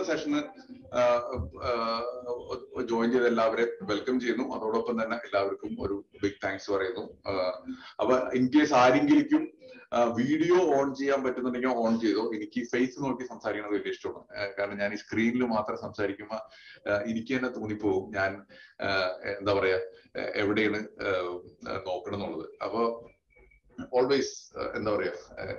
ഇന്നത്തെ സെഷന് ജോയിൻ ചെയ്ത എല്ലാവരെയും വെൽക്കം ചെയ്യുന്നു അതോടൊപ്പം തന്നെ എല്ലാവർക്കും ഒരു ബിഗ് താങ്ക്സ് പറയുന്നു ആഹ് അപ്പൊ ഇൻ കേസ് ആരെങ്കിലും വീഡിയോ ഓൺ ചെയ്യാൻ പറ്റുന്നുണ്ടെങ്കിൽ ഓൺ ചെയ്തോ എനിക്ക് ഫേസ് നോക്കി സംസാരിക്കുന്നത് വലിയ ഇഷ്ടമാണ് ആഹ് കാരണം ഞാൻ ഈ സ്ക്രീനിൽ മാത്രം സംസാരിക്കുമ്പോൾ ആഹ് എനിക്ക് തന്നെ തോന്നിപ്പോവും ഞാൻ ആഹ് എന്താ പറയാ ആഹ് എവിടെയാണ് ആഹ് നോക്കണം എന്നുള്ളത് അപ്പൊ ഓൾവേസ് എന്താ പറയാ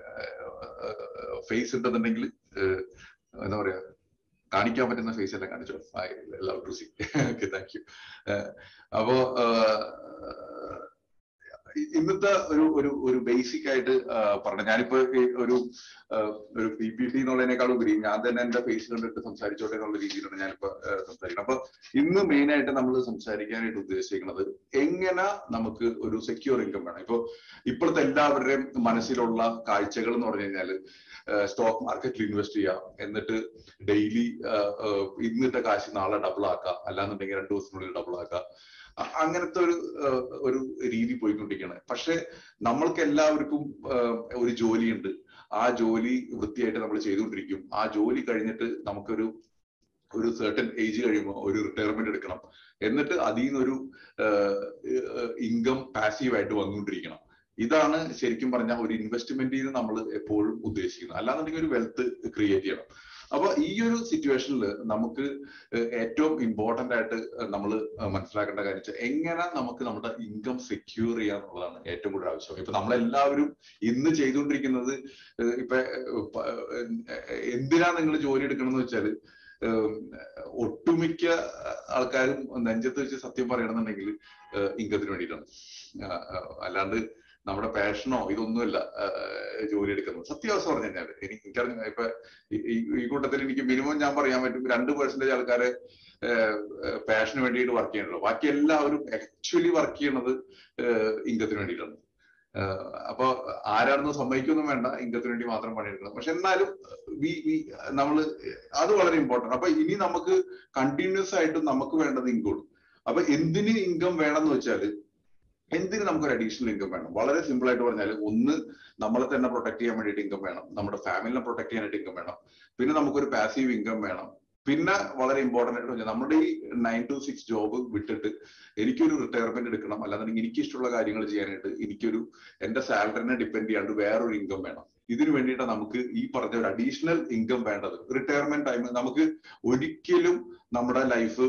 ഫേസ് ഉണ്ടെന്നുണ്ടെങ്കിൽ എന്താ പറയാ കാണിക്കാൻ പറ്റുന്ന ഫേസ് എല്ലാം കാണിച്ചോ love to see okay thank you അപ്പോ ഇന്നത്തെ ഒരു ഒരു ഒരു ബേസിക് ആയിട്ട് പറഞ്ഞ ഞാനിപ്പോ ഈ ഒരു ഒരു പി പി ടി എന്നുള്ളതിനേക്കാൾ ഉപരി ഞാൻ തന്നെ എന്റെ ഫേസ് കണ്ടിട്ട് സംസാരിച്ചോട്ടെ എന്നുള്ള രീതിയിലാണ് ഞാനിപ്പോ സംസാരിക്കുന്നത് അപ്പൊ ഇന്ന് മെയിൻ ആയിട്ട് നമ്മൾ സംസാരിക്കാനായിട്ട് ഉദ്ദേശിക്കുന്നത് എങ്ങനെ നമുക്ക് ഒരു സെക്യൂർ ഇൻകം വേണം ഇപ്പൊ ഇപ്പോഴത്തെ എല്ലാവരുടെയും മനസ്സിലുള്ള കാഴ്ചകൾ എന്ന് പറഞ്ഞു കഴിഞ്ഞാല് സ്റ്റോക്ക് മാർക്കറ്റിൽ ഇൻവെസ്റ്റ് ചെയ്യാം എന്നിട്ട് ഡെയിലി ഇന്നിട്ട കാശ് നാളെ ഡബിൾ ആക്കാം അല്ലാന്നുണ്ടെങ്കിൽ രണ്ടു ദിവസത്തിനുള്ളിൽ ഡബിൾ ആക്കാം അങ്ങനത്തെ ഒരു ഒരു രീതി പോയിക്കൊണ്ടിരിക്കുകയാണ് പക്ഷെ നമ്മൾക്ക് എല്ലാവർക്കും ഒരു ജോലിയുണ്ട് ആ ജോലി വൃത്തിയായിട്ട് നമ്മൾ ചെയ്തുകൊണ്ടിരിക്കും ആ ജോലി കഴിഞ്ഞിട്ട് നമുക്കൊരു ഒരു സർട്ടൻ ഏജ് കഴിയുമ്പോൾ ഒരു റിട്ടയർമെന്റ് എടുക്കണം എന്നിട്ട് അതിൽ നിന്നൊരു ഇൻകം പാസീവായിട്ട് വന്നുകൊണ്ടിരിക്കണം ഇതാണ് ശരിക്കും പറഞ്ഞാൽ ഒരു ഇൻവെസ്റ്റ്മെന്റിൽ നിന്ന് നമ്മൾ എപ്പോഴും ഉദ്ദേശിക്കുന്നത് അല്ലാന്നുണ്ടെങ്കിൽ ഒരു വെൽത്ത് ക്രിയേറ്റ് ചെയ്യണം അപ്പൊ ഈ ഒരു സിറ്റുവേഷനിൽ നമുക്ക് ഏറ്റവും ഇമ്പോർട്ടന്റ് ആയിട്ട് നമ്മൾ മനസ്സിലാക്കേണ്ട കാര്യം വെച്ചാൽ എങ്ങനെ നമുക്ക് നമ്മുടെ ഇൻകം സെക്യൂർ ചെയ്യുക എന്നുള്ളതാണ് ഏറ്റവും കൂടുതൽ ആവശ്യം ഇപ്പൊ നമ്മളെല്ലാവരും ഇന്ന് ചെയ്തുകൊണ്ടിരിക്കുന്നത് ഇപ്പൊ എന്തിനാ നിങ്ങൾ ജോലി എടുക്കണമെന്ന് വെച്ചാൽ ഒട്ടുമിക്ക ആൾക്കാരും നെഞ്ചത്ത് വെച്ച് സത്യം പറയണമെന്നുണ്ടെങ്കിൽ ഇൻകത്തിന് വേണ്ടിയിട്ടാണ് അല്ലാണ്ട് നമ്മുടെ പാഷനോ ഇതൊന്നുമല്ല ജോലി എടുക്കുന്നത് സത്യാവസ്ഥ പറഞ്ഞു കഴിഞ്ഞാൽ എനിക്ക് എനിക്കറിഞ്ഞ ഇപ്പൊ ഈ കൂട്ടത്തിൽ എനിക്ക് മിനിമം ഞാൻ പറയാൻ പറ്റും രണ്ട് പെർസെന്റേജ് ആൾക്കാരെ പാഷന് വേണ്ടിയിട്ട് വർക്ക് ചെയ്യണല്ലോ ബാക്കി എല്ലാവരും ആക്ച്വലി വർക്ക് ചെയ്യണത് ഇൻകത്തിന് വേണ്ടിയിട്ടാണ് അപ്പൊ ആരാണെന്ന് സമ്മതിക്കൊന്നും വേണ്ട ഇൻകത്തിന് വേണ്ടി മാത്രം പണിയെടുക്കണം പക്ഷെ എന്നാലും വി വി നമ്മൾ അത് വളരെ ഇമ്പോർട്ടന്റ് അപ്പൊ ഇനി നമുക്ക് കണ്ടിന്യൂസ് ആയിട്ട് നമുക്ക് വേണ്ടത് ഇൻകം അപ്പൊ എന്തിന് ഇൻകം വേണമെന്ന് വെച്ചാല് എന്തിന് നമുക്കൊരു അഡീഷണൽ ഇൻകം വേണം വളരെ സിമ്പിൾ ആയിട്ട് പറഞ്ഞാൽ ഒന്ന് നമ്മളെ തന്നെ പ്രൊട്ടക്ട് ചെയ്യാൻ വേണ്ടിയിട്ട് ഇൻകം വേണം നമ്മുടെ ഫാമിലിനെ പ്രൊട്ടക്ട് ചെയ്യാനായിട്ട് ഇൻകം വേണം പിന്നെ നമുക്കൊരു പാസീവ് ഇൻകം വേണം പിന്നെ വളരെ ഇമ്പോർട്ടന്റ് ആയിട്ട് പറഞ്ഞാൽ നമ്മുടെ ഈ നയൻ ടു സിക്സ് ജോബ് വിട്ടിട്ട് എനിക്കൊരു റിട്ടയർമെന്റ് എടുക്കണം അല്ലാന്നുണ്ടെങ്കിൽ എനിക്ക് ഇഷ്ടമുള്ള കാര്യങ്ങൾ ചെയ്യാനായിട്ട് എനിക്കൊരു എന്റെ സാലറിനെ ഡിപ്പെൻഡ് ചെയ്യാണ്ട് വേറൊരു ഇൻകം വേണം ഇതിനു വേണ്ടിയിട്ട് നമുക്ക് ഈ പറഞ്ഞ ഒരു അഡീഷണൽ ഇൻകം വേണ്ടത് റിട്ടയർമെന്റ് ടൈം നമുക്ക് ഒരിക്കലും നമ്മുടെ ലൈഫ്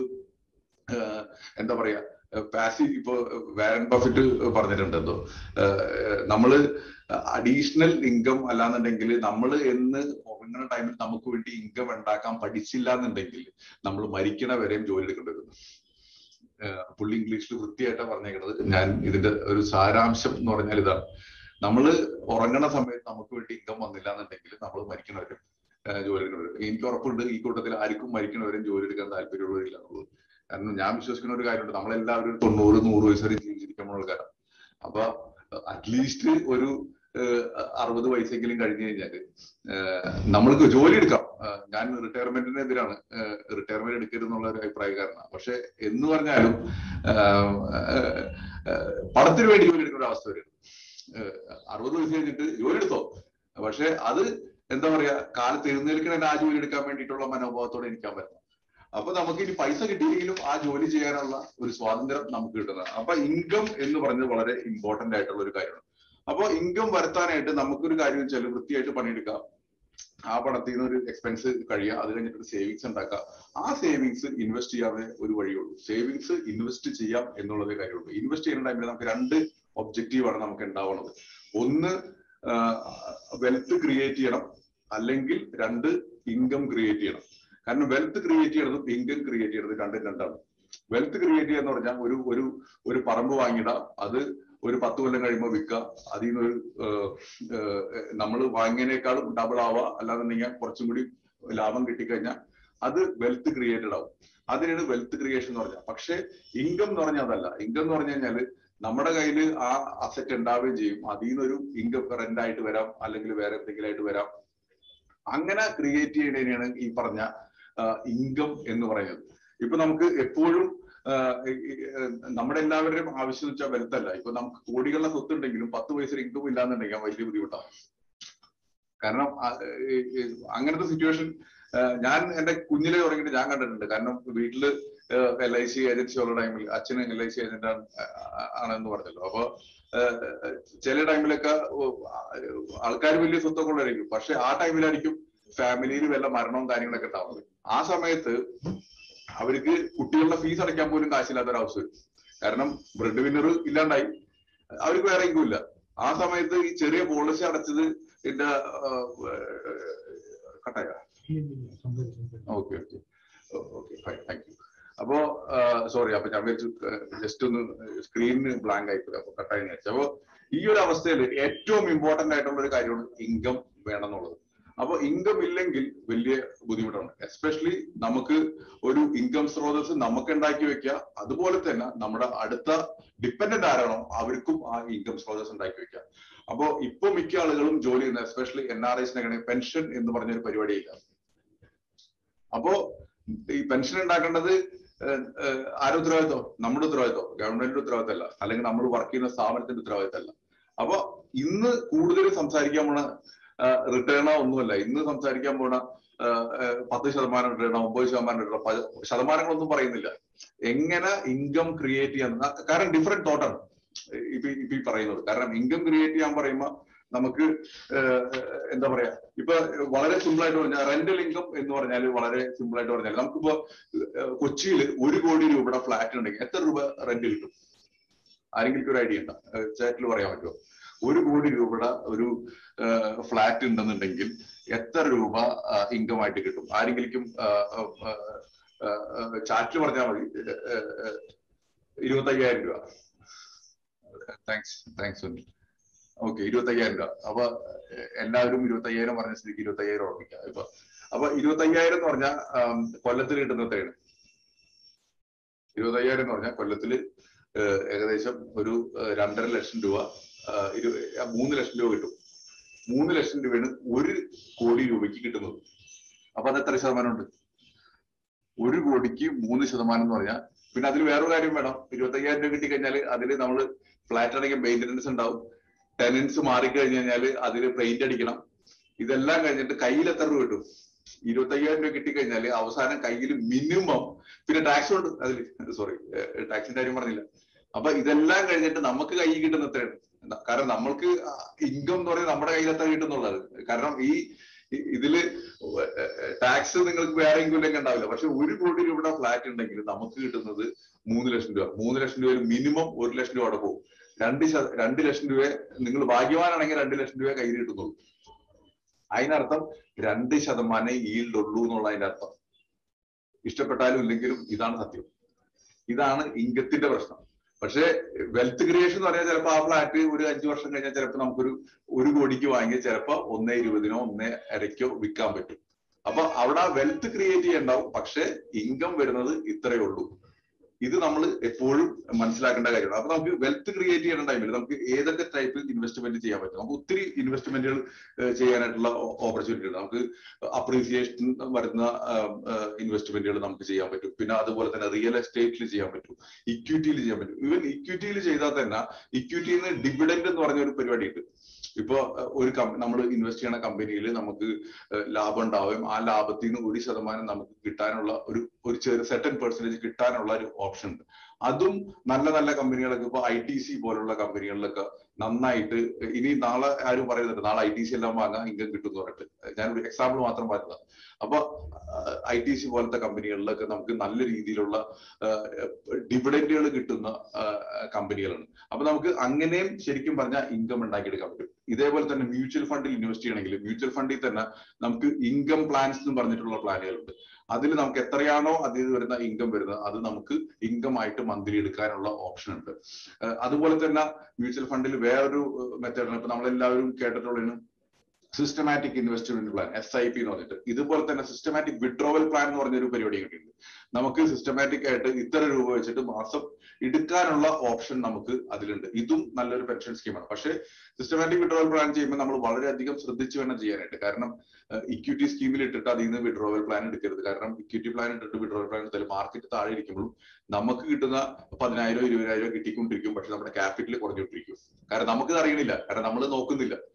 എന്താ പറയാ പാസീവ് ഇപ്പോ വാരൻ ബഫറ്റ് പറഞ്ഞിട്ടുണ്ട് എന്തോ നമ്മള് അഡീഷണൽ ഇൻകം അല്ലാന്നുണ്ടെങ്കിൽ നമ്മൾ എന്ന് ഉറങ്ങുന്ന ടൈമിൽ നമുക്ക് വേണ്ടി ഇൻകം ഉണ്ടാക്കാൻ പഠിച്ചില്ല എന്നുണ്ടെങ്കിൽ നമ്മൾ മരിക്കണ വരെയും ജോലി എടുക്കേണ്ടി വരും പുള്ളി ഇംഗ്ലീഷിൽ വൃത്തിയായിട്ടാണ് പറഞ്ഞേക്കുന്നത് ഞാൻ ഇതിന്റെ ഒരു സാരാംശം എന്ന് പറഞ്ഞാൽ ഇതാണ് നമ്മൾ ഉറങ്ങണ സമയത്ത് നമുക്ക് വേണ്ടി ഇൻകം വന്നില്ല എന്നുണ്ടെങ്കിൽ നമ്മൾ മരിക്കണവരും ജോലി എടുക്കേണ്ടി എനിക്ക് ഉറപ്പുണ്ട് ഈ കൂട്ടത്തിൽ ആർക്കും മരിക്കണവരും ജോലി എടുക്കാൻ താല്പര്യമുള്ളവരില്ല എന്നുള്ളത് കാരണം ഞാൻ വിശ്വസിക്കുന്ന ഒരു കാര്യമുണ്ട് നമ്മളെല്ലാവരും ഒരു തൊണ്ണൂറ് നൂറ് വയസ്സ് വരെ ജീവിച്ചിരിക്കുന്ന ആൾക്കാരാണ് അപ്പൊ അറ്റ്ലീസ്റ്റ് ഒരു അറുപത് വയസ്സെങ്കിലും കഴിഞ്ഞു കഴിഞ്ഞാല് നമ്മൾക്ക് ജോലി എടുക്കാം ഞാൻ റിട്ടയർമെന്റിനെതിരാണ് റിട്ടയർമെന്റ് എടുക്കരുത് എന്നുള്ള ഒരു അഭിപ്രായക്കാരനാണ് പക്ഷെ എന്ന് പറഞ്ഞാലും പണത്തിന് വേണ്ടി ജോലി എടുക്കേണ്ട അവസ്ഥ വരും അറുപത് വയസ്സ് കഴിഞ്ഞിട്ട് ജോലി എടുത്തോ പക്ഷെ അത് എന്താ പറയാ കാലത്ത് എഴുന്നേൽക്കണ ആ ജോലി എടുക്കാൻ വേണ്ടിയിട്ടുള്ള മനോഭാവത്തോടെ ഇരിക്കാൻ പറ്റണം അപ്പൊ നമുക്ക് ഇനി പൈസ കിട്ടിയില്ലെങ്കിലും ആ ജോലി ചെയ്യാനുള്ള ഒരു സ്വാതന്ത്ര്യം നമുക്ക് കിട്ടുന്നത് അപ്പൊ ഇൻകം എന്ന് പറഞ്ഞത് വളരെ ഇമ്പോർട്ടന്റ് ആയിട്ടുള്ള ഒരു കാര്യമാണ് അപ്പൊ ഇൻകം വരുത്താനായിട്ട് നമുക്കൊരു കാര്യം വെച്ചാൽ വൃത്തിയായിട്ട് പണിയെടുക്കാം ആ പണത്തിൽ നിന്ന് ഒരു എക്സ്പെൻസ് കഴിയുക അത് കഴിഞ്ഞിട്ട് സേവിങ്സ് ഉണ്ടാക്കുക ആ സേവിങ്സ് ഇൻവെസ്റ്റ് ചെയ്യാതെ ഒരു വഴിയുള്ളൂ സേവിങ്സ് ഇൻവെസ്റ്റ് ചെയ്യാം എന്നുള്ളതേ കാര്യമുള്ളൂ ഇൻവെസ്റ്റ് ചെയ്യുന്ന ടൈമിൽ നമുക്ക് രണ്ട് ഒബ്ജക്റ്റീവ് ആണ് നമുക്ക് ഉണ്ടാവുന്നത് ഒന്ന് വെൽത്ത് ക്രിയേറ്റ് ചെയ്യണം അല്ലെങ്കിൽ രണ്ട് ഇൻകം ക്രിയേറ്റ് ചെയ്യണം കാരണം വെൽത്ത് ക്രിയേറ്റ് ചെയ്യണതും ഇൻകം ക്രിയേറ്റ് ചെയ്യണത് രണ്ടും രണ്ടാണ് വെൽത്ത് ക്രിയേറ്റ് ചെയ്യുക എന്ന് പറഞ്ഞാൽ ഒരു ഒരു ഒരു പറമ്പ് വാങ്ങിയിടാം അത് ഒരു പത്ത് കൊല്ലം കഴിയുമ്പോൾ വിൽക്കുക അതിൽ നിന്ന് ഒരു നമ്മൾ വാങ്ങിയതിനേക്കാളും ഡബിൾ ആവുക അല്ലാന്നുണ്ടെങ്കിൽ കുറച്ചും കൂടി ലാഭം കിട്ടിക്കഴിഞ്ഞാൽ അത് വെൽത്ത് ക്രിയേറ്റഡ് ആവും അതിനാണ് വെൽത്ത് ക്രിയേഷൻ എന്ന് പറഞ്ഞാൽ പക്ഷെ ഇൻകം എന്ന് പറഞ്ഞാൽ അതല്ല ഇൻകം എന്ന് പറഞ്ഞു കഴിഞ്ഞാൽ നമ്മുടെ കയ്യിൽ ആ അസറ്റ് ഉണ്ടാവുകയും ചെയ്യും അതിൽ നിന്നൊരു ഇൻകം റെന്റ് ആയിട്ട് വരാം അല്ലെങ്കിൽ വേറെ എന്തെങ്കിലും ആയിട്ട് വരാം അങ്ങനെ ക്രിയേറ്റ് ചെയ്യുന്നതിനാണ് ഈ പറഞ്ഞ ഇൻകം എന്ന് പറയുന്നത് ഇപ്പൊ നമുക്ക് എപ്പോഴും നമ്മുടെ എല്ലാവരുടെയും ആവശ്യം വെച്ചാൽ വെൽത്തല്ല ഇപ്പൊ നമുക്ക് കോടികളുടെ സ്വത്ത് ഉണ്ടെങ്കിലും പത്ത് പൈസ ഇൻകം ഇല്ലാന്നുണ്ടെങ്കിൽ വലിയ ബുദ്ധിമുട്ടാണ് കാരണം അങ്ങനത്തെ സിറ്റുവേഷൻ ഞാൻ എന്റെ കുഞ്ഞിലെ തുടങ്ങിയിട്ട് ഞാൻ കണ്ടിട്ടുണ്ട് കാരണം വീട്ടില് എൽ ഐ സി ഏജൻസി ഉള്ള ടൈമിൽ അച്ഛന് എൽ ഐ സി ഏജന്റ് ആണെന്ന് പറഞ്ഞല്ലോ അപ്പൊ ചില ടൈമിലൊക്കെ ആൾക്കാർ വലിയ സ്വത്തൊക്കെ ഉള്ളതായിരിക്കും പക്ഷെ ആ ടൈമിലായിരിക്കും ഫാമിലിയിൽ വല്ല മരണവും കാര്യങ്ങളൊക്കെ ഉണ്ടാവുന്നത് ആ സമയത്ത് അവർക്ക് കുട്ടികളുടെ ഫീസ് അടയ്ക്കാൻ പോലും കാശില്ലാത്ത ഒരു അവസ്ഥ വരും കാരണം ബ്രെഡ് വിന്നർ ഇല്ലാണ്ടായി അവർക്ക് വേറെ ഇല്ല ആ സമയത്ത് ഈ ചെറിയ പോളിസി അടച്ചത് എന്റെ കട്ടായ okay okay okay fine thank you അപ്പോ സോറി അപ്പൊ ഞാൻ വിചാരിച്ചു ജസ്റ്റ് ഒന്ന് സ്ക്രീനിന് ബ്ലാങ്ക് ആയിപ്പോയി അപ്പൊ കട്ടായി വിചാരിച്ചു അപ്പൊ ഈ ഒരു അവസ്ഥയിൽ ഏറ്റവും ഇമ്പോർട്ടന്റ് ആയിട്ടുള്ള ഒരു കാര്യമാണ് ഇൻകം വേണം എന്നുള്ളത് അപ്പൊ ഇൻകം ഇല്ലെങ്കിൽ വലിയ ബുദ്ധിമുട്ടാണ് എസ്പെഷ്യലി നമുക്ക് ഒരു ഇൻകം സ്രോതസ് നമുക്ക് ഉണ്ടാക്കി വെക്കുക അതുപോലെ തന്നെ നമ്മുടെ അടുത്ത ഡിപ്പെൻഡന്റ് ആരാണോ അവർക്കും ആ ഇൻകം സ്രോതസ് ഉണ്ടാക്കി വെക്കുക അപ്പോ ഇപ്പൊ മിക്ക ആളുകളും ജോലി ചെയ്യുന്ന എസ്പെഷ്യലി എൻ ആർ ഐസിനെ പെൻഷൻ എന്ന് പറഞ്ഞൊരു പരിപാടിയില്ല അപ്പോ ഈ പെൻഷൻ ഉണ്ടാക്കേണ്ടത് ആരുടെ ഉത്തരവാദിത്വം നമ്മുടെ ഉത്തരവാദിത്വം ഗവൺമെന്റിന്റെ ഉത്തരവാദിത്തമല്ല അല്ലെങ്കിൽ നമ്മൾ വർക്ക് ചെയ്യുന്ന സ്ഥാപനത്തിന്റെ ഉത്തരവാദിത്തമല്ല അപ്പൊ ഇന്ന് കൂടുതൽ സംസാരിക്കാൻ പോണ റിട്ടേണോ ഒന്നുമല്ല ഇന്ന് സംസാരിക്കാൻ പോണ പത്ത് ശതമാനം റിട്ടേണോ ഒമ്പത് ശതമാനം റിട്ടേണോ ശതമാനങ്ങളൊന്നും പറയുന്നില്ല എങ്ങനെ ഇൻകം ക്രിയേറ്റ് ചെയ്യാൻ കാരണം ഡിഫറെന്റ് തോട്ടാണ് ഇപ്പൊ ഇപ്പൊ ഈ പറയുന്നത് കാരണം ഇൻകം ക്രിയേറ്റ് ചെയ്യാൻ പറയുമ്പോ നമുക്ക് എന്താ പറയാ ഇപ്പൊ വളരെ സിമ്പിൾ ആയിട്ട് പറഞ്ഞാൽ റെന്റൽ ഇൻകം എന്ന് പറഞ്ഞാൽ വളരെ സിമ്പിൾ ആയിട്ട് പറഞ്ഞാൽ നമുക്കിപ്പോ കൊച്ചിയിൽ ഒരു കോടി രൂപയുടെ ഫ്ലാറ്റ് ഉണ്ടെങ്കിൽ എത്ര രൂപ റെന്റ് കിട്ടും ആരെങ്കിലും ഒരു ഐഡിയ ഉണ്ടോ ചാറ്റിൽ പറയാൻ പറ്റുമോ ഒരു കോടി രൂപയുടെ ഒരു ഫ്ലാറ്റ് ഉണ്ടെന്നുണ്ടെങ്കിൽ എത്ര രൂപ ഇൻകം ആയിട്ട് കിട്ടും ആരെങ്കിലും ചാറ്റിൽ പറഞ്ഞാൽ മതി ഇരുപത്തി അയ്യായിരം രൂപ താങ്ക്സ് താങ്ക്സ് സുനിൽ ഓക്കെ ഇരുപത്തി അയ്യായിരം രൂപ അപ്പൊ എല്ലാവരും ഇരുപത്തി അയ്യായിരം പറഞ്ഞ സ്ഥിതിക്ക് ഇരുപത്തി അയ്യായിരം ഉറപ്പിക്കാം ഇപ്പൊ അപ്പൊ ഇരുപത്തി അയ്യായിരം എന്ന് പറഞ്ഞാൽ കൊല്ലത്തിൽ കിട്ടുന്ന എത്രയാണ് ഇരുപത്തി അയ്യായിരം എന്ന് പറഞ്ഞാൽ കൊല്ലത്തില് ഏകദേശം ഒരു രണ്ടര ലക്ഷം രൂപ ഇരു മൂന്ന് ലക്ഷം രൂപ കിട്ടും മൂന്ന് ലക്ഷം രൂപയാണ് ഒരു കോടി രൂപയ്ക്ക് കിട്ടുന്നത് അപ്പൊ അത് എത്ര ശതമാനം ഉണ്ട് ഒരു കോടിക്ക് മൂന്ന് ശതമാനം എന്ന് പറഞ്ഞാൽ പിന്നെ അതിൽ വേറൊരു കാര്യം വേണം ഇരുപത്തി അയ്യായിരം രൂപ കിട്ടിക്കഴിഞ്ഞാൽ അതിൽ നമ്മൾ ഫ്ലാറ്റ് അടങ്ങിയ മെയിൻ്റനൻസ് ഉണ്ടാവും ടെനൻസ് മാറിക്കഴിഞ്ഞു കഴിഞ്ഞാൽ അതിൽ പെയിന്റ് അടിക്കണം ഇതെല്ലാം കഴിഞ്ഞിട്ട് കയ്യിൽ എത്ര രൂപ കിട്ടും ഇരുപത്തി അയ്യായിരം രൂപ കിട്ടിക്കഴിഞ്ഞാൽ അവസാനം കയ്യിൽ മിനിമം പിന്നെ ടാക്സ് ഉണ്ട് അതിൽ സോറി ടാക്സിന്റെ കാര്യം പറഞ്ഞില്ല അപ്പൊ ഇതെല്ലാം കഴിഞ്ഞിട്ട് നമുക്ക് കയ്യിൽ കിട്ടുന്ന എത്രയാണ് കാരണം നമ്മൾക്ക് ഇൻകം എന്ന് പറയുന്നത് നമ്മുടെ കയ്യിൽ എത്ര കിട്ടുന്നുള്ളത് കാരണം ഈ ഇതില് ടാക്സ് നിങ്ങൾക്ക് വേറെ ഇൻകം ഉണ്ടാവില്ല പക്ഷെ ഒരു കോടി രൂപയുടെ ഫ്ലാറ്റ് ഉണ്ടെങ്കിൽ നമുക്ക് കിട്ടുന്നത് മൂന്ന് ലക്ഷം രൂപ മൂന്ന് ലക്ഷം രൂപയിൽ മിനിമം ഒരു ലക്ഷം രൂപ അവിടെ പോകും രണ്ട് രണ്ട് ലക്ഷം രൂപ നിങ്ങൾ ഭാഗ്യവാനാണെങ്കിൽ രണ്ട് ലക്ഷം രൂപ കയ്യിൽ കിട്ടുന്നുള്ളൂ അതിനർത്ഥം രണ്ട് ശതമാനം ഈൽഡ് ഉള്ളൂ എന്നുള്ള അതിന്റെ അർത്ഥം ഇഷ്ടപ്പെട്ടാലും ഇല്ലെങ്കിലും ഇതാണ് സത്യം ഇതാണ് ഇംഗത്തിന്റെ പ്രശ്നം പക്ഷേ വെൽത്ത് ക്രിയേഷൻ എന്ന് പറഞ്ഞാൽ ചിലപ്പോൾ ആ ഫ്ലാറ്റ് ഒരു അഞ്ചു വർഷം കഴിഞ്ഞാൽ ചിലപ്പോൾ നമുക്കൊരു ഒരു കോടിക്ക് വാങ്ങിയ ചിലപ്പോൾ ഒന്നേ ഇരുപതിനോ ഒന്നേ അരയ്ക്കോ വിൽക്കാൻ പറ്റും അപ്പൊ അവിടെ വെൽത്ത് ക്രിയേറ്റ് ചെയ്യണ്ടാവും പക്ഷെ ഇൻകം വരുന്നത് ഇത്രയേ ഉള്ളൂ ഇത് നമ്മൾ എപ്പോഴും മനസ്സിലാക്കേണ്ട കാര്യമാണ് അപ്പൊ നമുക്ക് വെൽത്ത് ക്രിയേറ്റ് ചെയ്യുന്ന ടൈമിൽ നമുക്ക് ഏതൊക്കെ ടൈപ്പ് ഇൻവെസ്റ്റ്മെന്റ് ചെയ്യാൻ പറ്റും നമുക്ക് ഒത്തിരി ഇൻവെസ്റ്റ്മെന്റുകൾ ചെയ്യാനായിട്ടുള്ള ഓപ്പർച്യൂണിറ്റി ഉണ്ട് നമുക്ക് അപ്രീസിയേഷൻ വരുന്ന ഇൻവെസ്റ്റ്മെന്റുകൾ നമുക്ക് ചെയ്യാൻ പറ്റും പിന്നെ അതുപോലെ തന്നെ റിയൽ എസ്റ്റേറ്റിൽ ചെയ്യാൻ പറ്റും ഇക്വിറ്റിയിൽ ചെയ്യാൻ പറ്റും ഈവൻ ഇക്വിറ്റിയിൽ ചെയ്താൽ തന്നെ ഇക്വിറ്റിയിൽ നിന്ന് ഡിവിഡൻഡ് എന്ന് പറഞ്ഞ ഒരു പരിപാടി ഉണ്ട് ഇപ്പോ ഒരു നമ്മൾ ഇൻവെസ്റ്റ് ചെയ്യുന്ന കമ്പനിയിൽ നമുക്ക് ലാഭം ഉണ്ടാവും ആ ലാഭത്തിൽ നിന്ന് ഒരു ശതമാനം നമുക്ക് കിട്ടാനുള്ള ഒരു ഒരു ചെറിയ സെർട്ടൻ പെർസെന്റേജ് കിട്ടാനുള്ള ഒരു ഓപ്ഷൻ ഉണ്ട് അതും നല്ല നല്ല കമ്പനികളൊക്കെ ഇപ്പൊ ഐ ടി സി പോലുള്ള കമ്പനികളിലൊക്കെ നന്നായിട്ട് ഇനി നാളെ ആരും പറയുന്നുണ്ട് നാളെ ഐ ടി സി എല്ലാം വാങ്ങാൻ ഇൻകം കിട്ടും എന്ന് പറഞ്ഞിട്ട് ഞാൻ ഒരു എക്സാമ്പിൾ മാത്രം പറഞ്ഞത് അപ്പൊ ഐ ടി സി പോലത്തെ കമ്പനികളിലൊക്കെ നമുക്ക് നല്ല രീതിയിലുള്ള ഡിവിഡൻഡുകൾ കിട്ടുന്ന കമ്പനികളാണ് അപ്പൊ നമുക്ക് അങ്ങനെയും ശരിക്കും പറഞ്ഞാൽ ഇൻകം ഉണ്ടാക്കിയെടുക്കാൻ പറ്റും ഇതേപോലെ തന്നെ മ്യൂച്വൽ ഫണ്ടിൽ ഇൻവെസ്റ്റ് ചെയ്യണമെങ്കിൽ മ്യൂച്വൽ ഫണ്ടിൽ തന്നെ നമുക്ക് ഇൻകം പ്ലാൻസ് എന്ന് പറഞ്ഞിട്ടുള്ള പ്ലാനുകളുണ്ട് അതിൽ നമുക്ക് എത്രയാണോ അതിൽ വരുന്ന ഇൻകം വരുന്നത് അത് നമുക്ക് ഇൻകം ആയിട്ട് മന്ത്ലി എടുക്കാനുള്ള ഓപ്ഷൻ ഉണ്ട് അതുപോലെ തന്നെ മ്യൂച്വൽ ഫണ്ടിൽ വേറൊരു മെത്തേഡാണ് ഇപ്പൊ നമ്മളെല്ലാവരും കേട്ടിട്ടുള്ളതിന് systematic investment plan S I P എന്ന് പറഞ്ഞിട്ട് ഇതുപോലെ തന്നെ സിസ്റ്റമാറ്റിക് വിഡ്രോവൽ പ്ലാൻ എന്ന് പറഞ്ഞൊരു പരിപാടി കിട്ടിയിട്ടുണ്ട് നമുക്ക് സിസ്റ്റമാറ്റിക് ആയിട്ട് ഇത്ര രൂപ വെച്ചിട്ട് മാസം എടുക്കാനുള്ള ഓപ്ഷൻ നമുക്ക് അതിലുണ്ട് ഇതും നല്ലൊരു പെൻഷൻ സ്കീമാണ് പക്ഷേ സിസ്റ്റമാറ്റിക് വിഡ്രോവൽ പ്ലാൻ ചെയ്യുമ്പോൾ നമ്മൾ വളരെയധികം ശ്രദ്ധിച്ചു വേണം ചെയ്യാനായിട്ട് കാരണം ഇക്വിറ്റി സ്കീമിൽ ഇട്ടിട്ട് അതിൽ നിന്ന് വിഡ്രോവൽ പ്ലാൻ എടുക്കരുത് കാരണം ഇക്വിറ്റി പ്ലാൻ ഇട്ടിട്ട് വിഡ്രോവൽ പ്ലാൻ എടുത്താൽ മാർക്കറ്റ് താഴെ ഇരിക്കുമ്പോഴും നമുക്ക് കിട്ടുന്ന പതിനായിരം ഇരുപതിനായിരം കിട്ടിക്കൊണ്ടിരിക്കും പക്ഷെ നമ്മുടെ ക്യാപിറ്റൽ കുറഞ്ഞുകൊണ്ടിരിക്കും കാരണം നമുക്കിത് അറിയണില്ല കാരണം നമ്മൾ നോക്കുന്നില്ല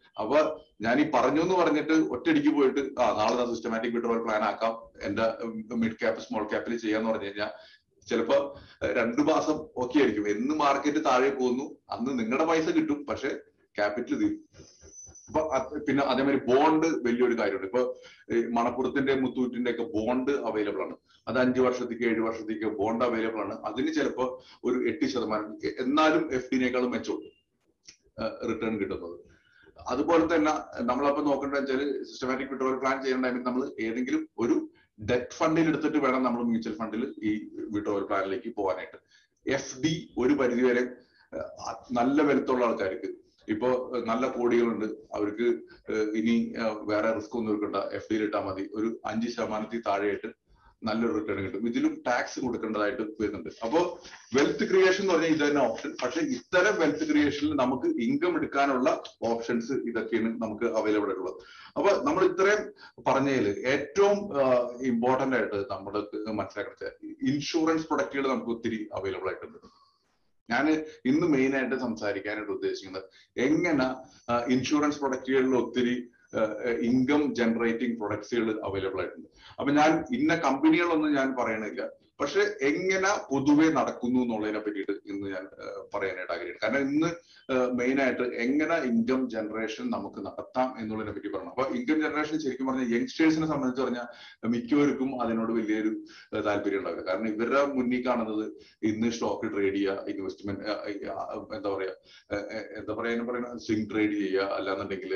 അപ്പൊ ഞാൻ ഈ പറഞ്ഞു എന്ന് പറഞ്ഞിട്ട് ഒറ്റയടിക്ക് പോയിട്ട് ആ നാളെ സിസ്റ്റമാറ്റിക് വിഡ്രോവൽ പ്ലാൻ ആക്കാം എന്റെ മിഡ് ക്യാപ്പ് സ്മോൾ ക്യാപ്പിൽ ചെയ്യാന്ന് പറഞ്ഞു കഴിഞ്ഞാൽ ചിലപ്പോ രണ്ടു മാസം ഓക്കെ ആയിരിക്കും എന്ന് മാർക്കറ്റ് താഴെ പോകുന്നു അന്ന് നിങ്ങളുടെ പൈസ കിട്ടും പക്ഷെ ക്യാപിറ്റൽ തീരും അപ്പൊ പിന്നെ അതേമാതിരി ബോണ്ട് വലിയൊരു കാര്യമുണ്ട് ഇപ്പൊ മണപ്പുറത്തിന്റെ മുത്തൂറ്റിന്റെ ഒക്കെ ബോണ്ട് അവൈലബിൾ ആണ് അത് അഞ്ചു വർഷത്തേക്ക് ഏഴ് വർഷത്തേക്ക് ബോണ്ട് അവൈലബിൾ ആണ് അതിന് ചിലപ്പോ ഒരു എട്ട് ശതമാനം എന്നാലും എഫ് ഡിനേക്കാളും മെച്ചമുണ്ട് റിട്ടേൺ കിട്ടുന്നത് അതുപോലെ തന്നെ നമ്മളപ്പോ നോക്കേണ്ടത് വെച്ചാൽ സിസ്റ്റമാറ്റിക് വിഡ്രോവൽ പ്ലാൻ ചെയ്യുന്ന ടൈമിൽ നമ്മൾ ഏതെങ്കിലും ഒരു ഡെറ്റ് ഫണ്ടിൽ എടുത്തിട്ട് വേണം നമ്മൾ മ്യൂച്വൽ ഫണ്ടിൽ ഈ വിഡ്രോവൽ പ്ലാനിലേക്ക് പോകാനായിട്ട് എഫ് ഡി ഒരു പരിധിവരെ നല്ല വലുത്തുള്ള ആൾക്കാർക്ക് ഇപ്പോ നല്ല കോടികളുണ്ട് അവർക്ക് ഇനി വേറെ റിസ്ക് ഒന്നും എടുക്കണ്ട എഫ് ഡിയിൽ ഇട്ടാൽ മതി ഒരു അഞ്ച് ശതമാനത്തിൽ താഴെയായിട്ട് നല്ലൊരു റിട്ടേൺ കിട്ടും ഇതിലും ടാക്സ് കൊടുക്കേണ്ടതായിട്ട് വരുന്നുണ്ട് അപ്പോ വെൽത്ത് ക്രിയേഷൻ എന്ന് പറഞ്ഞാൽ ഇത് തന്നെ ഓപ്ഷൻ പക്ഷെ ഇത്തരം വെൽത്ത് ക്രിയേഷനിൽ നമുക്ക് ഇൻകം എടുക്കാനുള്ള ഓപ്ഷൻസ് ഇതൊക്കെയാണ് നമുക്ക് അവൈലബിൾ ആയിട്ടുള്ളത് അപ്പൊ നമ്മൾ ഇത്രയും പറഞ്ഞതിൽ ഏറ്റവും ഇമ്പോർട്ടന്റ് ആയിട്ട് നമ്മൾ മനസ്സിലാക്കുന്നത് ഇൻഷുറൻസ് പ്രൊഡക്റ്റുകൾ നമുക്ക് ഒത്തിരി അവൈലബിൾ ആയിട്ടുണ്ട് ഞാൻ ഇന്ന് മെയിൻ ആയിട്ട് സംസാരിക്കാനായിട്ട് ഉദ്ദേശിക്കുന്നത് എങ്ങനെ ഇൻഷുറൻസ് പ്രൊഡക്റ്റുകളിൽ ഒത്തിരി ഇൻകം ജനറേറ്റിംഗ് പ്രൊഡക്ട്സുകൾ അവൈലബിൾ ആയിട്ടുണ്ട് അപ്പൊ ഞാൻ ഇന്ന കമ്പനികളൊന്നും ഞാൻ പറയണില്ല പക്ഷെ എങ്ങനെ പൊതുവെ നടക്കുന്നു എന്നുള്ളതിനെ പറ്റിയിട്ട് ഇന്ന് ഞാൻ പറയാനായിട്ട് ആഗ്രഹിക്കുന്നു കാരണം ഇന്ന് മെയിൻ ആയിട്ട് എങ്ങനെ ഇൻകം ജനറേഷൻ നമുക്ക് നടത്താം എന്നുള്ളതിനെ പറ്റി പറഞ്ഞു അപ്പൊ ഇൻകം ജനറേഷൻ ശരിക്കും പറഞ്ഞാൽ യങ്സ്റ്റേഴ്സിനെ സംബന്ധിച്ച് പറഞ്ഞാൽ മിക്കവർക്കും അതിനോട് വലിയൊരു താല്പര്യം ഉണ്ടാവില്ല കാരണം ഇവരുടെ മുന്നിൽ കാണുന്നത് ഇന്ന് സ്റ്റോക്ക് ട്രേഡ് ചെയ്യുക ഇൻവെസ്റ്റ്മെന്റ് എന്താ പറയാ എന്താ പറയാ പറയുന്നത് സ്വിംഗ് ട്രേഡ് ചെയ്യുക അല്ലാന്നുണ്ടെങ്കിൽ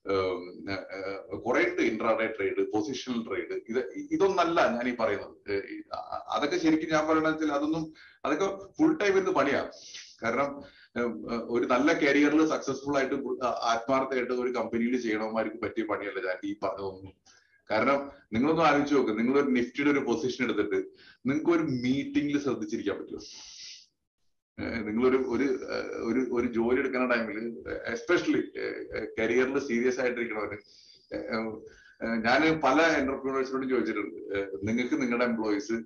കുറെ ഉണ്ട് ഇൻട്രാഡേ ട്രേഡ് പൊസിഷണൽ ട്രേഡ് ഇത് ഇതൊന്നല്ല ഞാൻ ഈ പറയുന്നത് അതൊക്കെ ശരിക്കും ഞാൻ പറയണത് അതൊന്നും അതൊക്കെ ഫുൾ ടൈം ഇന്ന് പണിയാണ് കാരണം ഒരു നല്ല കരിയറിൽ സക്സസ്ഫുൾ ആയിട്ട് ആത്മാർത്ഥമായിട്ട് ഒരു കമ്പനിയിൽ ചെയ്യണവന്മാർക്ക് പറ്റിയ പണിയല്ല ഞാൻ ഈ പറഞ്ഞതൊന്നും കാരണം നിങ്ങളൊന്ന് ആലോചിച്ച് നോക്ക് നിങ്ങൾ ഒരു നിഫ്റ്റിയുടെ ഒരു പൊസിഷൻ എടുത്തിട്ട് നിങ്ങൾക്ക് ഒരു മീറ്റിംഗിൽ ശ്രദ്ധിച്ചിരിക്കാൻ പറ്റുമോ നിങ്ങളൊരു ഒരു ഒരു ഒരു ജോലി എടുക്കുന്ന ടൈമിൽ എസ്പെഷ്യലി കരിയറിൽ സീരിയസ് ആയിട്ടിരിക്കണവര് ഞാൻ പല എന്റർപ്രീനേഴ്സിനോടും ചോദിച്ചിട്ടുണ്ട് നിങ്ങൾക്ക് നിങ്ങളുടെ എംപ്ലോയീസ്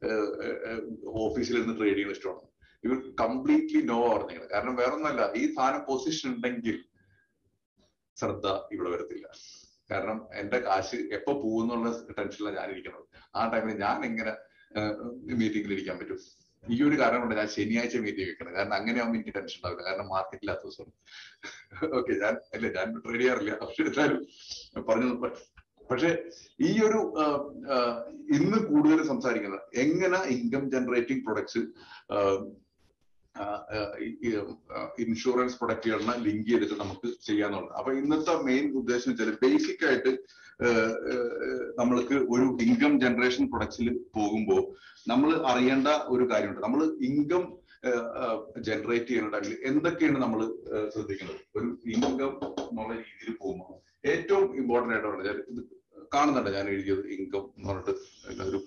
ഓഫീസിൽ ഇരുന്ന് ട്രേഡ് ചെയ്യുന്ന ഇഷ്ടമാണ് ഇവർ കംപ്ലീറ്റ്ലി നോ പറഞ്ഞത് കാരണം വേറൊന്നല്ല ഈ സാധനം പൊസിഷൻ ഉണ്ടെങ്കിൽ ശ്രദ്ധ ഇവിടെ വരത്തില്ല കാരണം എന്റെ കാശ് എപ്പോ പോകുന്നുള്ള ടെൻഷനിലാണ് ഞാൻ ഇരിക്കുന്നത് ആ ടൈമിൽ ഞാൻ എങ്ങനെ മീറ്റിംഗിൽ ഇരിക്കാൻ പറ്റും ഈ ഒരു കാരണം കൊണ്ട് ഞാൻ ശനിയാഴ്ച മീറ്റിംഗ് വെക്കണം കാരണം അങ്ങനെ ആവുമ്പോൾ എനിക്ക് ടെൻഷൻ ഉണ്ടാവില്ല കാരണം മാർക്കറ്റ് ഇല്ലാത്ത ദിവസം ഓക്കെ ഞാൻ അല്ല ഞാൻ ട്രേഡ് ചെയ്യാറില്ല പക്ഷെ എന്തായാലും പറഞ്ഞു പക്ഷെ ഈ ഒരു ഇന്ന് കൂടുതൽ സംസാരിക്കുന്നത് എങ്ങനെ ഇൻകം ജനറേറ്റിംഗ് പ്രൊഡക്ട്സ് ഇൻഷുറൻസ് പ്രൊഡക്റ്റുകളിനെ ലിങ്ക് ചെയ്തിട്ട് നമുക്ക് ചെയ്യാന്നുള്ളത് അപ്പൊ ഇന്നത്തെ മെയിൻ ഉദ്ദേശം വെച്ചാൽ ബേസിക് ആയിട്ട് നമ്മൾക്ക് ഒരു ഇൻകം ജനറേഷൻ പ്രൊഡക്ട്സിൽ പോകുമ്പോൾ നമ്മൾ അറിയേണ്ട ഒരു കാര്യമുണ്ട് നമ്മൾ ഇൻകം ജനറേറ്റ് ചെയ്യുന്ന ടൈമിൽ എന്തൊക്കെയാണ് നമ്മൾ ശ്രദ്ധിക്കുന്നത് ഒരു ഇൻകം എന്നുള്ള രീതിയിൽ പോകുമ്പോൾ ഏറ്റവും ഇമ്പോർട്ടന്റ് ആയിട്ട് പറഞ്ഞാൽ ഇത് കാണുന്നുണ്ട് ഞാൻ എഴുതിയത് ഇൻകം എന്ന് പറഞ്ഞിട്ട് എല്ലാവരും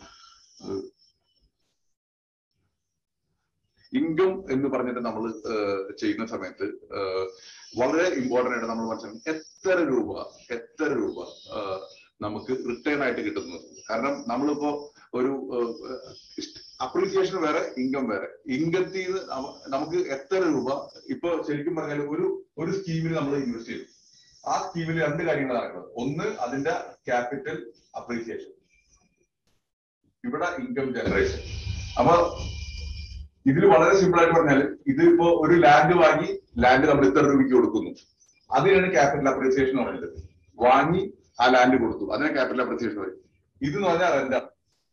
ഇൻകം എന്ന് പറഞ്ഞിട്ട് നമ്മൾ ചെയ്യുന്ന സമയത്ത് വളരെ ഇമ്പോർട്ടന്റ് ആയിട്ട് നമ്മൾ മനസ്സിലാക്കും എത്ര രൂപ എത്ര രൂപ നമുക്ക് റിട്ടേൺ ആയിട്ട് കിട്ടുന്നത് കാരണം നമ്മളിപ്പോ ഒരു അപ്രീസിയേഷൻ വേറെ ഇൻകം വേറെ ഇൻകത്തിൽ നിന്ന് നമുക്ക് എത്ര രൂപ ഇപ്പൊ ശരിക്കും പറഞ്ഞാൽ ഒരു ഒരു സ്കീമിൽ നമ്മൾ ഇൻവെസ്റ്റ് ചെയ്തു ആ സ്കീമിൽ രണ്ട് കാര്യങ്ങൾ നടക്കുന്നത് ഒന്ന് അതിന്റെ ക്യാപിറ്റൽ അപ്രീസിയേഷൻ ഇവിടെ ഇൻകം ജനറേഷൻ അപ്പൊ ഇതിൽ വളരെ സിമ്പിൾ ആയിട്ട് പറഞ്ഞാൽ ഇത് ഇപ്പോ ഒരു ലാൻഡ് വാങ്ങി ലാൻഡ് നമ്മൾ ഇത്ര രൂപയ്ക്ക് കൊടുക്കുന്നു അതിനാണ് ക്യാപിറ്റൽ അപ്രീസിയേഷൻ എന്ന് പറയുന്നത് വാങ്ങി ആ ലാൻഡ് കൊടുത്തു അതിനെ ക്യാപിറ്റൽ അപ്രീസിയേഷൻ പറയും ഇത് എന്ന് പറഞ്ഞാൽ റെന്റാണ്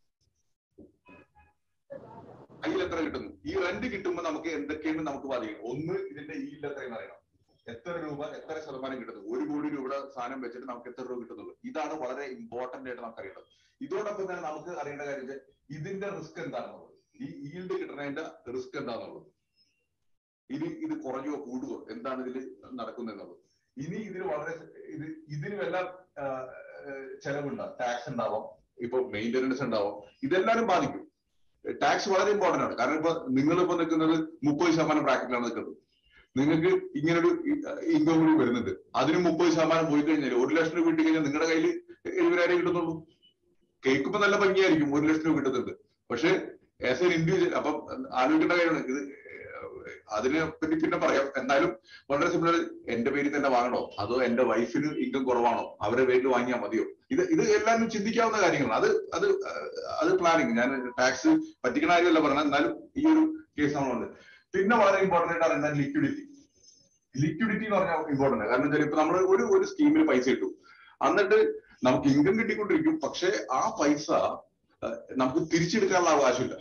കയ്യിൽ എത്ര കിട്ടുന്നു ഈ റെന്റ് കിട്ടുമ്പോൾ നമുക്ക് എന്തൊക്കെയാണ് നമുക്ക് ബാധിക്കുന്നത് ഒന്ന് ഇതിന്റെ ഈ എത്രയെന്ന് അറിയണം എത്ര രൂപ എത്ര ശതമാനം കിട്ടുന്നു ഒരു കോടി രൂപയുടെ സാധനം വെച്ചിട്ട് നമുക്ക് എത്ര രൂപ കിട്ടുന്നുള്ളൂ ഇതാണ് വളരെ ഇമ്പോർട്ടന്റ് ആയിട്ട് നമുക്ക് അറിയേണ്ടത് ഇതോടൊപ്പം തന്നെ നമുക്ക് അറിയേണ്ട കാര്യം ഇതിന്റെ റിസ്ക് എന്താണെന്നുള്ളത് ഈ ഈൽഡ് കിട്ടുന്നതിന്റെ റിസ്ക് എന്താണെന്നുള്ളത് ഇനി ഇത് കുറയോ കൂടുകയോ എന്താണ് ഇതിൽ നടക്കുന്നതെന്നുള്ളത് ഇനി ഇതിൽ വളരെ ഇത് ഇതിന് വല്ല ചെലവുണ്ടാവും ടാക്സ് ഉണ്ടാവാം ഇപ്പൊ മെയിൻ്റനൻസ് ഉണ്ടാവാം ഇതെല്ലാരും ബാധിക്കും ടാക്സ് വളരെ ഇമ്പോർട്ടന്റ് ആണ് കാരണം ഇപ്പൊ നിങ്ങളിപ്പോ നിൽക്കുന്നത് മുപ്പത് ശതമാനം ബ്രാക്കറ്റിലാണ് നിൽക്കുന്നത് നിങ്ങൾക്ക് ഇങ്ങനൊരു ഇൻകം കൂടി വരുന്നുണ്ട് അതിന് മുപ്പത് ശതമാനം പോയി കഴിഞ്ഞാൽ ഒരു ലക്ഷം രൂപ കിട്ടി കഴിഞ്ഞാൽ നിങ്ങളുടെ കയ്യിൽ എഴുപതിനായിരം കിട്ടുന്നുള്ളൂ കേൾക്കുമ്പോ നല്ല ഭംഗിയായിരിക്കും ഒരു ലക്ഷം രൂപ കിട്ടുന്നുണ്ട് പക്ഷെ ആസ് എൻ ഇൻഡിവിജ്വൽ അപ്പം ആലോചിക്കേണ്ട കാര്യമാണ് ഇത് അതിനെ പറ്റി പിന്നെ പറയാം എന്നാലും വളരെ സിമിലർ എന്റെ പേരിൽ തന്നെ വാങ്ങണോ അതോ എന്റെ വൈഫിന് ഇൻകം കുറവാണോ അവരുടെ പേരിൽ വാങ്ങിയാൽ മതിയോ ഇത് ഇത് എല്ലാവരും ചിന്തിക്കാവുന്ന കാര്യങ്ങളാണ് അത് അത് അത് പ്ലാനിങ് ഞാൻ ടാക്സ് പറ്റിക്കണ കാര്യമല്ല പറഞ്ഞത് എന്നാലും ഈ ഒരു കേസ് നമ്മളുണ്ട് പിന്നെ വളരെ ഇമ്പോർട്ടന്റ് ആയിട്ട് പറയുന്നത് ലിക്വിഡിറ്റി ലിക്വിഡിറ്റി എന്ന് പറഞ്ഞാൽ ഇമ്പോർട്ടന്റ് കാരണം വെച്ചാൽ ഇപ്പൊ നമ്മൾ ഒരു ഒരു സ്കീമിൽ പൈസ ഇട്ടു എന്നിട്ട് നമുക്ക് ഇൻകം കിട്ടിക്കൊണ്ടിരിക്കും പക്ഷെ ആ പൈസ നമുക്ക് തിരിച്ചെടുക്കാനുള്ള അവകാശമില്ല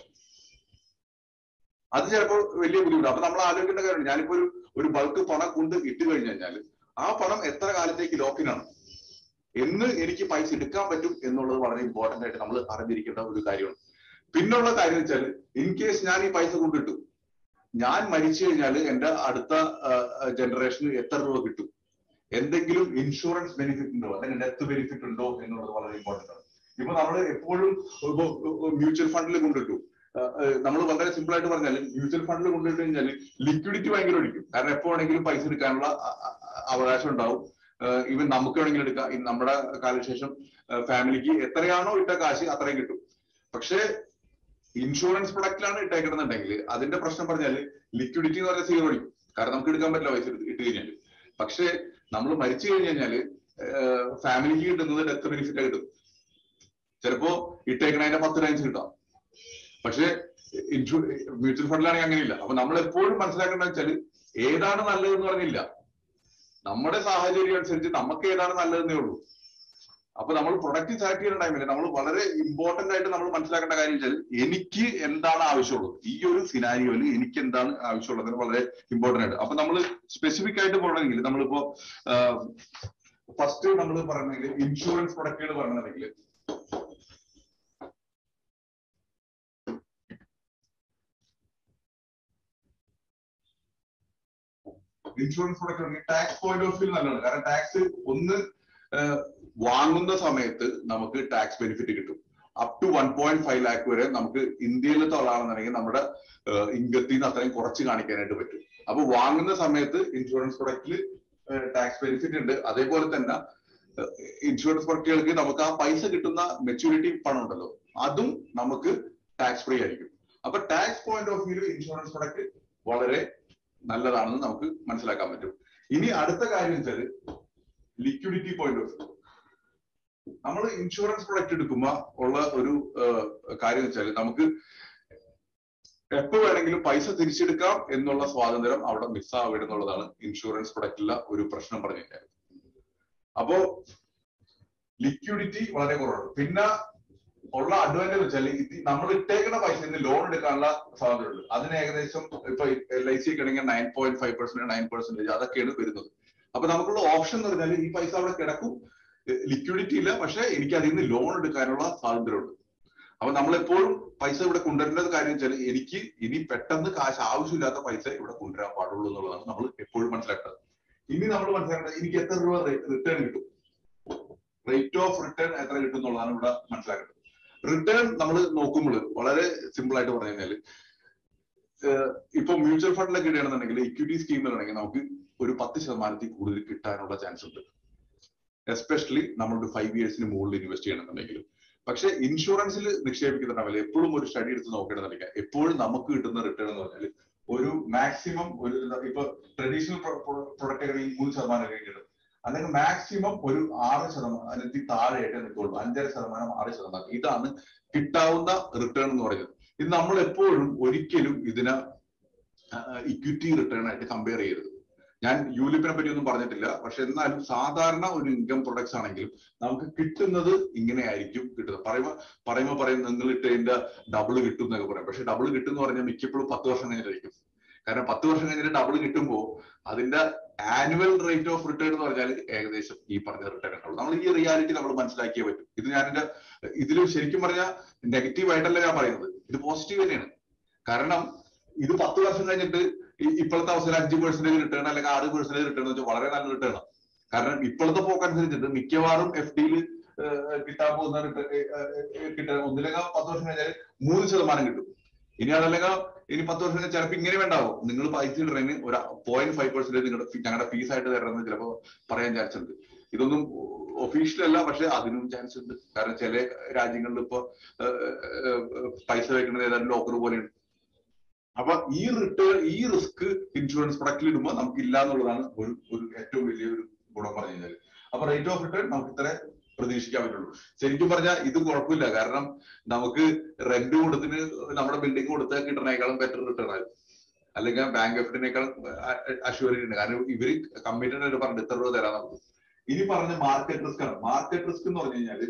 അത് ചിലപ്പോൾ വലിയ ബുദ്ധിമുട്ട് അപ്പൊ നമ്മൾ ആലോചിക്കേണ്ട കാര്യമാണ് ഞാനിപ്പോ ഒരു ഒരു ബൾക്ക് പണം കൊണ്ട് ഇട്ട് കഴിഞ്ഞു കഴിഞ്ഞാൽ ആ പണം എത്ര കാലത്തേക്ക് ലോക്കിനാണ് എന്ന് എനിക്ക് പൈസ എടുക്കാൻ പറ്റും എന്നുള്ളത് വളരെ ഇമ്പോർട്ടന്റ് ആയിട്ട് നമ്മൾ അറിഞ്ഞിരിക്കേണ്ട ഒരു കാര്യമാണ് പിന്നുള്ള കാര്യം വെച്ചാൽ ഇൻ കേസ് ഞാൻ ഈ പൈസ കൊണ്ടിട്ടു ഞാൻ മരിച്ചു കഴിഞ്ഞാൽ എന്റെ അടുത്ത ജനറേഷന് എത്ര രൂപ കിട്ടും എന്തെങ്കിലും ഇൻഷുറൻസ് ബെനിഫിറ്റ് ഉണ്ടോ അല്ലെങ്കിൽ ഡെത്ത് ബെനിഫിറ്റ് ഉണ്ടോ എന്നുള്ളത് വളരെ ഇമ്പോർട്ടന്റ് ആണ് ഇപ്പൊ നമ്മൾ എപ്പോഴും മ്യൂച്വൽ ഫണ്ടിൽ കൊണ്ടിട്ടു നമ്മൾ വളരെ സിമ്പിൾ ആയിട്ട് പറഞ്ഞാൽ മ്യൂച്വൽ ഫണ്ടിൽ കൊണ്ടിട്ട് കഴിഞ്ഞാൽ ലിക്വിഡിറ്റി ഭയങ്കര ഒഴിക്കും കാരണം എപ്പോ വേണമെങ്കിലും പൈസ എടുക്കാനുള്ള അവകാശം ഉണ്ടാവും ഈവൻ നമുക്ക് വേണമെങ്കിലും എടുക്കാം നമ്മുടെ കാലശേഷം ഫാമിലിക്ക് എത്രയാണോ ഇട്ട കാശ് അത്രയും കിട്ടും പക്ഷേ ഇൻഷുറൻസ് പ്രൊഡക്റ്റിലാണ് ഇട്ടേക്കണമെന്നുണ്ടെങ്കിൽ അതിന്റെ പ്രശ്നം പറഞ്ഞാൽ ലിക്വിഡിറ്റി എന്ന് പറഞ്ഞാൽ സീറോ അടിക്കും കാരണം നമുക്ക് എടുക്കാൻ പറ്റില്ല പൈസ ഇട്ട് കഴിഞ്ഞാൽ പക്ഷേ നമ്മൾ മരിച്ചു കഴിഞ്ഞു കഴിഞ്ഞാൽ ഫാമിലിക്ക് കിട്ടുന്നത് ഡെത്ത് ബെനിഫിറ്റ് കിട്ടും ചിലപ്പോ ഇട്ടേക്കണതിന്റെ പത്ത് ടൈംസ് കിട്ടാം പക്ഷേ ഇൻഷു മ്യൂച്വൽ ഫണ്ടിലാണെങ്കിൽ അങ്ങനെയില്ല അപ്പൊ നമ്മൾ എപ്പോഴും മനസ്സിലാക്കേണ്ടത് വെച്ചാൽ ഏതാണ് നല്ലതെന്ന് പറഞ്ഞില്ല നമ്മുടെ സാഹചര്യം അനുസരിച്ച് നമുക്ക് ഏതാണ് നല്ലതെന്നേ ഉള്ളൂ അപ്പൊ നമ്മൾ പ്രൊഡക്റ്റ് സെലക്ട് ചെയ്യുന്ന ടൈമിൽ നമ്മൾ വളരെ ഇമ്പോർട്ടന്റ് ആയിട്ട് നമ്മൾ മനസ്സിലാക്കേണ്ട കാര്യം വെച്ചാൽ എനിക്ക് എന്താണ് ആവശ്യമുള്ളത് ഈ ഒരു സിനാരിയോയിൽ എനിക്ക് എന്താണ് ആവശ്യമുള്ളത് വളരെ ഇമ്പോർട്ടന്റ് ആയിട്ട് അപ്പൊ നമ്മൾ സ്പെസിഫിക് ആയിട്ട് പറയണമെങ്കിൽ നമ്മളിപ്പോ ഫസ്റ്റ് നമ്മൾ പറയണമെങ്കിൽ ഇൻഷുറൻസ് പ്രൊഡക്റ്റുകൾ പറയണമെങ്കിൽ insurance product tax point of view നല്ലതാണ് കാരണം ടാക്സ് ഒന്ന് വാങ്ങുന്ന സമയത്ത് നമുക്ക് ടാക്സ് ബെനിഫിറ്റ് കിട്ടും up to one point five lakh വരെ നമുക്ക് ഇന്ത്യയിലത്തെ ആളാണെന്നുണ്ടെങ്കിൽ നമ്മുടെ ഇൻകത്തിൽ നിന്ന് അത്രയും കുറച്ച് കാണിക്കാനായിട്ട് പറ്റും അപ്പൊ വാങ്ങുന്ന സമയത്ത് ഇൻഷുറൻസ് പ്രൊഡക്റ്റിൽ ടാക്സ് ബെനിഫിറ്റ് ഉണ്ട് അതേപോലെ തന്നെ ഇൻഷുറൻസ് പ്രൊഡക്റ്റുകൾക്ക് നമുക്ക് ആ പൈസ കിട്ടുന്ന മെച്യൂരിറ്റി പണം ഉണ്ടല്ലോ അതും നമുക്ക് ടാക്സ് ഫ്രീ ആയിരിക്കും അപ്പൊ tax point of view insurance product വളരെ നല്ലതാണെന്ന് നമുക്ക് മനസ്സിലാക്കാൻ പറ്റും ഇനി അടുത്ത കാര്യം വെച്ചാൽ ലിക്വിഡിറ്റി പോയിന്റ് ഓഫ് വ്യൂ നമ്മൾ ഇൻഷുറൻസ് പ്രൊഡക്റ്റ് എടുക്കുമ്പോൾ ഉള്ള ഒരു കാര്യം വെച്ചാൽ നമുക്ക് എപ്പോ വേണമെങ്കിലും പൈസ തിരിച്ചെടുക്കാം എന്നുള്ള സ്വാതന്ത്ര്യം അവിടെ മിസ്സാവുക എന്നുള്ളതാണ് ഇൻഷുറൻസ് പ്രൊഡക്റ്റിലെ ഒരു പ്രശ്നം പറഞ്ഞു കഴിഞ്ഞാൽ അപ്പോ ലിക്വിഡിറ്റി വളരെ കുറവാണ് പിന്നെ ഉള്ള അഡ്വാൻറ്റേജ് വെച്ചാൽ നമ്മൾ ഇട്ടേക്കുന്ന പൈസ ലോൺ എടുക്കാനുള്ള സ്വാതന്ത്ര്യമുണ്ട് അതിന് ഏകദേശം ഇപ്പൊ എൽ ഐ സി ആണെങ്കിൽ nine point five percent nine percentage അതൊക്കെയാണ് വരുന്നത് അപ്പൊ നമുക്കുള്ള ഓപ്ഷൻ എന്ന് പറഞ്ഞാൽ ഈ പൈസ അവിടെ കിടക്കും ലിക്വിഡിറ്റി ഇല്ല പക്ഷെ എനിക്ക് അതിൽ നിന്ന് ലോൺ എടുക്കാനുള്ള സ്വാതന്ത്ര്യമുണ്ട് അപ്പൊ നമ്മളെപ്പോഴും പൈസ ഇവിടെ കൊണ്ടുവരേണ്ടത് കാര്യം വെച്ചാൽ എനിക്ക് ഇനി പെട്ടെന്ന് കാശ് ആവശ്യമില്ലാത്ത പൈസ ഇവിടെ കൊണ്ടുവരാൻ പാടുള്ളൂ എന്നുള്ളതാണ് നമ്മൾ എപ്പോഴും മനസ്സിലാക്കേണ്ടത് ഇനി നമ്മൾ മനസ്സിലാക്കേണ്ടത് എനിക്ക് എത്ര രൂപ റിട്ടേൺ കിട്ടും റേറ്റ് ഓഫ് റിട്ടേൺ എത്ര കിട്ടും എന്നുള്ളതാണ് ഇവിടെ മനസ്സിലാക്കേണ്ടത് റിട്ടേൺ നമ്മൾ നോക്കുമ്പോൾ വളരെ സിമ്പിൾ ആയിട്ട് പറഞ്ഞു കഴിഞ്ഞാൽ ഇപ്പൊ മ്യൂച്വൽ ഫണ്ടിലൊക്കെ ഇടുകയാണെന്നുണ്ടെങ്കിൽ ഇക്വിറ്റി സ്കീമിലാണെങ്കിൽ നമുക്ക് ഒരു പത്ത് ശതമാനത്തിൽ കൂടുതൽ കിട്ടാനുള്ള ചാൻസ് ഉണ്ട് എസ്പെഷ്യലി നമ്മളൊരു ഫൈവ് ഇയേഴ്സിന് മുകളിൽ ഇൻവെസ്റ്റ് ചെയ്യണമെന്നുണ്ടെങ്കിൽ പക്ഷെ ഇൻഷുറൻസിൽ നിക്ഷേപിക്കുന്നുണ്ടാവില്ല എപ്പോഴും ഒരു സ്റ്റഡി എടുത്ത് നോക്കണമെന്നുണ്ടെങ്കിൽ എപ്പോഴും നമുക്ക് കിട്ടുന്ന റിട്ടേൺ എന്ന് പറഞ്ഞാൽ ഒരു മാക്സിമം ഒരു ഇപ്പൊ ട്രഡീഷണൽ പ്രൊഡക്റ്റുകൾ മൂന്ന് ശതമാനം ഒക്കെ കിട്ടും അല്ലെങ്കിൽ മാക്സിമം ഒരു ആറ് ശതമാനത്തിൽ താഴെയായിട്ട് നിൽക്കുള്ളൂ അഞ്ചര ശതമാനം ആറ് ശതമാനം ഇതാണ് കിട്ടാവുന്ന റിട്ടേൺ എന്ന് പറയുന്നത് ഇത് നമ്മൾ എപ്പോഴും ഒരിക്കലും ഇതിനെ ഇക്വിറ്റി റിട്ടേൺ ആയിട്ട് കമ്പയർ ചെയ്യരുത് ഞാൻ യൂലിപ്പിനെ പറ്റി ഒന്നും പറഞ്ഞിട്ടില്ല പക്ഷെ എന്നാലും സാധാരണ ഒരു ഇൻകം പ്രൊഡക്ട്സ് ആണെങ്കിലും നമുക്ക് കിട്ടുന്നത് ഇങ്ങനെ ആയിരിക്കും കിട്ടുന്നത് പറയുമ്പോൾ പറയുമ്പോൾ പറയും നിങ്ങൾ ഇട്ടതിന്റെ ഡബിൾ കിട്ടും എന്നൊക്കെ പറയും പക്ഷെ ഡബിൾ കിട്ടും എന്ന് പറഞ്ഞാൽ മിക്കപ്പോഴും പത്ത് വർഷം കഴിഞ്ഞിട്ടായിരിക്കും കാരണം പത്ത് വർഷം കഴിഞ്ഞിട്ട് ഡബിൾ കിട്ടുമ്പോൾ അതിന്റെ ആനുവൽ റേറ്റ് ഓഫ് റിട്ടേൺ എന്ന് പറഞ്ഞാൽ ഏകദേശം ഈ പറഞ്ഞ റിട്ടേൺ ഉണ്ടാവും നമ്മൾ ഈ റിയാലിറ്റി നമ്മൾ മനസ്സിലാക്കിയേ പറ്റും ഇത് ഞാൻ എന്റെ ഇതിൽ ശരിക്കും പറഞ്ഞാൽ നെഗറ്റീവ് ആയിട്ടല്ല ഞാൻ പറയുന്നത് ഇത് പോസിറ്റീവ് തന്നെയാണ് കാരണം ഇത് പത്ത് വർഷം കഴിഞ്ഞിട്ട് ഇപ്പോഴത്തെ അവസരം അഞ്ച് പെർസെന്റേജ് റിട്ടേൺ അല്ലെങ്കിൽ ആറ് പെർസെന്റേജ് റിട്ടേൺ വെച്ചാൽ വളരെ നല്ല റിട്ടേൺ ആണ് കാരണം ഇപ്പോഴത്തെ പോക്കനുസരിച്ചിട്ട് മിക്കവാറും എഫ് ഡിയിൽ കിട്ടാൻ പോകുന്ന കിട്ടാൻ ഒന്നില്ലെങ്കിൽ പത്ത് വർഷം കഴിഞ്ഞാൽ മൂന്ന് ശതമാനം കിട്ടും ഇനി അതല്ലെങ്കിൽ ഇനി പത്ത് വർഷം കഴിഞ്ഞാൽ ചിലപ്പോൾ ഇങ്ങനെ വേണ്ടാവും നിങ്ങൾ പൈസ ഇടുന്നതിന് ഒരു പോയിന്റ് ഫൈവ് പെർസെന്റേജ് നിങ്ങളുടെ ഞങ്ങളുടെ ഫീസ് ആയിട്ട് തരണമെന്ന് ചിലപ്പോൾ പറയാൻ ചാൻസ് ഉണ്ട് ഇതൊന്നും ഒഫീഷ്യൽ അല്ല പക്ഷെ അതിനും ചാൻസ് ഉണ്ട് കാരണം ചില രാജ്യങ്ങളിൽ ഇപ്പൊ പൈസ വെക്കുന്നത് ഏതാണ്ട് ലോക്കർ പോലെയാണ് അപ്പൊ ഈ റിട്ടേൺ ഈ റിസ്ക് ഇൻഷുറൻസ് പ്രൊഡക്റ്റിൽ ഇടുമ്പോൾ നമുക്ക് ഇല്ല എന്നുള്ളതാണ് ഒരു ഒരു ഏറ്റവും വലിയ ഒരു ഗുണം പറഞ്ഞു കഴിഞ്ഞാൽ അപ്പൊ റേറ്റ് ഓഫ് റിട്ടേൺ നമുക്ക് ഇത്ര പ്രതീക്ഷിക്കാൻ പറ്റുള്ളൂ ശരിക്കും പറഞ്ഞാൽ ഇത് കുഴപ്പമില്ല കാരണം നമുക്ക് റെന്റ് കൊടുത്തിന് നമ്മുടെ ബിൽഡിംഗ് കൊടുത്താൽ കിട്ടുന്നതിനേക്കാളും ബെറ്റർ റിട്ടേൺ ആയിരുന്നു അല്ലെങ്കിൽ ബാങ്ക് എഫിനേക്കാൾ അഷ്യൂരിറ്റി ഉണ്ട് കാരണം ഇവര് കമ്പനിയുടെ ആയിട്ട് പറഞ്ഞിട്ട് ഇത്ര രൂപ തരാൻ നമുക്ക് ഇനി പറഞ്ഞ മാർക്കറ്റ് റിസ്ക് ആണ് മാർക്കറ്റ് റിസ്ക് എന്ന് പറഞ്ഞു കഴിഞ്ഞാല്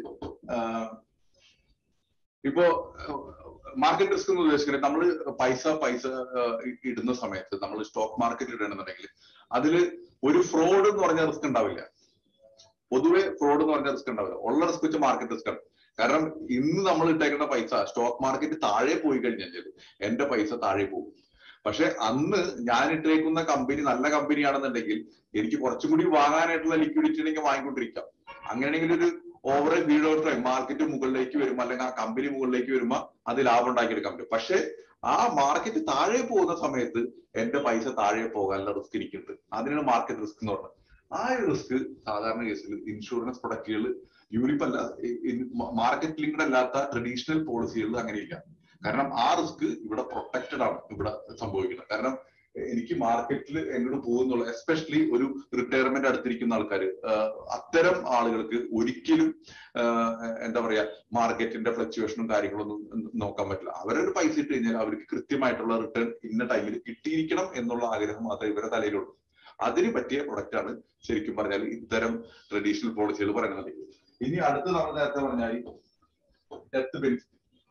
ഇപ്പോ മാർക്കറ്റ് റിസ്ക് എന്ന് ഉദ്ദേശിക്കുന്നത് നമ്മൾ പൈസ പൈസ ഇടുന്ന സമയത്ത് നമ്മൾ സ്റ്റോക്ക് മാർക്കറ്റ് ഇടണമെന്നുണ്ടെങ്കിൽ അതിൽ ഒരു ഫ്രോഡ് എന്ന് പറഞ്ഞ റിസ്ക് ഉണ്ടാവില്ല പൊതുവെ ഫ്രോഡ് എന്ന് പറഞ്ഞ റിസ്ക് ഉണ്ടാവില്ല ഉള്ള റിസ്ക് വെച്ച് മാർക്കറ്റ് റിസ്ക് ആണ് കാരണം ഇന്ന് നമ്മൾ ഇട്ടേക്കുന്ന പൈസ സ്റ്റോക്ക് മാർക്കറ്റ് താഴെ പോയി കഴിഞ്ഞാൽ എന്റെ പൈസ താഴെ പോകും പക്ഷെ അന്ന് ഞാൻ ഇട്ടേക്കുന്ന കമ്പനി നല്ല കമ്പനിയാണെന്നുണ്ടെങ്കിൽ എനിക്ക് കുറച്ചും കൂടി വാങ്ങാനായിട്ടുള്ള ലിക്വിഡിറ്റി ഉണ്ടെങ്കിൽ വാങ്ങിക്കൊണ്ടിരിക്കാം അങ്ങനെയാണെങ്കിൽ ഒരു over period of time market മുകളിലേക്ക് വരുമ്പോൾ അല്ലെങ്കിൽ ആ കമ്പനി മുകളിലേക്ക് വരുമ്പോൾ അത് ലാഭം ഉണ്ടാക്കിയെടുക്കാൻ പറ്റും പക്ഷെ ആ മാർക്കറ്റ് താഴെ പോകുന്ന സമയത്ത് എന്റെ പൈസ താഴെ പോകാനുള്ള റിസ്ക് എനിക്കുണ്ട് അതിനാണ് മാർക്കറ്റ് റിസ്ക് എന്ന് പറയുന്നത് ആ ഒരു റിസ്ക് സാധാരണ കേസിൽ ഇൻഷുറൻസ് പ്രൊഡക്റ്റുകൾ യൂണിപ്പ് അല്ല മാർക്കറ്റ് ലിങ്ക്ഡ് അല്ലാത്ത ട്രഡീഷണൽ പോളിസികളിൽ അങ്ങനെയില്ല കാരണം ആ റിസ്ക് ഇവിടെ പ്രൊട്ടക്റ്റഡ് ആണ് ഇവിടെ സംഭവിക്കുന്നത് കാരണം എനിക്ക് മാർക്കറ്റിൽ എങ്ങോട്ട് പോകുന്നുള്ള എസ്പെഷ്യലി ഒരു റിട്ടയർമെന്റ് അടുത്തിരിക്കുന്ന ആൾക്കാർ അത്തരം ആളുകൾക്ക് ഒരിക്കലും എന്താ പറയാ മാർക്കറ്റിന്റെ ഫ്ലക്ച്വേഷനും കാര്യങ്ങളൊന്നും നോക്കാൻ പറ്റില്ല അവരൊരു പൈസ ഇട്ട് കഴിഞ്ഞാൽ അവർക്ക് കൃത്യമായിട്ടുള്ള റിട്ടേൺ ഇന്ന ടൈമിൽ കിട്ടിയിരിക്കണം എന്നുള്ള ആഗ്രഹം മാത്രമേ ഇവരുടെ തലയിലുള്ളൂ അതിന് പറ്റിയ പ്രൊഡക്റ്റ് ആണ് ശരിക്കും പറഞ്ഞാൽ ഇത്തരം ട്രഡീഷണൽ പോളിസികൾ പറയുന്നത് ഇനി അടുത്ത് നമ്മൾ നേരത്തെ പറഞ്ഞാൽ ഡെത്ത് ബെനിഫിറ്റ്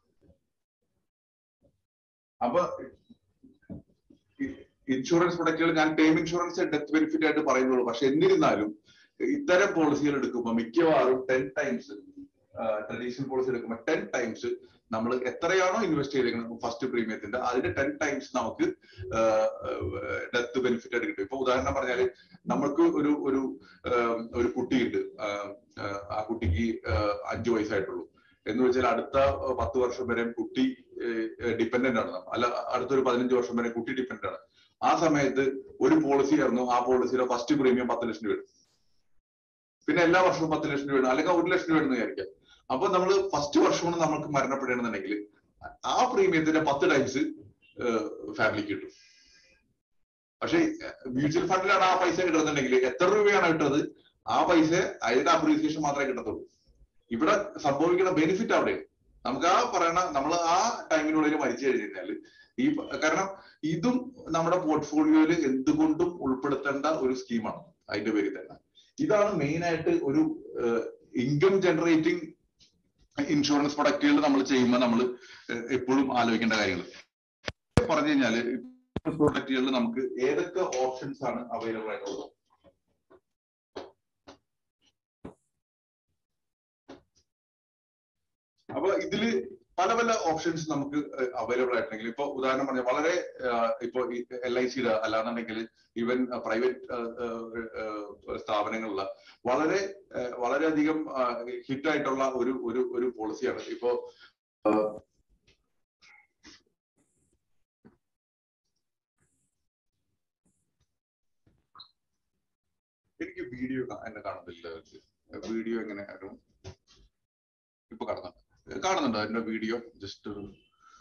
അപ്പൊ ഇൻഷുറൻസ് പ്രൊഡക്റ്റുകൾ ഞാൻ ടേം ഇൻഷുറൻസ് ഡെത്ത് ബെനിഫിറ്റ് ആയിട്ട് പറയുന്നുള്ളൂ പക്ഷെ എന്നിരുന്നാലും ഇത്തരം പോളിസികൾ എടുക്കുമ്പോൾ മിക്കവാറും ടെൻ ടൈംസ് ട്രഡീഷണൽ പോളിസി എടുക്കുമ്പോൾ ടെൻ ടൈംസ് നമ്മൾ എത്രയാണോ ഇൻവെസ്റ്റ് ചെയ്തിരിക്കുന്നത് ഫസ്റ്റ് പ്രീമിയത്തിന്റെ അതിന്റെ ടെൻ ടൈംസ് നമുക്ക് ഡെത്ത് ബെനിഫിറ്റ് ആയിട്ട് കിട്ടും ഇപ്പൊ ഉദാഹരണം പറഞ്ഞാല് നമ്മൾക്ക് ഒരു ഒരു ഒരു കുട്ടിയുണ്ട് ആ കുട്ടിക്ക് അഞ്ചു വയസ്സായിട്ടുള്ളൂ എന്ന് വെച്ചാൽ അടുത്ത പത്ത് വർഷം വരെ കുട്ടി ഡിപ്പെൻഡന്റ് ആണ് അല്ല അടുത്തൊരു പതിനഞ്ച് വർഷം വരെ കുട്ടി ഡിപ്പെൻഡന്റ് ആണ് ആ സമയത്ത് ഒരു പോളിസി ആയിരുന്നു ആ പോളിസിയുടെ ഫസ്റ്റ് പ്രീമിയം പത്ത് ലക്ഷം രൂപ പിന്നെ എല്ലാ വർഷവും പത്ത് ലക്ഷം രൂപ അല്ലെങ്കിൽ ഒരു ലക്ഷം രൂപ വിചാരിക്കാം അപ്പൊ നമ്മൾ ഫസ്റ്റ് വർഷമാണ് നമ്മൾക്ക് മരണപ്പെടണമെന്നുണ്ടെങ്കിൽ ആ പ്രീമിയത്തിന്റെ പത്ത് ടൈംസ് ഫാമിലിക്ക് കിട്ടും പക്ഷെ മ്യൂച്വൽ ഫണ്ടിലാണ് ആ പൈസ കിട്ടുന്നുണ്ടെങ്കിൽ എത്ര രൂപയാണ് കിട്ടുന്നത് ആ പൈസ അതിന്റെ അപ്രീസിയേഷൻ മാത്രമേ കിട്ടത്തുള്ളൂ ഇവിടെ സംഭവിക്കുന്ന ബെനിഫിറ്റ് അവിടെയാണ് നമുക്ക് ആ പറയണ നമ്മൾ ആ ടൈമിനുള്ളിൽ മരിച്ചു കഴിഞ്ഞാൽ ഈ കാരണം ഇതും നമ്മുടെ പോർട്ട്ഫോളിയോയിൽ എന്തുകൊണ്ടും ഉൾപ്പെടുത്തേണ്ട ഒരു സ്കീമാണ് അതിന്റെ പേരിൽ തന്നെ ഇതാണ് മെയിൻ ആയിട്ട് ഒരു ഇൻകം ജനറേറ്റിംഗ് ഇൻഷുറൻസ് പ്രൊഡക്റ്റുകൾ നമ്മൾ ചെയ്യുമ്പോൾ നമ്മൾ എപ്പോഴും ആലോചിക്കേണ്ട കാര്യങ്ങൾ പറഞ്ഞു കഴിഞ്ഞാല് പ്രൊഡക്റ്റുകളിൽ നമുക്ക് ഏതൊക്കെ ഓപ്ഷൻസ് ആണ് അവൈലബിൾ ആയിട്ടുള്ളത് അപ്പൊ ഇതില് പല പല ഓപ്ഷൻസ് നമുക്ക് അവൈലബിൾ ആയിട്ടുണ്ടെങ്കിൽ ഇപ്പൊ ഉദാഹരണം പറഞ്ഞാൽ വളരെ ഇപ്പൊ എൽ ഐ സിയുടെ അല്ലാന്നുണ്ടെങ്കിൽ ഈവൻ പ്രൈവറ്റ് സ്ഥാപനങ്ങളിലെ വളരെ വളരെയധികം ഹിറ്റ് ആയിട്ടുള്ള ഒരു ഒരു ഒരു പോളിസിയാണ് ഇപ്പോ എനിക്ക് വീഡിയോ എന്നെ കാണുന്നില്ല വീഡിയോ എങ്ങനെയായിരുന്നു ഇപ്പൊ കാണുന്നുണ്ട് കാണുന്നുണ്ടോ എന്റെ വീഡിയോ ജസ്റ്റ് ഒരു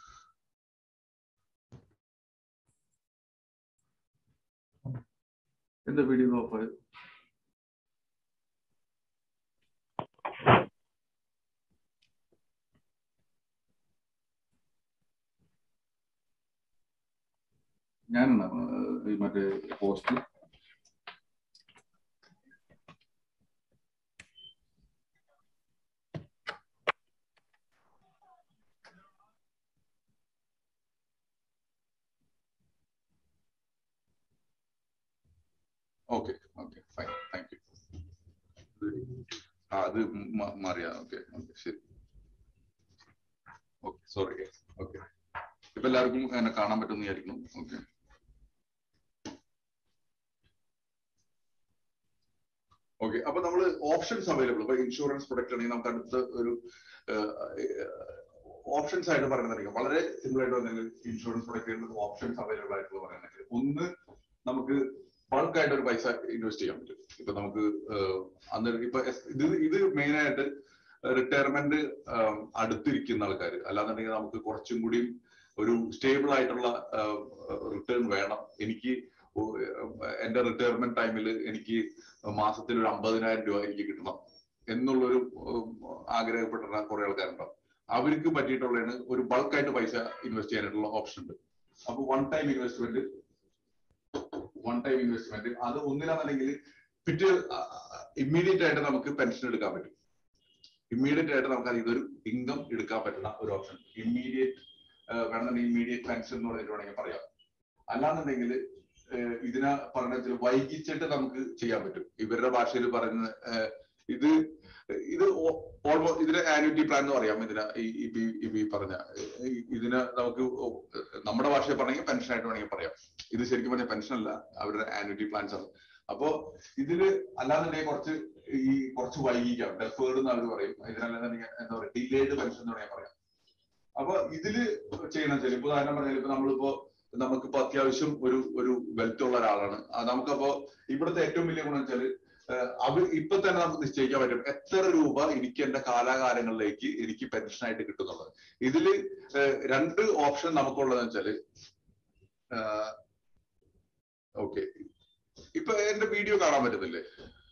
എന്റെ വീഡിയോ നോക്കാം ഞാൻ ഈ മറ്റേ post okay okay fine thank you ആ അത് മാറിയാ ഓക്കെ ഓക്കെ ശരി ഓക്കെ സോറി ഓക്കെ ഇപ്പൊ എല്ലാവർക്കും എന്നെ കാണാൻ പറ്റുമെന്ന് വിചാരിക്കുന്നു ഓക്കെ ഓക്കെ അപ്പൊ നമ്മൾ ഓപ്ഷൻസ് അവൈലബിൾ ഇപ്പൊ ഇൻഷുറൻസ് പ്രൊഡക്റ്റ് ആണെങ്കിൽ നമുക്ക് അടുത്ത ഒരു ഓപ്ഷൻസ് ആയിട്ട് പറയുന്നുണ്ടെങ്കിൽ വളരെ സിമ്പിൾ ആയിട്ട് പറഞ്ഞാൽ ഇൻഷുറൻസ് പ്രൊഡക്റ്റുകളിൽ ഓപ്ഷൻസ് അവൈലബിൾ ആയിട്ടുള്ള പറയുന്നുണ്ടെങ്കിൽ ഒന്ന് നമുക്ക് ബൾക്ക് ആയിട്ട് ഒരു പൈസ ഇൻവെസ്റ്റ് ചെയ്യാൻ പറ്റും ഇപ്പൊ നമുക്ക് അന്ന് ഇപ്പൊ ഇത് ഇത് മെയിൻ ആയിട്ട് റിട്ടയർമെന്റ് അടുത്തിരിക്കുന്ന ആൾക്കാർ അല്ലാന്നുണ്ടെങ്കിൽ നമുക്ക് കുറച്ചും കൂടി ഒരു സ്റ്റേബിൾ ആയിട്ടുള്ള റിട്ടേൺ വേണം എനിക്ക് എന്റെ റിട്ടയർമെന്റ് ടൈമിൽ എനിക്ക് മാസത്തിൽ ഒരു അമ്പതിനായിരം രൂപ എനിക്ക് കിട്ടണം എന്നുള്ളൊരു ആഗ്രഹപ്പെട്ട കുറെ ആൾക്കാരുണ്ടാവും അവർക്ക് പറ്റിയിട്ടുള്ളതാണ് ഒരു ബൾക്കായിട്ട് പൈസ ഇൻവെസ്റ്റ് ചെയ്യാനായിട്ടുള്ള ഓപ്ഷൻ ഉണ്ട് അപ്പൊ one time investment one time investment അത് ഒന്നിലാണെന്നുണ്ടെങ്കിൽ പിറ്റേ ഇമ്മീഡിയറ്റ് ആയിട്ട് നമുക്ക് പെൻഷൻ എടുക്കാൻ പറ്റും ഇമ്മീഡിയറ്റ് ആയിട്ട് നമുക്ക് അത് ഇതൊരു ഇൻകം എടുക്കാൻ പറ്റുന്ന ഒരു ഓപ്ഷൻ ഇമ്മീഡിയറ്റ് വേണമെന്നുണ്ടെങ്കിൽ ഇമ്മീഡിയറ്റ് പെൻഷൻ എന്ന് പറഞ്ഞിട്ട് വേണമെങ്കിൽ പറയാം അല്ലാന്നുണ്ടെങ്കിൽ ഇതിനെ പറഞ്ഞ വൈകിച്ചിട്ട് നമുക്ക് ചെയ്യാൻ പറ്റും ഇവരുടെ ഭാഷയിൽ പറയുന്ന ഇത് ഇത് ഓൾമോസ്റ്റ് ഇതിന് ആനുവിറ്റി പ്ലാൻ എന്ന് പറയാം ഇതിന് ഈ പറഞ്ഞ ഇതിന് നമുക്ക് നമ്മുടെ ഭാഷയിൽ പറഞ്ഞെങ്കിൽ പെൻഷൻ ആയിട്ട് വേണമെങ്കിൽ പറയാം ഇത് ശരിക്കും പറഞ്ഞ പെൻഷൻ അല്ല അവരുടെ ആനുവിറ്റി പ്ലാൻസ് ആണ് അപ്പോ ഇതില് അല്ലാന്നുണ്ടെങ്കിൽ കുറച്ച് ഈ കുറച്ച് വൈകിക്കാം ഡെഫേർഡ് എന്ന് അവർ പറയും ഇതിനല്ലാന്നുണ്ടെങ്കിൽ എന്താ പറയുക ഡിലേഡ് പെൻഷൻ എന്ന് വേണമെങ്കിൽ പറയാം അപ്പൊ ഇതില് ചെയ്യണം വെച്ചാൽ ഇപ്പൊ ഉദാഹരണം പറഞ്ഞാൽ ഇപ്പൊ നമ്മളിപ്പോ നമുക്കിപ്പോ അത്യാവശ്യം ഒരു ഒരു വെൽത്ത് ഉള്ള ഒരാളാണ് നമുക്കപ്പോ ഇവിടുത്തെ ഏറ്റവും വലിയ ഗുണം വെച്ചാല് അവർ ഇപ്പൊ തന്നെ നമുക്ക് നിശ്ചയിക്കാൻ പറ്റും എത്ര രൂപ എനിക്ക് എന്റെ കാലാകാലങ്ങളിലേക്ക് എനിക്ക് പെൻഷൻ ആയിട്ട് കിട്ടുന്നുള്ളത് ഇതില് രണ്ട് ഓപ്ഷൻ നമുക്കുള്ളതെന്ന് വെച്ചാല് ഓക്കെ ഇപ്പൊ എന്റെ വീഡിയോ കാണാൻ പറ്റുന്നില്ലേ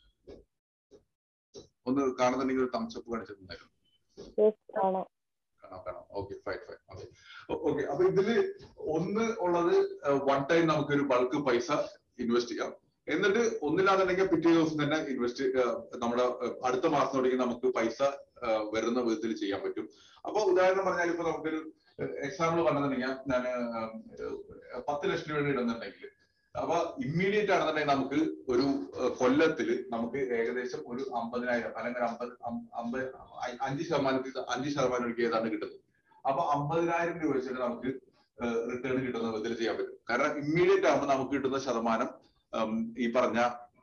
ഒന്ന് കാണുന്നുണ്ടെങ്കിൽ ഒരു തംസപ്പ് കാണിച്ചിട്ടുണ്ടായിരുന്നു കാണാം കാണാം okay fine fine okay okay അപ്പൊ ഇതില് ഒന്ന് ഉള്ളത് വൺ ടൈം നമുക്കൊരു ബൾക്ക് പൈസ ഇൻവെസ്റ്റ് ചെയ്യാം എന്നിട്ട് ഒന്നില്ലാന്നുണ്ടെങ്കിൽ പിറ്റേ ദിവസം തന്നെ ഇൻവെസ്റ്റ് നമ്മുടെ അടുത്ത മാസം തുടങ്ങി നമുക്ക് പൈസ വരുന്ന വിധത്തിൽ ചെയ്യാൻ പറ്റും അപ്പൊ ഉദാഹരണം പറഞ്ഞാൽ ഇപ്പൊ നമുക്കൊരു എക്സാമ്പിൾ പറഞ്ഞിട്ടുണ്ടെങ്കിൽ ഞാൻ പത്ത് ലക്ഷം രൂപ ഇടുന്നുണ്ടെങ്കിൽ അപ്പൊ ഇമ്മീഡിയറ്റ് ആണെന്നുണ്ടെങ്കിൽ നമുക്ക് ഒരു കൊല്ലത്തിൽ നമുക്ക് ഏകദേശം ഒരു അമ്പതിനായിരം അല്ലെങ്കിൽ അമ്പത് അമ്പത് അഞ്ച് ശതമാനത്തിൽ അഞ്ച് ശതമാനം എനിക്ക് ഏതാണ് കിട്ടുന്നത് അപ്പൊ അമ്പതിനായിരം രൂപ വെച്ചിട്ട് നമുക്ക് റിട്ടേൺ കിട്ടുന്ന വിധത്തിൽ ചെയ്യാൻ പറ്റും കാരണം ഇമ്മീഡിയറ്റ് ആകുമ്പോൾ നമുക്ക് കിട്ടുന്ന ശതമാനം ഈ പറഞ്ഞ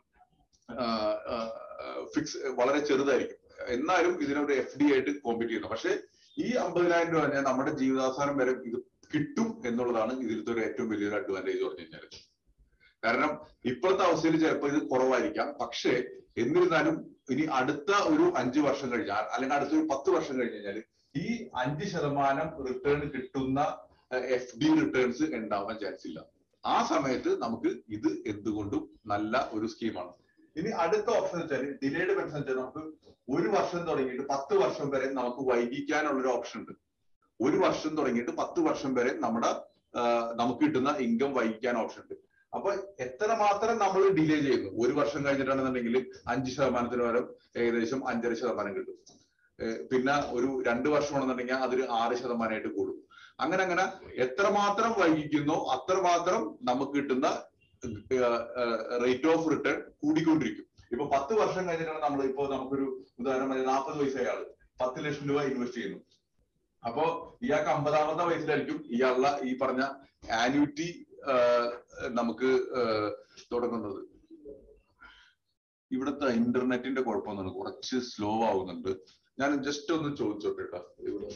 ഫിക്സ് വളരെ ചെറുതായിരിക്കും എന്നാലും ഇതിനൊരു എഫ് ഡി ആയിട്ട് കോമ്പീറ്റ് ചെയ്യുന്നത് പക്ഷെ ഈ അമ്പതിനായിരം രൂപ തന്നെ നമ്മുടെ ജീവിതാവസാനം വരെ ഇത് കിട്ടും എന്നുള്ളതാണ് ഇതിലത്തെ ഒരു ഏറ്റവും വലിയൊരു അഡ്വാൻറ്റേജ് പറഞ്ഞു കഴിഞ്ഞാൽ കാരണം ഇപ്പോഴത്തെ അവസ്ഥയിൽ ചിലപ്പോൾ ഇത് കുറവായിരിക്കാം പക്ഷേ എന്നിരുന്നാലും ഇനി അടുത്ത ഒരു അഞ്ചു വർഷം കഴിഞ്ഞാൽ അല്ലെങ്കിൽ അടുത്ത ഒരു പത്ത് വർഷം കഴിഞ്ഞ് കഴിഞ്ഞാൽ ഈ അഞ്ച് ശതമാനം റിട്ടേൺ കിട്ടുന്ന എഫ് ഡി റിട്ടേൺസ് ഉണ്ടാവാൻ ചാൻസ് ഇല്ല ആ സമയത്ത് നമുക്ക് ഇത് എന്തുകൊണ്ടും നല്ല ഒരു സ്കീമാണ് ഇനി അടുത്ത ഓപ്ഷൻ വെച്ചാൽ ഡിലേഡ് പെൻഷൻ വെച്ചാൽ നമുക്ക് ഒരു വർഷം തുടങ്ങിയിട്ട് പത്ത് വർഷം വരെ നമുക്ക് വൈകിക്കാനുള്ള ഒരു ഓപ്ഷൻ ഉണ്ട് ഒരു വർഷം തുടങ്ങിയിട്ട് പത്ത് വർഷം വരെ നമ്മുടെ നമുക്ക് കിട്ടുന്ന ഇൻകം വൈകിക്കാൻ ഓപ്ഷൻ ഉണ്ട് അപ്പൊ എത്രമാത്രം നമ്മൾ ഡിലേ ചെയ്യുന്നു ഒരു വർഷം കഴിഞ്ഞിട്ടാണെന്നുണ്ടെങ്കിൽ അഞ്ച് ശതമാനത്തിന് പകരം ഏകദേശം അഞ്ചര ശതമാനം കിട്ടും പിന്നെ ഒരു രണ്ട് വർഷമാണെന്നുണ്ടെങ്കിൽ അതൊരു ആറ് ശതമാനമായിട്ട് കൂടും അങ്ങനെ അങ്ങനെ എത്രമാത്രം വൈകിക്കുന്നോ അത്രമാത്രം നമുക്ക് കിട്ടുന്ന റേറ്റ് ഓഫ് റിട്ടേൺ കൂടിക്കൊണ്ടിരിക്കും ഇപ്പൊ പത്ത് വർഷം കഴിഞ്ഞിട്ടാണ് നമ്മൾ ഇപ്പോ നമുക്കൊരു ഉദാഹരണം പറഞ്ഞാൽ നാൽപ്പത് വയസ്സായ ആള് പത്ത് ലക്ഷം രൂപ ഇൻവെസ്റ്റ് ചെയ്യുന്നു അപ്പോ ഇയാൾക്ക് അമ്പതാമത്തെ വയസ്സിലായിരിക്കും ഇയാളുടെ ഈ പറഞ്ഞ ആന്യൂറ്റി നമുക്ക് തുടങ്ങുന്നത് ഇവിടുത്തെ ഇന്റർനെറ്റിന്റെ കുഴപ്പമൊന്നുമാണ് കുറച്ച് സ്ലോ ആവുന്നുണ്ട് ഞാൻ ജസ്റ്റ് ഒന്ന് ചോദിച്ചോട്ടെ കേട്ടോ ഇവിടെ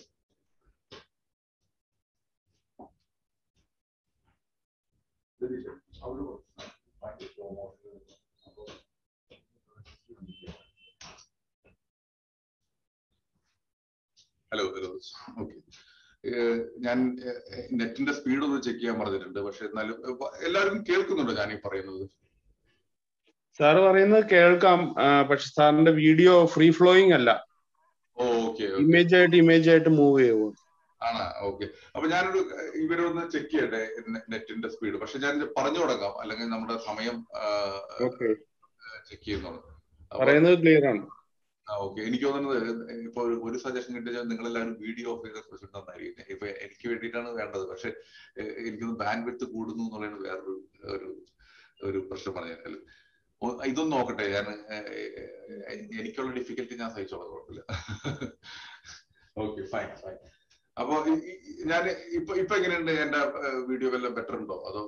ഹലോ ഹലോ ഓക്കെ ഞാൻ നെറ്റിന്റെ സ്പീഡ് ഒന്ന് ചെക്ക് ചെയ്യാൻ പറഞ്ഞിട്ടുണ്ട് പക്ഷെ എന്നാലും എല്ലാവർക്കും കേൾക്കുന്നുണ്ടോ ഞാൻ ഈ പറയുന്നത് സാർ പറയുന്നത് കേൾക്കാം പക്ഷെ സാറിന്റെ വീഡിയോ ഫ്രീ ഫ്ലോയിങ് അല്ല ഓക്കെ ഇമേജ് ആയിട്ട് ഇമേജ് ആയിട്ട് മൂവ് ചെയ്യുമോ ആണ് ഓക്കെ അപ്പൊ ഞാനൊരു ഇവരൊന്ന് ചെക്ക് ചെയ്യട്ടെ നെറ്റിന്റെ സ്പീഡ് പക്ഷെ ഞാൻ പറഞ്ഞു തുടങ്ങാം അല്ലെങ്കിൽ നമ്മുടെ സമയം ചെക്ക് ചെയ്യുന്നുള്ളൂ പറയുന്നത് ക്ലിയർ ആണ് ഓക്കെ എനിക്ക് തോന്നുന്നത് ഇപ്പൊ ഒരു സജഷൻ കിട്ടിയാൽ നിങ്ങൾ എല്ലാവരും വീഡിയോ ഓഫ് ചെയ്ത കുറിച്ച് നന്നായിരിക്കും ഇപ്പൊ എനിക്ക് വേണ്ടിയിട്ടാണ് വേണ്ടത് പക്ഷെ എനിക്കൊന്ന് ബാൻഡ് വിത്ത് കൂടുന്നു എന്നുള്ളതാണ് വേറൊരു ഒരു ഒരു പ്രശ്നം പറഞ്ഞാൽ ഇതൊന്നും നോക്കട്ടെ ഞാൻ എനിക്കുള്ള ഡിഫിക്കൽറ്റി ഞാൻ സഹിച്ചോളാം കുഴപ്പമില്ല ഓക്കെ ഫൈൻ ഫൈൻ അപ്പൊ ഞാൻ ഇപ്പൊ ഇപ്പൊ എങ്ങനെയുണ്ട് എന്റെ വീഡിയോ വല്ല ബെറ്റർ ഉണ്ടോ അതോ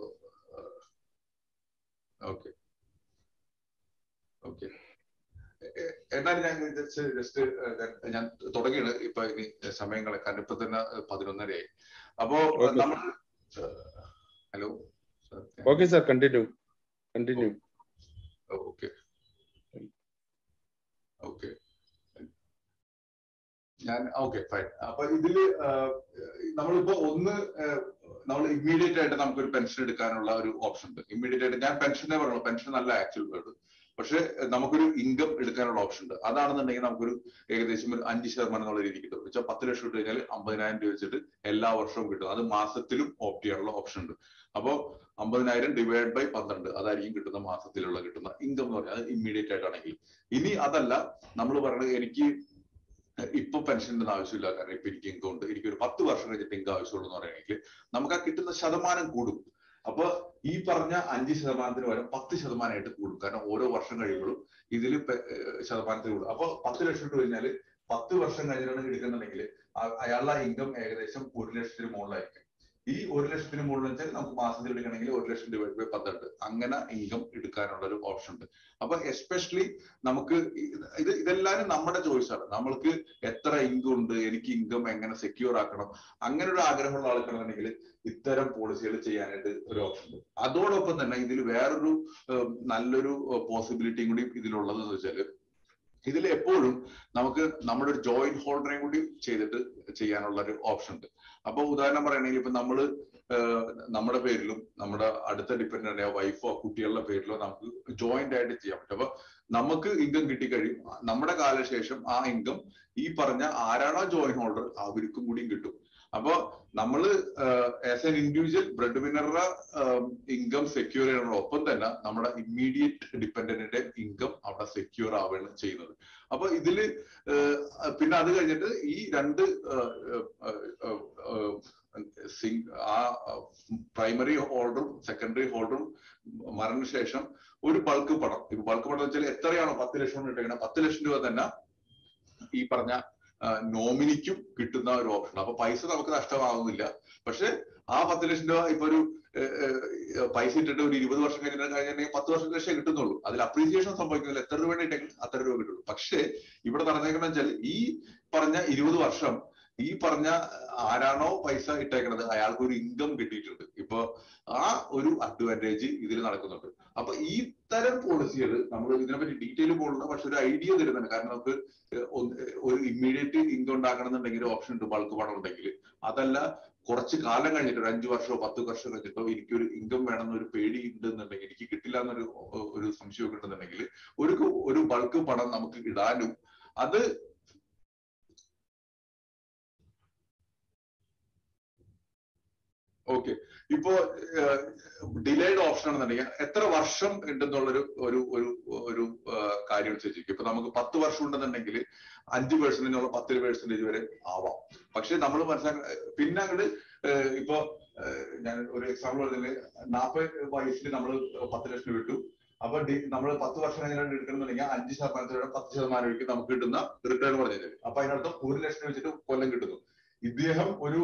ഓക്കെ ഓക്കെ എന്നാലും ഞാൻ ജസ്റ്റ് ജസ്റ്റ് ഞാൻ തുടങ്ങിയാണ് ഇപ്പൊ ഇനി സമയങ്ങളെ കാരണം ഇപ്പൊ തന്നെ പതിനൊന്നരയായി അപ്പോ നമ്മൾ hello okay sir continue continue okay okay ഞാൻ ഓക്കെ ഫൈൻ അപ്പൊ ഇതില് നമ്മളിപ്പോ ഒന്ന് നമ്മൾ ഇമ്മീഡിയറ്റ് ആയിട്ട് നമുക്കൊരു പെൻഷൻ എടുക്കാനുള്ള ഒരു ഓപ്ഷൻ ഉണ്ട് ഇമ്മീഡിയറ്റ് ആയിട്ട് ഞാൻ പെൻഷനെ പറയുള്ളൂ പെൻഷൻ അല്ല ആക്ച്വൽ വേർഡ് പക്ഷെ നമുക്കൊരു ഇൻകം എടുക്കാനുള്ള ഓപ്ഷൻ ഉണ്ട് അതാണെന്നുണ്ടെങ്കിൽ നമുക്കൊരു ഏകദേശം ഒരു അഞ്ച് ശതമാനം എന്നുള്ള രീതിക്ക് കിട്ടും വെച്ചാൽ പത്ത് ലക്ഷം ഇട്ട് കഴിഞ്ഞാൽ അമ്പതിനായിരം രൂപ വെച്ചിട്ട് എല്ലാ വർഷവും കിട്ടും അത് മാസത്തിലും ഓപ്റ്റ് ചെയ്യാനുള്ള ഓപ്ഷൻ ഉണ്ട് അപ്പോ അമ്പതിനായിരം ഡിവൈഡ് ബൈ പന്ത്രണ്ട് അതായിരിക്കും കിട്ടുന്ന മാസത്തിലുള്ള കിട്ടുന്ന ഇൻകം എന്ന് പറഞ്ഞാൽ അത് ഇമ്മീഡിയറ്റ് ആയിട്ടാണെങ്കിൽ ഇനി അതല്ല നമ്മൾ പറയുന്നത് എനിക്ക് ഇപ്പൊ പെൻഷന്റെ ആവശ്യമില്ല കാരണം ഇപ്പൊ എനിക്ക് ഇൻകം ഉണ്ട് എനിക്ക് ഒരു പത്ത് വർഷം കഴിഞ്ഞിട്ട് ഇൻകം ആവശ്യമുള്ളൂ എന്ന് പറയുകയാണെങ്കിൽ നമുക്ക് ആ കിട്ടുന്ന ശതമാനം കൂടും അപ്പൊ ഈ പറഞ്ഞ അഞ്ച് ശതമാനത്തിന് പകരം പത്ത് ശതമാനമായിട്ട് കൂടും കാരണം ഓരോ വർഷം കഴിയുമ്പോഴും ഇതിൽ ശതമാനത്തിൽ കൂടും അപ്പൊ പത്ത് ലക്ഷം രൂപ കഴിഞ്ഞാല് പത്ത് വർഷം കഴിഞ്ഞിട്ടാണ് എടുക്കുന്നുണ്ടെങ്കിൽ അയാളുടെ ഇൻകം ഏകദേശം ഒരു ലക്ഷത്തിന് മുകളിലായിരിക്കും ഈ ഒരു ലക്ഷത്തിന് മുകളിൽ വെച്ചാൽ നമുക്ക് മാസത്തിൽ എടുക്കണമെങ്കിൽ ഒരു ലക്ഷം ഡിവൈഡ് ബൈ പന്ത്രണ്ട് അങ്ങനെ ഇൻകം എടുക്കാനുള്ള ഒരു ഓപ്ഷൻ ഉണ്ട് അപ്പൊ എസ്പെഷ്യലി നമുക്ക് ഇത് ഇതെല്ലാരും നമ്മുടെ ചോയ്സ് ആണ് നമ്മൾക്ക് എത്ര ഇൻകം ഉണ്ട് എനിക്ക് ഇൻകം എങ്ങനെ സെക്യൂർ ആക്കണം അങ്ങനെ ഒരു ആഗ്രഹമുള്ള ആൾക്കാണെന്നുണ്ടെങ്കിൽ ഇത്തരം പോളിസികൾ ചെയ്യാനായിട്ട് ഒരു ഓപ്ഷൻ ഉണ്ട് അതോടൊപ്പം തന്നെ ഇതിൽ വേറൊരു നല്ലൊരു പോസിബിലിറ്റിയും കൂടി ഇതിലുള്ളത് എന്ന് വെച്ചാൽ ഇതിൽ എപ്പോഴും നമുക്ക് നമ്മുടെ ഒരു ജോയിന്റ് ഹോൾഡറേയും കൂടി ചെയ്തിട്ട് ചെയ്യാനുള്ള ഒരു ഓപ്ഷൻ ഉണ്ട് അപ്പൊ ഉദാഹരണം പറയുകയാണെങ്കിൽ ഇപ്പൊ നമ്മള് നമ്മുടെ പേരിലും നമ്മുടെ അടുത്ത ഡിപ്പെൻഡന്റ് വൈഫോ കുട്ടികളുടെ പേരിലോ നമുക്ക് ജോയിന്റ് ആയിട്ട് ചെയ്യാൻ പറ്റും അപ്പൊ നമുക്ക് ഇൻകം കിട്ടിക്കഴിയും നമ്മുടെ കാലശേഷം ആ ഇൻകം ഈ പറഞ്ഞ ആരാണോ ജോയിന്റ് ഹോൾഡർ അവർക്കും കൂടിയും കിട്ടും അപ്പൊ നമ്മള് ആസ് എൻ ഇൻഡിവിജ്വൽ ബ്രെഡ് വിന്നറുടെ ഇൻകം സെക്യൂർ ചെയ്യണ ഒപ്പം തന്നെ നമ്മുടെ ഇമ്മീഡിയറ്റ് ഡിപ്പെൻഡന്റിന്റെ ഇൻകം അവിടെ സെക്യൂർ ആവുകയാണ് ചെയ്യുന്നത് അപ്പൊ ഇതില് പിന്നെ അത് കഴിഞ്ഞിട്ട് ഈ രണ്ട് ആ പ്രൈമറി ഹോൾഡറും സെക്കൻഡറി ഹോൾഡറും മരണശേഷം ഒരു ബൾക്ക് പണം ഇപ്പൊ ബൾക്ക് പണം വെച്ചാൽ എത്രയാണോ പത്ത് ലക്ഷം ഇട്ടേക്കണം പത്ത് ലക്ഷം രൂപ തന്നെ ഈ പറഞ്ഞ നോമിനിക്കും കിട്ടുന്ന ഒരു ഓപ്ഷൻ അപ്പൊ പൈസ നമുക്ക് നഷ്ടമാകുന്നില്ല പക്ഷെ ആ പത്ത് ലക്ഷം രൂപ ഇപ്പൊ ഒരു പൈസ ഇട്ടിട്ട് ഒരു ഇരുപത് വർഷം കഴിഞ്ഞിട്ട് കഴിഞ്ഞിട്ടുണ്ടെങ്കിൽ പത്ത് വർഷം ലക്ഷം കിട്ടുന്നുള്ളൂ അതിൽ അപ്രീസിയേഷൻ സംഭവിക്കുന്നില്ല എത്ര രൂപ ഇട്ടെങ്കിൽ അത്ര രൂപ കിട്ടുള്ളൂ പക്ഷേ ഇവിടെ നടന്നേക്കണം വെച്ചാൽ ഈ പറഞ്ഞ ഇരുപത് വർഷം ഈ പറഞ്ഞ ആരാണോ പൈസ ഇട്ടേക്കണത് അയാൾക്ക് ഒരു ഇൻകം കിട്ടിയിട്ടുണ്ട് ഇപ്പൊ ആ ഒരു അഡ്വാൻറ്റേജ് ഇതിൽ നടക്കുന്നുണ്ട് അപ്പൊ ഈ തരം പോളിസികൾ നമ്മൾ ഇതിനെപ്പറ്റി ഡീറ്റെയിൽ പോകുന്നില്ല പക്ഷെ ഒരു ഐഡിയ തരുന്നുണ്ട് കാരണം നമുക്ക് ഒരു ഇമ്മീഡിയറ്റ് ഇൻകം ഉണ്ടാക്കണമെന്നുണ്ടെങ്കിൽ ഓപ്ഷൻ ഉണ്ട് ബൾക്ക് പണം ഉണ്ടെങ്കിൽ അതല്ല കുറച്ച് കാലം കഴിഞ്ഞിട്ട് ഒരു അഞ്ചു വർഷമോ പത്ത് വർഷം കഴിഞ്ഞിട്ടോ എനിക്കൊരു ഇൻകം വേണമെന്ന് ഒരു പേടി ഉണ്ടെന്നുണ്ടെങ്കിൽ എനിക്ക് കിട്ടില്ല എന്നൊരു ഒരു സംശയമൊക്കെ ഉണ്ടെന്നുണ്ടെങ്കിൽ ഒരു ഒരു ബൾക്ക് പണം നമുക്ക് ഇടാനും അത് ഓക്കെ ഇപ്പോ ഡിലേഡ് ഓപ്ഷൻ ആണെന്നുണ്ടെങ്കിൽ എത്ര വർഷം ഉണ്ടെന്നുള്ളൊരു ഒരു ഒരു ഒരു കാര്യം അനുസരിച്ചിരിക്കും ഇപ്പൊ നമുക്ക് പത്ത് വർഷം ഉണ്ടെന്നുണ്ടെങ്കിൽ അഞ്ച് പേഴ്സൻറ്റേജ് പത്ത് പേഴ്സൻറ്റേജ് വരെ ആവാം പക്ഷെ നമ്മൾ മനസ്സിലാക്ക പിന്നെ അങ്ങോട്ട് ഇപ്പൊ ഞാൻ ഒരു എക്സാമ്പിൾ പറഞ്ഞാല് നാൽപ്പത് വയസ്സിൽ നമ്മൾ പത്ത് ലക്ഷം വിട്ടു അപ്പൊ നമ്മൾ പത്ത് വർഷം കഴിഞ്ഞാൽ എടുക്കണമെന്നുണ്ടെങ്കിൽ അഞ്ച് ശതമാനത്തിലൂടെ പത്ത് ശതമാനം നമുക്ക് കിട്ടുന്ന റിട്ടേൺ പറഞ്ഞത് അപ്പൊ അതിനർത്ഥം ഒരു ലക്ഷം വെച്ചിട്ട് കൊല്ലം കിട്ടുന്നു ഇദ്ദേഹം ഒരു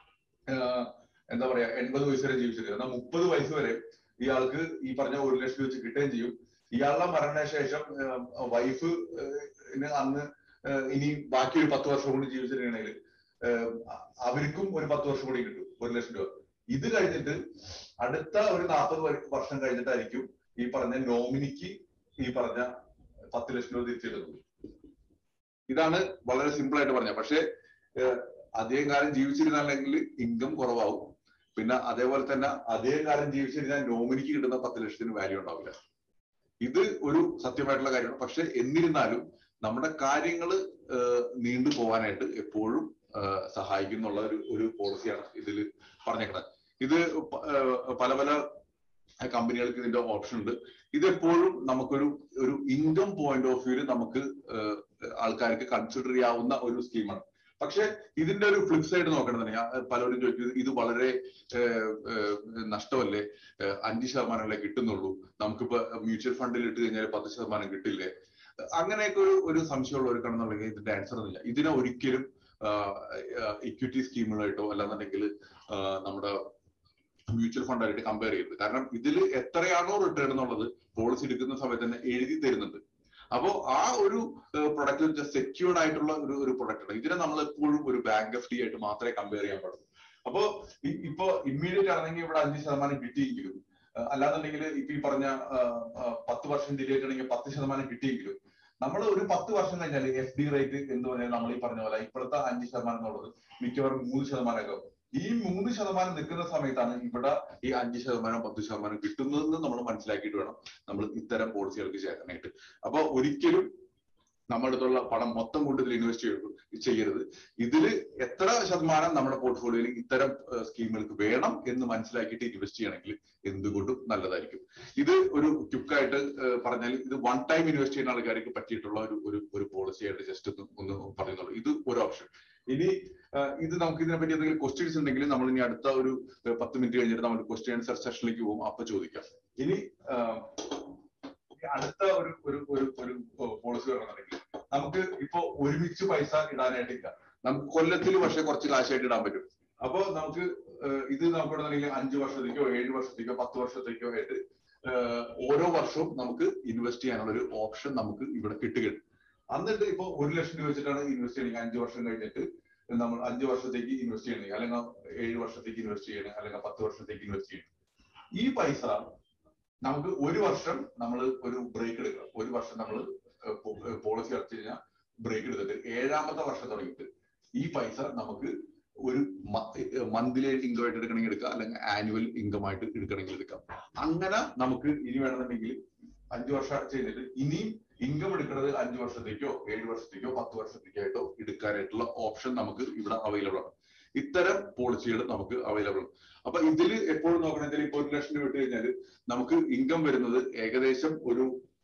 എന്താ പറയാ എൺപത് വയസ്സ് വരെ ജീവിച്ചിട്ട് എന്നാൽ മുപ്പത് വയസ്സ് വരെ ഇയാൾക്ക് ഈ പറഞ്ഞ ഒരു ലക്ഷം വെച്ച് കിട്ടുകയും ചെയ്യും ഇയാളുടെ മരണശേഷം വൈഫ് അന്ന് ഇനി ബാക്കി ഒരു പത്ത് വർഷം കൂടി ജീവിച്ചിട്ടുണ്ടെങ്കിൽ അവർക്കും ഒരു പത്ത് വർഷം കൂടി കിട്ടും ഒരു ലക്ഷം രൂപ ഇത് കഴിഞ്ഞിട്ട് അടുത്ത ഒരു നാൽപ്പത് വർഷം കഴിഞ്ഞിട്ടായിരിക്കും ഈ പറഞ്ഞ നോമിനിക്ക് ഈ പറഞ്ഞ പത്ത് ലക്ഷം രൂപ തിരിച്ചെടുക്കുന്നത് ഇതാണ് വളരെ സിമ്പിൾ ആയിട്ട് പറഞ്ഞ പക്ഷേ അധികം കാലം ജീവിച്ചിരുന്നില്ലെങ്കിൽ ഇൻകം കുറവാകും പിന്നെ അതേപോലെ തന്നെ അധികം കാലം ജീവിച്ചിരുന്നാൽ നോമിനിക്ക് കിട്ടുന്ന പത്ത് ലക്ഷത്തിന് വാല്യൂ ഉണ്ടാവില്ല ഇത് ഒരു സത്യമായിട്ടുള്ള കാര്യമാണ് പക്ഷെ എന്നിരുന്നാലും നമ്മുടെ കാര്യങ്ങൾ നീണ്ടു പോകാനായിട്ട് എപ്പോഴും സഹായിക്കുന്നുള്ള ഒരു ഒരു പോളിസിയാണ് ഇതിൽ പറഞ്ഞേക്കുന്നത് ഇത് പല പല കമ്പനികൾക്ക് ഇതിന്റെ ഓപ്ഷൻ ഉണ്ട് ഇതെപ്പോഴും നമുക്കൊരു ഒരു ഇൻകം പോയിന്റ് ഓഫ് വ്യൂവിൽ നമുക്ക് ആൾക്കാർക്ക് കൺസിഡർ ചെയ്യാവുന്ന ഒരു സ്കീമാണ് പക്ഷെ ഇതിന്റെ ഒരു ഫ്ലിപ്പ് സൈഡ് നോക്കണമെന്നുണ്ടെങ്കിൽ പലരും ചോദിക്കുന്നത് ഇത് വളരെ നഷ്ടമല്ലേ അഞ്ച് ശതമാനമല്ലേ കിട്ടുന്നുള്ളൂ നമുക്കിപ്പോ മ്യൂച്വൽ ഫണ്ടിൽ ഇട്ട് കഴിഞ്ഞാൽ പത്ത് ശതമാനം കിട്ടില്ലേ അങ്ങനെയൊക്കെ ഒരു ഒരു സംശയമുള്ളവർക്കാണെന്നുണ്ടെങ്കിൽ ഇതിന്റെ ആൻസർ ഒന്നുമില്ല ഇതിനെ ഒരിക്കലും ഇക്വിറ്റി സ്കീമുകളായിട്ടോ അല്ലാന്നുണ്ടെങ്കിൽ നമ്മുടെ മ്യൂച്വൽ ഫണ്ടായിട്ട് കമ്പയർ ചെയ്യരുത് കാരണം ഇതിൽ എത്രയാണോ റിട്ടേൺ എന്നുള്ളത് പോളിസി എടുക്കുന്ന സമയത്ത് തന്നെ എഴുതി തരുന്നുണ്ട് അപ്പോ ആ ഒരു പ്രൊഡക്റ്റ് സെക്യൂർഡ് ആയിട്ടുള്ള ഒരു ഒരു പ്രൊഡക്റ്റ് ആണ് ഇതിനെ നമ്മൾ എപ്പോഴും ഒരു ബാങ്ക് എഫ് ഡി ആയിട്ട് മാത്രമേ കമ്പയർ ചെയ്യാൻ പാടുള്ളൂ അപ്പോ ഇപ്പോ ഇമ്മീഡിയറ്റ് ആണെങ്കിൽ ഇവിടെ അഞ്ച് ശതമാനം കിട്ടിയെങ്കിലും അല്ലാന്നുണ്ടെങ്കിൽ ഇപ്പൊ ഈ പറഞ്ഞ പത്ത് വർഷം ഡിലേ ആണെങ്കിൽ പത്ത് ശതമാനം കിട്ടിയെങ്കിലും നമ്മൾ ഒരു പത്ത് വർഷം കഴിഞ്ഞാൽ എഫ് ഡി റേറ്റ് എന്ന് പറഞ്ഞാൽ നമ്മൾ ഈ പറഞ്ഞ പോലെ ഇപ്പോഴത്തെ അഞ്ച് ശതമാനം എന്നുള്ളത് മിക്കവാറും മൂന്ന് ശതമാനമൊക്കെ ആവും. ഈ മൂന്ന് ശതമാനം നിൽക്കുന്ന സമയത്താണ് ഇവിടെ ഈ അഞ്ച് ശതമാനം പത്ത് ശതമാനം കിട്ടുന്നതെന്ന് നമ്മൾ മനസ്സിലാക്കിയിട്ട് വേണം നമ്മൾ ഇത്തരം പോളിസികൾക്ക് ചേരാനായിട്ട് അപ്പൊ ഒരിക്കലും നമ്മുടെ അടുത്തുള്ള പണം മൊത്തം കൊണ്ട് ഇതിൽ ഇൻവെസ്റ്റ് ചെയ്യരുത് ചെയ്യരുത് ഇതില് എത്ര ശതമാനം നമ്മുടെ പോർട്ട്ഫോളിയോയിൽ ഇത്തരം ഏഹ്, സ്കീമുകൾക്ക് വേണം എന്ന് മനസ്സിലാക്കിയിട്ട് ഇൻവെസ്റ്റ് ചെയ്യണമെങ്കിൽ എന്തുകൊണ്ടും നല്ലതായിരിക്കും ഇത് ഒരു ക്യുക്കായിട്ട് പറഞ്ഞാൽ ഇത് വൺ ടൈം ഇൻവെസ്റ്റ് ചെയ്യുന്ന ആൾക്കാർക്ക് പറ്റിയിട്ടുള്ള ഒരു ഒരു ഒരു പോളിസി ആയിട്ട് ജസ്റ്റ് ഒന്ന് ഒന്ന് പറയുന്നുള്ളൂ ഇത് ഒരു ഓപ്ഷൻ ഇനി ഏഹ്, ഇത് നമുക്ക് ഇതിനെ പറ്റി എന്തെങ്കിലും ക്വസ്റ്റ്യൻസ് ഉണ്ടെങ്കിൽ നമ്മൾ ഇനി അടുത്ത ഒരു ഏഹ്, പത്ത് മിനിറ്റ് കഴിഞ്ഞിട്ട് നമ്മൾ ക്വസ്റ്റ്യൻ ആൻസർ സെഷനിലേക്ക് പോകും അപ്പൊ ചോദിക്കാം ഇനി ഏഹ്, അടുത്ത ഒരു ഒരു ഒരു ഒരു പോളിസി പറയണമെങ്കിൽ നമുക്ക് ഇപ്പൊ ഒരുമിച്ച് പൈസ ഇടാനായിട്ടില്ല നമുക്ക് കൊല്ലത്തിൽ പക്ഷെ കുറച്ച് കാശായിട്ട് ഇടാൻ പറ്റും അപ്പൊ നമുക്ക് ഏഹ്, ഇത് നമുക്ക് ഇടുന്നുണ്ടെങ്കിൽ അഞ്ച് വർഷത്തേക്കോ ഏഴ് വർഷത്തേക്കോ പത്ത് വർഷത്തേക്കോ ആയിട്ട് ഏഹ്, ഓരോ വർഷവും നമുക്ക് ഇൻവെസ്റ്റ് ചെയ്യാനുള്ള ഒരു ഓപ്ഷൻ നമുക്ക് ഇവിടെ കിട്ടുകയുണ്ട് എന്നിട്ട് ഇപ്പൊ ഒരു ലക്ഷം രൂപ വെച്ചിട്ടാണ് ഇൻവെസ്റ്റ് ചെയ്യണമെങ്കിൽ അഞ്ച് വർഷം കഴിഞ്ഞിട്ട് നമ്മൾ അഞ്ച് വർഷത്തേക്ക് ഇൻവെസ്റ്റ് ചെയ്യണമെങ്കിൽ അല്ലെങ്കിൽ ഏഴ് വർഷത്തേക്ക് ഇൻവെസ്റ്റ് ചെയ്യണം അല്ലെങ്കിൽ പത്ത് വർഷത്തേക്ക് ഇൻവെസ്റ്റ് ചെയ്യണം ഈ പൈസ നമുക്ക് ഒരു വർഷം നമ്മൾ ഒരു ബ്രേക്ക് എടുക്കണം ഒരു വർഷം നമ്മൾ പോളിസി അടച്ചു കഴിഞ്ഞാൽ ബ്രേക്ക് എടുത്തിട്ട് ഏഴാമത്തെ വർഷം തുടങ്ങിയിട്ട് ഈ പൈസ നമുക്ക് ഒരു മന്ത്ലി ഇൻകം ആയിട്ട് എടുക്കണമെങ്കിൽ എടുക്കാം അല്ലെങ്കിൽ ആനുവൽ ഇൻകം ആയിട്ട് എടുക്കണമെങ്കിൽ എടുക്കാം അങ്ങനെ നമുക്ക് ഇനി വേണമെന്നുണ്ടെങ്കിൽ അഞ്ചു വർഷം ചെയ്തിട്ട് ഇനിയും ഇൻകം എടുക്കുന്നത് അഞ്ചു വർഷത്തേക്കോ ഏഴ് വർഷത്തേക്കോ പത്ത് വർഷത്തേക്കോ ആയിട്ടോ എടുക്കാനായിട്ടുള്ള ഓപ്ഷൻ നമുക്ക് ഇവിടെ അവൈലബിൾ ആണ് ഇത്തരം പോളിസികൾ നമുക്ക് അവൈലബിൾ ആണ് അപ്പൊ ഇതിൽ എപ്പോഴും നോക്കണമെങ്കിൽ ഇപ്പൊ ഒരു ലക്ഷം രൂപ ഇട്ട് കഴിഞ്ഞാൽ നമുക്ക് ഇൻകം വരുന്നത് ഏകദേശം ഒരു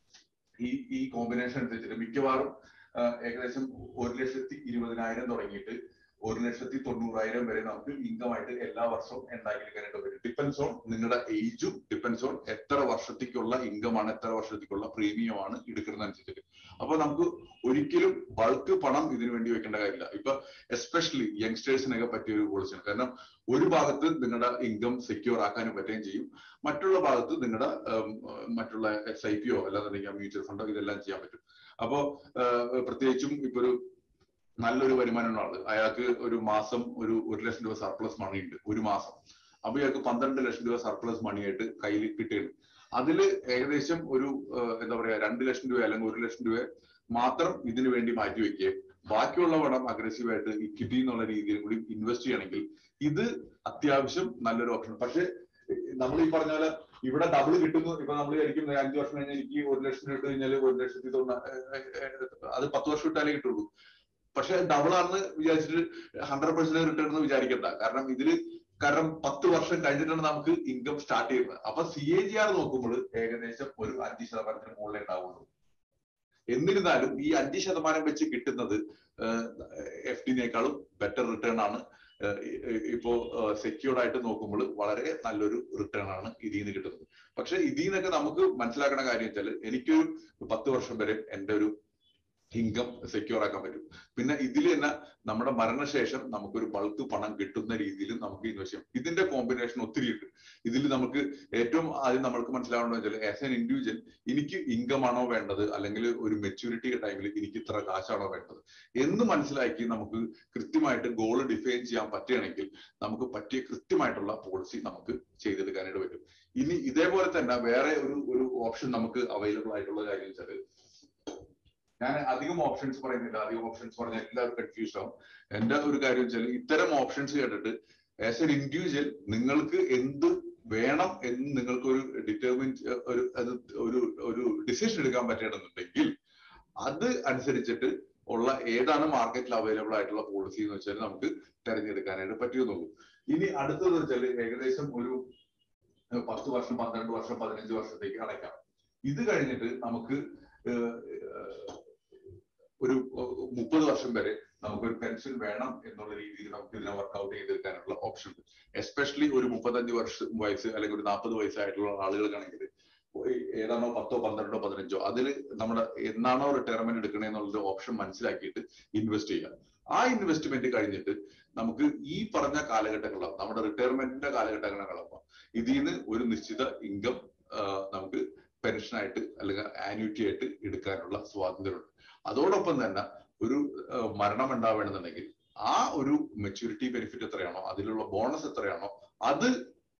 ഈ ഈ കോമ്പിനേഷൻ അനുസരിച്ചിട്ട് മിക്കവാറും ആ, ഏകദേശം ഒരു ലക്ഷത്തി ഇരുപതിനായിരം തുടങ്ങിയിട്ട് ഒരു ലക്ഷത്തി തൊണ്ണൂറായിരം വരെ നമുക്ക് ഇൻകം ആയിട്ട് എല്ലാ വർഷവും ഉണ്ടാക്കിയെടുക്കാനായിട്ട് പറ്റും ഡിപ്പെൻസ് ഓൺ നിങ്ങളുടെ ഏജും ഡിപ്പെൻസ് ഓൺ എത്ര വർഷത്തേക്കുള്ള ഇൻകം ആണ് എത്ര വർഷത്തേക്കുള്ള പ്രീമിയം ആണ് എടുക്കുന്നതനുസരിച്ചിട്ട് അപ്പൊ നമുക്ക് ഒരിക്കലും ബൾക്ക് പണം ഇതിനു വേണ്ടി വെക്കേണ്ട കാര്യമില്ല ഇപ്പൊ എസ്പെഷ്യലി യങ്സ്റ്റേഴ്സിനൊക്കെ പറ്റിയ ഒരു പോളിസിയാണ് കാരണം ഒരു ഭാഗത്ത് നിങ്ങളുടെ ഇൻകം സെക്യൂർ ആക്കാനും പറ്റുകയും ചെയ്യും മറ്റുള്ള ഭാഗത്ത് നിങ്ങളുടെ മറ്റുള്ള എസ് ഐ പിയോ അല്ലാന്നുണ്ടെങ്കിൽ മ്യൂച്വൽ ഫണ്ടോ ഇതെല്ലാം ചെയ്യാൻ പറ്റും അപ്പോ ഏഹ്, പ്രത്യേകിച്ചും ഇപ്പൊ ഒരു നല്ലൊരു വരുമാനമുള്ള ആള് അയാൾക്ക് ഒരു മാസം ഒരു ഒരു ലക്ഷം രൂപ സർപ്ലസ് മണി ഉണ്ട് ഒരു മാസം അപ്പൊ ഇയാൾക്ക് പന്ത്രണ്ട് ലക്ഷം രൂപ സർപ്ലസ് മണി ആയിട്ട് കയ്യിൽ കിട്ടുകയാണ് അതില് ഏകദേശം ഒരു ഏഹ്, എന്താ പറയാ രണ്ട് ലക്ഷം രൂപ അല്ലെങ്കിൽ ഒരു ലക്ഷം രൂപ മാത്രം ഇതിനു വേണ്ടി മാറ്റി വെക്കുക ബാക്കിയുള്ള പണം അഗ്രസീവ് ആയിട്ട് ഇക്വിറ്റി എന്നുള്ള രീതിയിൽ കൂടി ഇൻവെസ്റ്റ് ചെയ്യണമെങ്കിൽ ഇത് അത്യാവശ്യം നല്ലൊരു ഓപ്ഷൻ പക്ഷെ നമ്മൾ ഈ പറഞ്ഞ പോലെ ഇവിടെ ഡബിൾ കിട്ടുന്നു ഇപ്പൊ നമ്മൾ വിചാരിക്കും "ഏ, അഞ്ച് വർഷം കഴിഞ്ഞാൽ എനിക്ക് ഒരു ലക്ഷം രൂപ ഇട്ട് കഴിഞ്ഞാൽ ഒരു ലക്ഷത്തി തൊണ്ണൂ അത് പത്ത് വർഷം ഇട്ടാലേ കിട്ടുള്ളൂ പക്ഷെ ഡബിൾ ആണെന്ന് വിചാരിച്ചിട്ട് ഹൺഡ്രഡ് പെർസെന്റ് റിട്ടേൺ എന്ന് വിചാരിക്കണ്ട കാരണം ഇതില് കാരണം പത്ത് വർഷം കഴിഞ്ഞിട്ടാണ് നമുക്ക് ഇൻകം സ്റ്റാർട്ട് ചെയ്യുന്നത് അപ്പൊ സി എ ജി ആർ നോക്കുമ്പോൾ ഏകദേശം ഒരു അഞ്ച് ശതമാനത്തിന് മുകളിലേ ഉണ്ടാവുള്ളൂ എന്നിരുന്നാലും ഈ അഞ്ച് ശതമാനം വെച്ച് കിട്ടുന്നത് എഫ് ഡിനേക്കാളും ബെറ്റർ റിട്ടേൺ ആണ് ഏഹ് ഇ- ഇപ്പോ സെക്യൂർഡ് ആയിട്ട് നോക്കുമ്പോൾ വളരെ നല്ലൊരു റിട്ടേൺ ആണ് ഇതിൽ നിന്ന് കിട്ടുന്നത് പക്ഷെ ഇതിൽ നിന്നൊക്കെ നമുക്ക് മനസ്സിലാക്കണ കാര്യം വെച്ചാൽ എനിക്കൊരു പത്ത് വർഷം വരെ എന്റെ ഒരു ഇൻകം സെക്യൂർ ആക്കാൻ പറ്റും പിന്നെ ഇതിൽ തന്നെ നമ്മുടെ മരണശേഷം നമുക്കൊരു ബൾക്ക് പണം കിട്ടുന്ന രീതിയിൽ നമുക്ക് ഇൻവെസ്റ്റ് ചെയ്യാം ഇതിന്റെ കോമ്പിനേഷൻ ഒത്തിരി ഉണ്ട് ഇതിൽ നമുക്ക് ഏറ്റവും ആദ്യം നമ്മൾക്ക് മനസ്സിലാവേണ്ടത് വെച്ചാൽ ആസ് എൻ ഇൻഡിവിജ്വൽ എനിക്ക് ഇൻകം ആണോ വേണ്ടത് അല്ലെങ്കിൽ ഒരു മെച്യൂരിറ്റി ടൈമിൽ എനിക്ക് ഇത്ര കാശാണോ വേണ്ടത് എന്ന് മനസ്സിലാക്കി നമുക്ക് കൃത്യമായിട്ട് ഗോൾ ഡിഫൈൻ ചെയ്യാൻ പറ്റുകയാണെങ്കിൽ നമുക്ക് പറ്റിയ കൃത്യമായിട്ടുള്ള പോളിസി നമുക്ക് ചെയ്തെടുക്കാനായിട്ട് പറ്റും ഇനി ഇതേപോലെ തന്നെ വേറെ ഒരു ഒരു ഓപ്ഷൻ നമുക്ക് അവൈലബിൾ ആയിട്ടുള്ള കാര്യം വെച്ചാൽ ഞാൻ അധികം ഓപ്ഷൻസ് പറയുന്നില്ല അധികം ഓപ്ഷൻസ് പറഞ്ഞാൽ എല്ലാവരും കൺഫ്യൂസ് ആവും എന്റെ ഒരു കാര്യം വെച്ചാൽ ഇത്തരം ഓപ്ഷൻസ് കേട്ടിട്ട് ആസ് എൻ ഇൻഡിവിജ്വൽ നിങ്ങൾക്ക് എന്ത് വേണം എന്ന് നിങ്ങൾക്ക് ഒരു ഡിറ്റർമിൻ ഒരു അത് ഒരു ഒരു ഡിസിഷൻ എടുക്കാൻ പറ്റണമെന്നുണ്ടെങ്കിൽ അത് അനുസരിച്ചിട്ട് ഉള്ള ഏതാണ് മാർക്കറ്റിൽ അവൈലബിൾ ആയിട്ടുള്ള പോളിസി എന്ന് വെച്ചാൽ നമുക്ക് തെരഞ്ഞെടുക്കാനായിട്ട് പറ്റുമെന്നുള്ളൂ ഇനി അടുത്തത് വെച്ചാൽ ഏകദേശം ഒരു ഏഹ് പത്ത് വർഷം പന്ത്രണ്ട് വർഷം പതിനഞ്ച് വർഷത്തേക്ക് അടയ്ക്കാം ഇത് കഴിഞ്ഞിട്ട് നമുക്ക് ഏഹ് ഏഹ് ഒരു മുപ്പത് വർഷം വരെ നമുക്കൊരു പെൻഷൻ വേണം എന്നുള്ള രീതിയിൽ നമുക്ക് ഇതിനെ വർക്ക്ഔട്ട് ചെയ്തെടുക്കാനുള്ള ഓപ്ഷൻ ഉണ്ട് എസ്പെഷ്യലി ഒരു മുപ്പത്തഞ്ച് വർഷം വയസ്സ് അല്ലെങ്കിൽ ഒരു നാൽപ്പത് വയസ്സായിട്ടുള്ള ആളുകൾക്കാണെങ്കിൽ ഏതാണോ പത്തോ പന്ത്രണ്ടോ പതിനഞ്ചോ അതിൽ നമ്മുടെ എന്നാണോ റിട്ടയർമെന്റ് എടുക്കണേ എന്നുള്ളത് ഓപ്ഷൻ മനസ്സിലാക്കിയിട്ട് ഇൻവെസ്റ്റ് ചെയ്യുക ആ ഇൻവെസ്റ്റ്മെന്റ് കഴിഞ്ഞിട്ട് നമുക്ക് ഈ പറഞ്ഞ കാലഘട്ടങ്ങളാണ് നമ്മുടെ റിട്ടയർമെന്റിന്റെ കാലഘട്ടങ്ങളാണ് ഇതിൽ നിന്ന് ഒരു നിശ്ചിത ഇൻകം നമുക്ക് പെൻഷനായിട്ട് അല്ലെങ്കിൽ ആന്യൂറ്റി ആയിട്ട് എടുക്കാനുള്ള സ്വാതന്ത്ര്യമുണ്ട് അതോടൊപ്പം തന്നെ ഒരു ആ, മരണം ഉണ്ടാവേണമെന്നുണ്ടെങ്കിൽ ആ ഒരു മെച്യൂരിറ്റി ബെനിഫിറ്റ് എത്രയാണോ അതിലുള്ള ബോണസ് എത്രയാണോ അത്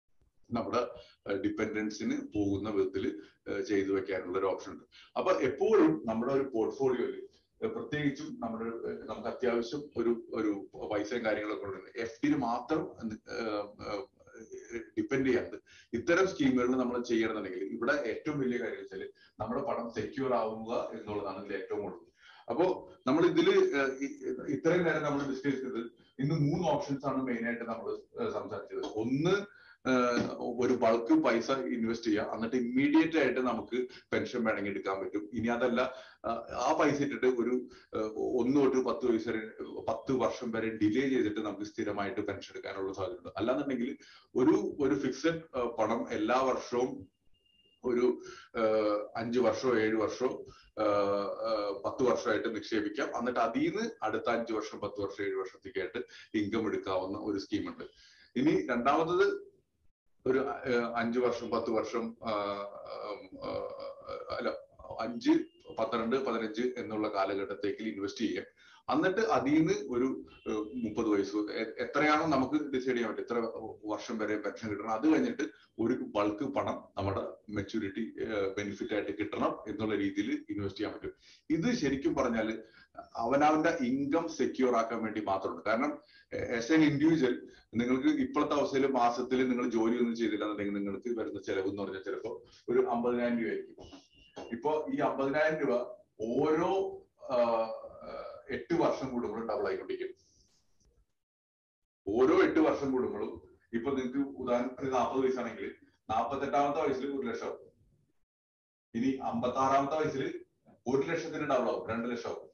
നമ്മുടെ ഡിപ്പെൻഡൻസിന് പോകുന്ന വിധത്തിൽ ചെയ്തു വെക്കാനുള്ള ഒരു ഓപ്ഷൻ ഉണ്ട് അപ്പൊ എപ്പോഴും നമ്മുടെ ഒരു പോർട്ട്ഫോളിയോയിൽ പ്രത്യേകിച്ചും നമ്മുടെ ഏഹ്, നമുക്ക് അത്യാവശ്യം ഒരു ഒരു പൈസയും കാര്യങ്ങളൊക്കെ ഉണ്ട് എഫ് ഡിന് മാത്രം ഡിപ്പെൻഡ് ചെയ്യാണ്ട് ഇത്തരം സ്കീമുകൾ നമ്മൾ ചെയ്യണമെന്നുണ്ടെങ്കിൽ ഇവിടെ ഏറ്റവും വലിയ കാര്യം വെച്ചാൽ നമ്മുടെ പണം സെക്യൂർ ആവുക എന്നുള്ളതാണ് ഇതിൽ ഏറ്റവും കൂടുതൽ അപ്പോ നമ്മൾ ഇതില് ഏഹ്, ഇ- ഇത്രയും നേരം നമ്മൾ ഡിസ്കസ് ചെയ്തത് ഇന്ന് മൂന്ന് ഓപ്ഷൻസ് ആണ് മെയിൻ ആയിട്ട് നമ്മൾ സംസാരിച്ചത് ഒന്ന് ഏഹ്, ഒരു ബൾക്ക് പൈസ ഇൻവെസ്റ്റ് ചെയ്യുക എന്നിട്ട് ഇമ്മീഡിയറ്റ് ആയിട്ട് നമുക്ക് പെൻഷൻ വേണമെങ്കിൽ എടുക്കാൻ പറ്റും ഇനി അതല്ല ആഹ്, ആ പൈസ ഇട്ടിട്ട് ഒരു ഏഹ്, ഒന്ന് തൊട്ട് പത്ത് വയസ്സ് വരെ പത്ത് വർഷം വരെ ഡിലേ ചെയ്തിട്ട് നമുക്ക് സ്ഥിരമായിട്ട് പെൻഷൻ എടുക്കാനുള്ള സാധ്യതയുണ്ട് അല്ലാന്നുണ്ടെങ്കിൽ ഒരു ഒരു ഫിക്സഡ് പണം എല്ലാ വർഷവും ഒരു ഏഹ്, അഞ്ച് വർഷമോ ഏഴ് വർഷമോ ഏഹ്, ഏഹ്, പത്ത് വർഷമായിട്ട് നിക്ഷേപിക്കാം എന്നിട്ട് അതിൽ നിന്ന് അടുത്ത അഞ്ച് വർഷം പത്ത് വർഷം ഏഴ് വർഷത്തേക്കായിട്ട് ഇൻകം എടുക്കാവുന്ന ഒരു സ്കീമുണ്ട് ഇനി രണ്ടാമത്തത് ഒരു ഏഹ്, അഞ്ച് വർഷം പത്ത് വർഷം ആഹ്, ആഹ്, അല്ല അഞ്ച് പന്ത്രണ്ട് പതിനഞ്ച് എന്നുള്ള കാലഘട്ടത്തേക്ക് ഇൻവെസ്റ്റ് ചെയ്യാം എന്നിട്ട് അതിൽ നിന്ന് ഒരു ഏഹ്, മുപ്പത് വയസ്സ് എ- എത്രയാണോ നമുക്ക് ഡിസൈഡ് ചെയ്യാൻ പറ്റും എത്ര വർഷം വരെ പെൻഷൻ കിട്ടണം അത് കഴിഞ്ഞിട്ട് ഒരു ബൾക്ക് പണം നമ്മുടെ മെച്ചൂരിറ്റി ബെനിഫിറ്റ് ആയിട്ട് കിട്ടണം എന്നുള്ള രീതിയിൽ ഇൻവെസ്റ്റ് ചെയ്യാൻ പറ്റും ഇത് ശരിക്കും പറഞ്ഞാൽ അവനവന്റെ ഇൻകം സെക്യൂർ ആക്കാൻ വേണ്ടി മാത്രമുണ്ട് കാരണം ആസ് എൻ ഇൻഡിവിജ്വൽ നിങ്ങൾക്ക് ഇപ്പോഴത്തെ അവസ്ഥയിൽ മാസത്തിൽ നിങ്ങൾ ജോലി ഒന്നും ചെയ്തില്ല എന്നുണ്ടെങ്കിൽ നിങ്ങൾക്ക് വരുന്ന ചെലവ് എന്ന് പറഞ്ഞാൽ ചിലപ്പോ ഒരു അമ്പതിനായിരം രൂപ ആയിരിക്കും ഇപ്പൊ ഈ അമ്പതിനായിരം രൂപ ഓരോ ആ, ആ, എട്ട് വർഷം കൂടുമ്പോഴും ഡബിൾ ആയിക്കൊണ്ടിരിക്കും ഓരോ എട്ട് വർഷം കൂടുമ്പോഴും ഇപ്പൊ നിങ്ങൾക്ക് ഉദാഹരണത്തിന് നാൽപ്പത് വയസ്സാണെങ്കിൽ നാൽപ്പത്തെട്ടാമത്തെ വയസ്സിൽ ഒരു ലക്ഷം ആവും. ഇനി അമ്പത്തി ആറാമത്തെ വയസ്സിൽ ഒരു ലക്ഷത്തിന് ഡബിൾ ആവും രണ്ട് ലക്ഷം ആവും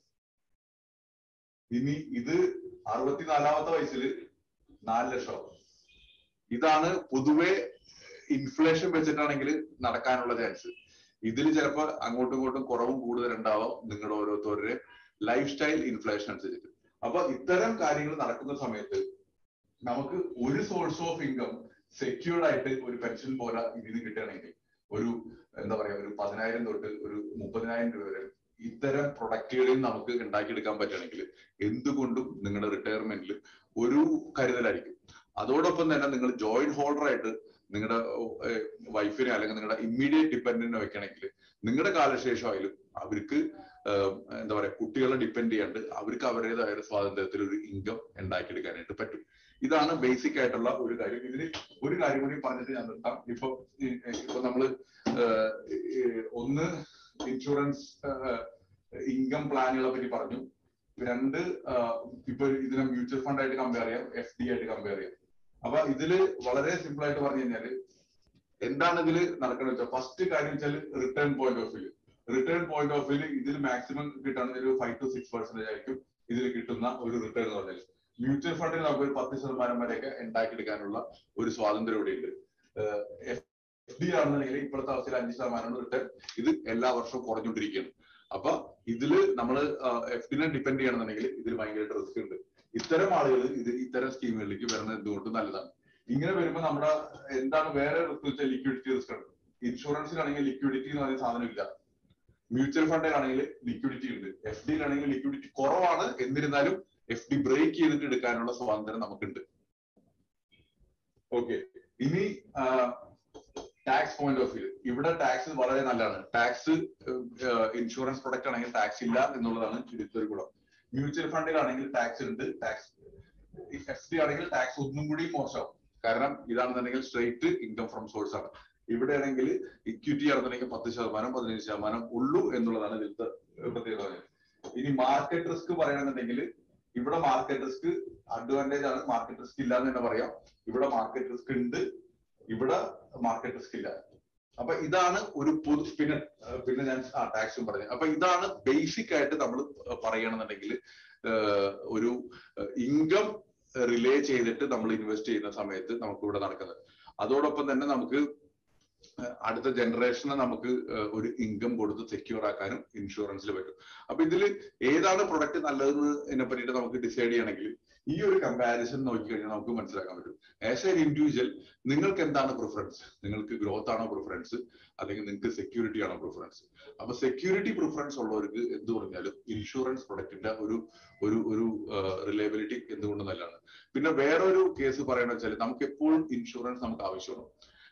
ഇനി ഇത് അറുപത്തിനാലാമത്തെ വയസ്സിൽ നാല് ലക്ഷം ആവും ഇതാണ് പൊതുവെ ഇൻഫ്ലേഷൻ വെച്ചിട്ടാണെങ്കിൽ നടക്കാനുള്ള ചാൻസ് ഇതിൽ ചിലപ്പോൾ അങ്ങോട്ടും ഇങ്ങോട്ടും കുറവും കൂടുതൽ ഉണ്ടാവാം നിങ്ങളുടെ ഓരോരുത്തരുടെ ലൈഫ് സ്റ്റൈൽ ഇൻഫ്ലേഷൻ അനുസരിച്ചിട്ട് അപ്പൊ ഇത്തരം കാര്യങ്ങൾ നടക്കുന്ന സമയത്ത് നമുക്ക് ഒരു സോഴ്സ് ഓഫ് ഇൻകം സെക്യൂർഡ് ആയിട്ട് ഒരു പെൻഷൻ പോലെ ഇതിന് കിട്ടുകയാണെങ്കിൽ ഒരു എന്താ പറയാ ഒരു പതിനായിരം തൊട്ട് ഒരു മുപ്പതിനായിരം രൂപ വരെ ഇത്തരം പ്രൊഡക്റ്റുകളിൽ നമുക്ക് ഉണ്ടാക്കിയെടുക്കാൻ പറ്റുകയാണെങ്കിൽ എന്തുകൊണ്ടും നിങ്ങളുടെ റിട്ടയർമെന്റിൽ ഒരു കരുതലായിരിക്കും അതോടൊപ്പം തന്നെ നിങ്ങൾ ജോയിന്റ് ഹോൾഡർ ആയിട്ട് നിങ്ങളുടെ വൈഫിനെ അല്ലെങ്കിൽ നിങ്ങളുടെ ഇമ്മീഡിയറ്റ് ഡിപ്പെൻഡന്റിനെ വെക്കണമെങ്കിൽ നിങ്ങളുടെ കാലശേഷമായാലും അവർക്ക് ഏഹ്, എന്താ പറയാ കുട്ടികളെ ഡിപ്പെൻഡ് ചെയ്യാണ്ട് അവർക്ക് അവരുടേതായ ഒരു സ്വാതന്ത്ര്യത്തിൽ ഒരു ഇൻകം ഉണ്ടാക്കിയെടുക്കാനായിട്ട് പറ്റും ഇതാണ് ബേസിക് ആയിട്ടുള്ള ഒരു കാര്യം ഇതിന് ഒരു കാര്യം കൂടി പറഞ്ഞിട്ട് ഞാൻ നിർത്താം ഇപ്പൊ ഈ- ഇപ്പൊ നമ്മള് ഏഹ്, ഈ ഒന്ന് ഇൻഷുറൻസ് ഇൻകം പ്ലാനുകളെ പറ്റി പറഞ്ഞു രണ്ട് ആഹ്, ഇപ്പൊ ഇതിനെ മ്യൂച്വൽ ഫണ്ട് ആയിട്ട് കമ്പയർ ചെയ്യാം എഫ് ഡി ആയിട്ട് കമ്പയർ ചെയ്യാം അപ്പൊ ഇതില് വളരെ സിമ്പിൾ ആയിട്ട് പറഞ്ഞു കഴിഞ്ഞാല് എന്താണ് ഇതിൽ നടക്കുന്നത് വെച്ചാൽ ഫസ്റ്റ് കാര്യം വെച്ചാൽ return point of view return point of view ഇതിൽ മാക്സിമം കിട്ടുകയാണെങ്കിൽ ഒരു ഫൈവ് ടു സിക്സ് പെർസെന്റേജ് ആയിരിക്കും ഇതിൽ കിട്ടുന്ന ഒരു റിട്ടേൺ എന്ന് പറഞ്ഞാൽ മ്യൂച്വൽ ഫണ്ടിൽ നമുക്ക് ഒരു പത്ത് ശതമാനം വരെയൊക്കെ ഉണ്ടാക്കിയെടുക്കാനുള്ള ഒരു സ്വാതന്ത്ര്യം ഇവിടെ ഉണ്ട് എഫ് ഡി ആണെന്നുണ്ടെങ്കിൽ ഇപ്പോഴത്തെ അവസ്ഥയിൽ അഞ്ച് ശതമാനമാണ് റിട്ടേൺ ഇത് എല്ലാ വർഷവും കുറഞ്ഞുകൊണ്ടിരിക്കുകയാണ് അപ്പൊ ഇതില് നമ്മൾ എഫ് ഡിനെ ഡിപ്പെൻഡ് ചെയ്യണമെന്നുണ്ടെങ്കിൽ ഇതിൽ ഭയങ്കരമായിട്ട് റിസ്ക് ഉണ്ട് ഇത്തരം ആളുകൾ ഇത് ഇത്തരം സ്കീമുകളിലേക്ക് വരുന്നത് എന്തുകൊണ്ടും നല്ലതാണ് ഇങ്ങനെ വരുമ്പോൾ നമ്മുടെ എന്താണ് വേറെ റിസ്ക് വെച്ചാൽ ലിക്വിഡിറ്റി റിസ്ക് ഉണ്ട് ഇൻഷുറൻസിലാണെങ്കിൽ ലിക്വിഡിറ്റി എന്ന് പറയുന്ന സാധനം ഇല്ല മ്യൂച്വൽ ഫണ്ടിലാണെങ്കിൽ ലിക്വിഡിറ്റി ഉണ്ട് എഫ് ഡിയിലാണെങ്കിൽ ലിക്വിഡിറ്റി കുറവാണ് എന്നിരുന്നാലും എഫ് ഡി ബ്രേക്ക് ചെയ്തിട്ട് എടുക്കാനുള്ള സ്വാതന്ത്ര്യം നമുക്കുണ്ട് ഓക്കെ ഇനി ടാക്സ് പോയിന്റ് ഓഫ് വ്യൂ ഇവിടെ ടാക്സ് വളരെ നല്ലതാണ് ടാക്സ് ഇൻഷുറൻസ് പ്രൊഡക്റ്റ് ആണെങ്കിൽ ടാക്സ് ഇല്ല എന്നുള്ളതാണ് ഇതിന്റെ ഒരു ഗുണം മ്യൂച്വൽ ഫണ്ടിലാണെങ്കിൽ ടാക്സ് ഉണ്ട് ടാക്സ് എഫ് ഡി ആണെങ്കിൽ ടാക്സ് ഒന്നും കൂടി മോശമാവും കാരണം ഇതാണെന്നുണ്ടെങ്കിൽ സ്ട്രേറ്റ് ഇൻകം ഫ്രം സോഴ്സ് ആണ് ഇവിടെ ആണെങ്കിൽ ഇക്വിറ്റി ആണെന്നുണ്ടെങ്കിൽ പത്ത് ശതമാനം പതിനഞ്ച് ശതമാനം ഉള്ളൂ എന്നുള്ളതാണ് ഇതിലത്തെ പ്രത്യേകത ഇനി മാർക്കറ്റ് റിസ്ക് പറയുകയാണെന്നുണ്ടെങ്കിൽ ഇവിടെ മാർക്കറ്റ് റിസ്ക് അഡ്വാൻറ്റേജ് ആണ് മാർക്കറ്റ് റിസ്ക് ഇല്ല എന്ന് തന്നെ പറയാം ഇവിടെ മാർക്കറ്റ് റിസ്ക് ഉണ്ട് ഇവിടെ മാർക്കറ്റ് റിസ്ക് ഇല്ല അപ്പൊ ഇതാണ് ഒരു പൊതു പിന്നെ ഏഹ് പിന്നെ ഞാൻ ആ ടാക്സും പറഞ്ഞു അപ്പൊ ഇതാണ് ബേസിക് ആയിട്ട് നമ്മൾ പറയണമെന്നുണ്ടെങ്കിൽ ഏഹ് ഒരു ഇൻകം റിലേ ചെയ്തിട്ട് നമ്മൾ ഇൻവെസ്റ്റ് ചെയ്യുന്ന സമയത്ത് നമുക്ക് ഇവിടെ നടക്കുന്നത് അതോടൊപ്പം തന്നെ നമുക്ക് ഏഹ് അടുത്ത ജനറേഷന് നമുക്ക് ഏഹ് ഒരു ഇൻകം കൊടുത്ത് സെക്യൂർ ആക്കാനും ഇൻഷുറൻസിൽ പറ്റും അപ്പൊ ഇതിൽ ഏതാണ് പ്രൊഡക്റ്റ് നല്ലതെന്ന് ഇതിനെ പറ്റിയിട്ട് നമുക്ക് ഡിസൈഡ് ചെയ്യണമെങ്കിൽ ഈ ഒരു കമ്പാരിസൺ നോക്കിക്കഴിഞ്ഞാൽ നമുക്ക് മനസ്സിലാക്കാൻ പറ്റും ആസ് എൻ ഇൻഡിവിജ്വൽ നിങ്ങൾക്ക് എന്താണ് പ്രിഫറൻസ് നിങ്ങൾക്ക് ഗ്രോത്ത് ആണോ പ്രിഫറൻസ് അല്ലെങ്കിൽ നിങ്ങൾക്ക് സെക്യൂരിറ്റി ആണോ പ്രിഫറൻസ് അപ്പൊ സെക്യൂരിറ്റി പ്രിഫറൻസ് ഉള്ളവർക്ക് എന്ത് പറഞ്ഞാലും ഇൻഷുറൻസ് പ്രൊഡക്റ്റിന്റെ ഒരു ഒരു ഒരു റിലയബിലിറ്റി എന്തുകൊണ്ട് നല്ലതാണ് പിന്നെ വേറൊരു കേസ് പറയണമെന്ന് വെച്ചാൽ നമുക്ക് എപ്പോഴും ഇൻഷുറൻസ് നമുക്ക് ആവശ്യമാണ്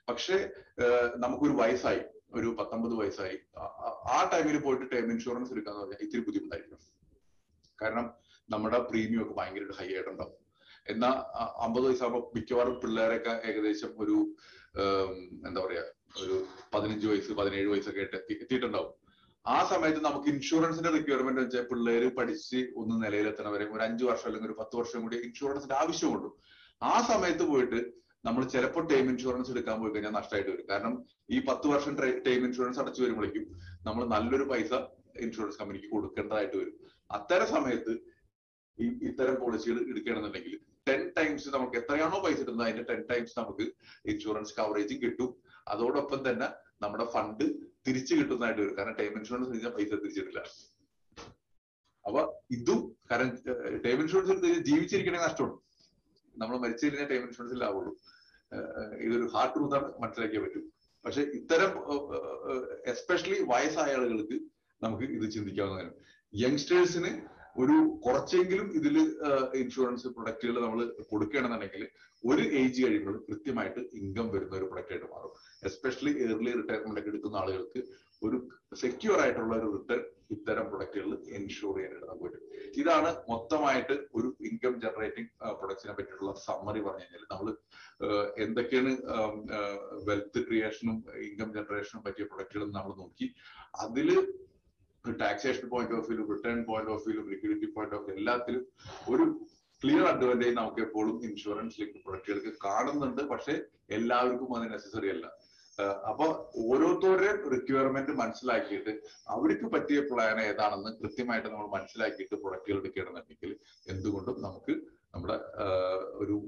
പക്ഷേ നമുക്കൊരു വയസ്സായി ഒരു പത്തൊമ്പത് വയസ്സായി ആ ടൈമിൽ പോയിട്ട് ടേം ഇൻഷുറൻസ് എടുക്കാന്ന് പറഞ്ഞാൽ ഇത്തിരി ബുദ്ധിമുട്ടായിരിക്കും കാരണം നമ്മുടെ പ്രീമിയം ഒക്കെ ഭയങ്കരമായിട്ട് ഹൈ ആയിട്ടുണ്ടാവും എന്നാൽ അമ്പത് വയസ്സാകുമ്പോൾ മിക്കവാറും പിള്ളേരൊക്കെ ഏകദേശം ഒരു എന്താ പറയാ ഒരു പതിനഞ്ച് വയസ്സ് പതിനേഴ് വയസ്സൊക്കെ ആയിട്ട് എത്തിയിട്ടുണ്ടാവും ആ സമയത്ത് നമുക്ക് ഇൻഷുറൻസിന്റെ റിക്വയർമെന്റ് വെച്ചാൽ പിള്ളേര് പഠിച്ച് ഒന്ന് നിലയിലെത്തണ വരെ ഒരു അഞ്ചു വർഷം അല്ലെങ്കിൽ ഒരു പത്ത് വർഷം കൂടി ഇൻഷുറൻസിന്റെ ആവശ്യമുള്ളൂ ആ സമയത്ത് പോയിട്ട് നമ്മൾ ചിലപ്പോൾ ടൈം ഇൻഷുറൻസ് എടുക്കാൻ പോയി കഴിഞ്ഞാൽ നഷ്ടമായിട്ട് വരും കാരണം ഈ പത്ത് വർഷം ടൈം ഇൻഷുറൻസ് അടച്ചു വരുമ്പോഴേക്കും നമ്മൾ നല്ലൊരു പൈസ ഇൻഷുറൻസ് കമ്പനിക്ക് കൊടുക്കേണ്ടതായിട്ട് വരും അത്തരം സമയത്ത് ഈ ഇത്തരം പോളിസികൾ എടുക്കുകയാണെന്നുണ്ടെങ്കിൽ ടെൻ ടൈംസ് നമുക്ക് എത്രയാണോ പൈസ ഇടുന്നത് അതിന്റെ ടെൻ ടൈംസ് നമുക്ക് ഇൻഷുറൻസ് കവറേജും കിട്ടും അതോടൊപ്പം തന്നെ നമ്മുടെ ഫണ്ട് തിരിച്ചു കിട്ടുന്നതായിട്ട് വരും കാരണം ടൈം ഇൻഷുറൻസ് കഴിഞ്ഞാൽ പൈസ തിരിച്ചിട്ടില്ല അപ്പൊ ഇതും കാരണം ടൈം ഇൻഷുറൻസ് എടുത്ത് ജീവിച്ചിരിക്കണേ നഷ്ടമാണ് നമ്മൾ മരിച്ചു കഴിഞ്ഞാൽ ടൈം ഇൻഷുറൻസ് ലാഭമുള്ളൂ ഇതൊരു ഹാർഡ് ട്രൂത്ത് ആണ് മനസ്സിലാക്കിയേ പറ്റും പക്ഷെ ഇത്തരം എസ്പെഷ്യലി വയസ്സായ ആളുകൾക്ക് നമുക്ക് ഇത് ചിന്തിക്കാവുന്നതാണ് യങ്സ്റ്റേഴ്സിന് ഒരു കുറച്ചെങ്കിലും ഇതിൽ ഇൻഷുറൻസ് പ്രൊഡക്റ്റുകൾ നമ്മൾ കൊടുക്കുകയാണെന്നുണ്ടെങ്കിൽ ഒരു ഏജ് കഴിയുമ്പോൾ കൃത്യമായിട്ട് ഇൻകം വരുന്ന ഒരു പ്രൊഡക്റ്റ് ആയിട്ട് മാറും എസ്പെഷ്യലി ഏർലി റിട്ടയർമെന്റ് ഒക്കെ എടുക്കുന്ന ആളുകൾക്ക് ഒരു സെക്യൂർ ആയിട്ടുള്ള ഒരു റിട്ടേൺ ഇത്തരം പ്രൊഡക്റ്റുകൾ എൻഷുർ ചെയ്യാനായിട്ട് നമുക്ക് പറ്റും ഇതാണ് മൊത്തമായിട്ട് ഒരു ഇൻകം ജനറേറ്റിംഗ് പ്രൊഡക്ട്സിനെ പറ്റിയിട്ടുള്ള സമ്മറി പറഞ്ഞു കഴിഞ്ഞാൽ നമ്മൾ എന്തൊക്കെയാണ് വെൽത്ത് ക്രിയേഷനും ഇൻകം ജനറേഷനും പറ്റിയ പ്രൊഡക്റ്റുകൾ നമ്മൾ നോക്കി അതില് taxation point of view return point of view liquidity point of view എല്ലാത്തിലും ഒരു ക്ലിയർ അഡ്വാൻറ്റേജ് നമുക്ക് എപ്പോഴും ഇൻഷുറൻസ് ലിങ്ക് പ്രൊഡക്റ്റുകൾക്ക് കാണുന്നുണ്ട് പക്ഷെ എല്ലാവർക്കും അത് നെസസറി അല്ല അപ്പൊ ഓരോരുത്തരുടെയും റിക്വയർമെന്റ് മനസ്സിലാക്കിയിട്ട് അവർക്ക് പറ്റിയ പ്ലാൻ ഏതാണെന്ന് കൃത്യമായിട്ട് നമ്മൾ മനസ്സിലാക്കിയിട്ട് പ്രൊഡക്റ്റുകൾ എടുക്കുകയാണെന്നുണ്ടെങ്കിൽ എന്തുകൊണ്ടും നമുക്ക് നമ്മുടെ ഒരു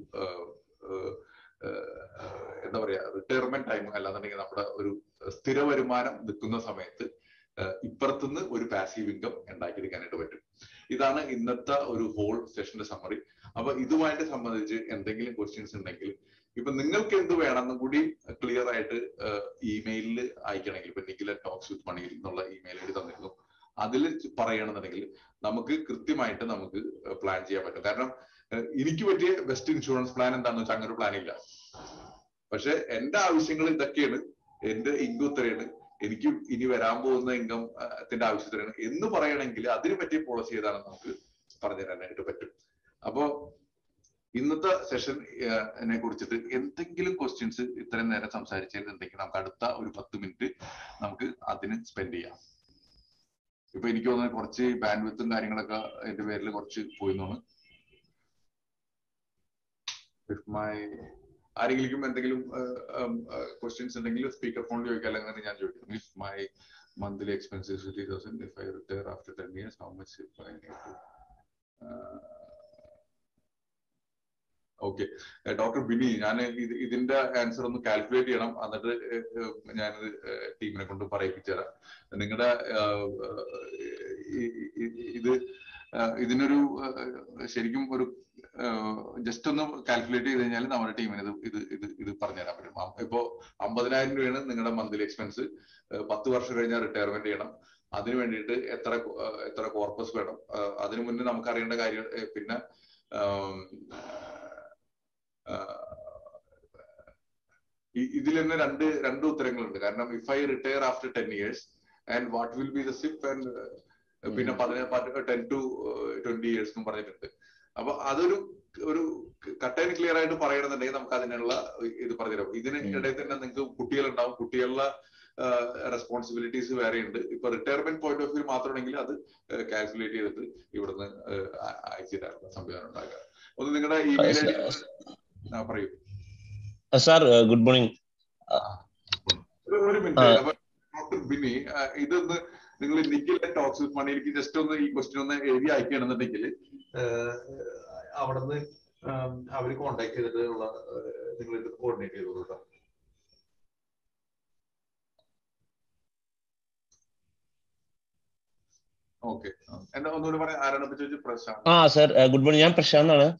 എന്താ പറയാ റിട്ടയർമെന്റ് ടൈം അല്ലാന്നുണ്ടെങ്കിൽ നമ്മുടെ ഒരു സ്ഥിര വരുമാനം നിൽക്കുന്ന സമയത്ത് ഇപ്പുറത്തുനിന്ന് ഒരു പാസീവ് ഇൻകം ഉണ്ടാക്കിയെടുക്കാനായിട്ട് പറ്റും ഇതാണ് ഇന്നത്തെ ഒരു ഹോൾ സെഷന്റെ സമ്മറി അപ്പൊ ഇതുമായിട്ട് സംബന്ധിച്ച് എന്തെങ്കിലും ക്വസ്റ്റ്യൻസ് ഉണ്ടെങ്കിൽ ഇപ്പൊ നിങ്ങൾക്ക് എന്ത് വേണമെന്നും കൂടി ക്ലിയർ ആയിട്ട് ഇമെയിലിൽ അയക്കണമെങ്കിൽ ഇപ്പൊ നിഖില ടോക്സ് വിത്ത് മണിയിൽ എന്നുള്ള ഇമെയിൽ ഐ ഡി തന്നിരുന്നു അതിൽ പറയണമെന്നുണ്ടെങ്കിൽ നമുക്ക് കൃത്യമായിട്ട് നമുക്ക് പ്ലാൻ ചെയ്യാൻ പറ്റും കാരണം എനിക്ക് പറ്റിയ ബെസ്റ്റ് ഇൻഷുറൻസ് പ്ലാൻ എന്താണെന്ന് വെച്ചാൽ അങ്ങനെ ഒരു പ്ലാൻ ഇല്ല പക്ഷെ എന്റെ ആവശ്യങ്ങൾ ഇതൊക്കെയാണ് എന്റെ ഇൻകം ഇത്രയാണ് എനിക്ക് ഇനി വരാൻ പോകുന്ന ഇൻകത്തിന്റെ ആവശ്യത്തിനാണ് എന്ന് പറയണമെങ്കിൽ അതിന് പറ്റിയ പോളിസി ഏതാണെന്ന് നമുക്ക് പറഞ്ഞു തരാനായിട്ട് പറ്റും അപ്പോ ഇന്നത്തെ സെഷനെ കുറിച്ചിട്ട് എന്തെങ്കിലും ക്വസ്റ്റ്യൻസ് ഇത്രയും നേരം സംസാരിച്ചതിനുണ്ടെങ്കിൽ നമുക്ക് അടുത്ത ഒരു പത്ത് മിനിറ്റ് നമുക്ക് അതിന് സ്പെൻഡ് ചെയ്യാം ഇപ്പൊ എനിക്ക് തോന്നുന്നത് കുറച്ച് ബാൻഡ് വിത്തും കാര്യങ്ങളൊക്കെ എന്റെ പേരിൽ കുറച്ച് പോയിന്നാണ് ഇഫ് മൈ ആരെങ്കിലും എന്തെങ്കിലും ക്വസ്റ്റ്യൻസ് ഉണ്ടെങ്കിൽ സ്പീക്കർ ഫോണിൽ ചോദിക്കാം അല്ലെങ്കിൽ ഞാൻ ചോദിക്കും if my monthly expenses fifty thousand if I retire after ten years how much if I need to okay doctor Bini ഞാൻ ഇത് ഇതിന്റെ ആൻസർ ഒന്ന് കാൽക്കുലേറ്റ് ചെയ്യണം എന്നിട്ട് ഞാൻ ടീമിനെ കൊണ്ട് പറയിപ്പിച്ചു തരാം നിങ്ങളുടെ ഇത് ഇതിനൊരു ശരിക്കും ഒരു ജസ്റ്റ് ഒന്ന് കാൽക്കുലേറ്റ് ചെയ്ത് കഴിഞ്ഞാൽ നമ്മുടെ ടീമിന് ഇത് ഇത് ഇത് ഇത് പറഞ്ഞുതരാൻ പറ്റും ഇപ്പോ അമ്പതിനായിരം രൂപയാണ് നിങ്ങളുടെ മന്ത്ലി എക്സ്പെൻസ് പത്ത് വർഷം കഴിഞ്ഞാൽ റിട്ടയർമെന്റ് ചെയ്യണം അതിന് വേണ്ടിയിട്ട് എത്ര എത്ര കോർപ്പസ് വേണം അതിനു മുന്നേ നമുക്ക് അറിയേണ്ട കാര്യം പിന്നെ ഇതിൽ തന്നെ രണ്ട് രണ്ട് ഉത്തരങ്ങളുണ്ട് കാരണം if I retire after ten years and what will be the SIP and പിന്നെ പതിനെ ടെൻ ടു ട്വന്റി ഇയേഴ്സ് എന്നും പറഞ്ഞിട്ടുണ്ട് അപ്പൊ അതൊരു ഒരു കട്ടൈൻ ക്ലിയർ ആയിട്ട് പറയണമെന്നുണ്ടെങ്കിൽ നമുക്ക് അതിനുള്ള ഇത് പറഞ്ഞുതരാം ഇതിന് ഇടയിൽ തന്നെ നിങ്ങൾക്ക് കുട്ടികളുണ്ടാവും കുട്ടികളുടെ റെസ്പോൺസിബിലിറ്റീസ് വേറെ ഉണ്ട് ഇപ്പൊ റിട്ടയർമെന്റ് പോയിന്റ് ഓഫ് വ്യൂ മാത്രമാണെങ്കിൽ അത് കാൽക്കുലേറ്റ് ചെയ്തിട്ട് ഇവിടുന്ന് അയച്ചു തരാനുള്ള സംവിധാനം ഉണ്ടാക്കുക ഒന്ന് നിങ്ങളുടെ ഇമെയിൽ പറയൂ സാർ ഗുഡ് മോർണിംഗ് ഒരു മിനിറ്റ് ഡോക്ടർ ബിനി ഇതൊന്ന് നിങ്ങൾ നിഖിൽ ടോക്സ് വിത്ത് മണിയിലേക്ക് ജസ്റ്റ് ഒന്ന് ഈ ക്വസ്റ്റ്യൻ ഒന്ന് എഴുതി അയക്കുകയാണെന്നുണ്ടെങ്കിൽ അവിടുന്ന് അവർ കോണ്ടാക്ട് ചെയ്തിട്ട് ഉള്ള നിങ്ങൾ ഇത് കോർഡിനേറ്റ് ചെയ്തോളൂ കേട്ടോ ഓക്കെ എന്താ ഒന്നുകൂടി പറയാം ആരാണ് ചോദിച്ചു പ്രശാന്ത് ആ സർ ഗുഡ് മോർണിംഗ് ഞാൻ പ്രശാന്ത് ആണ്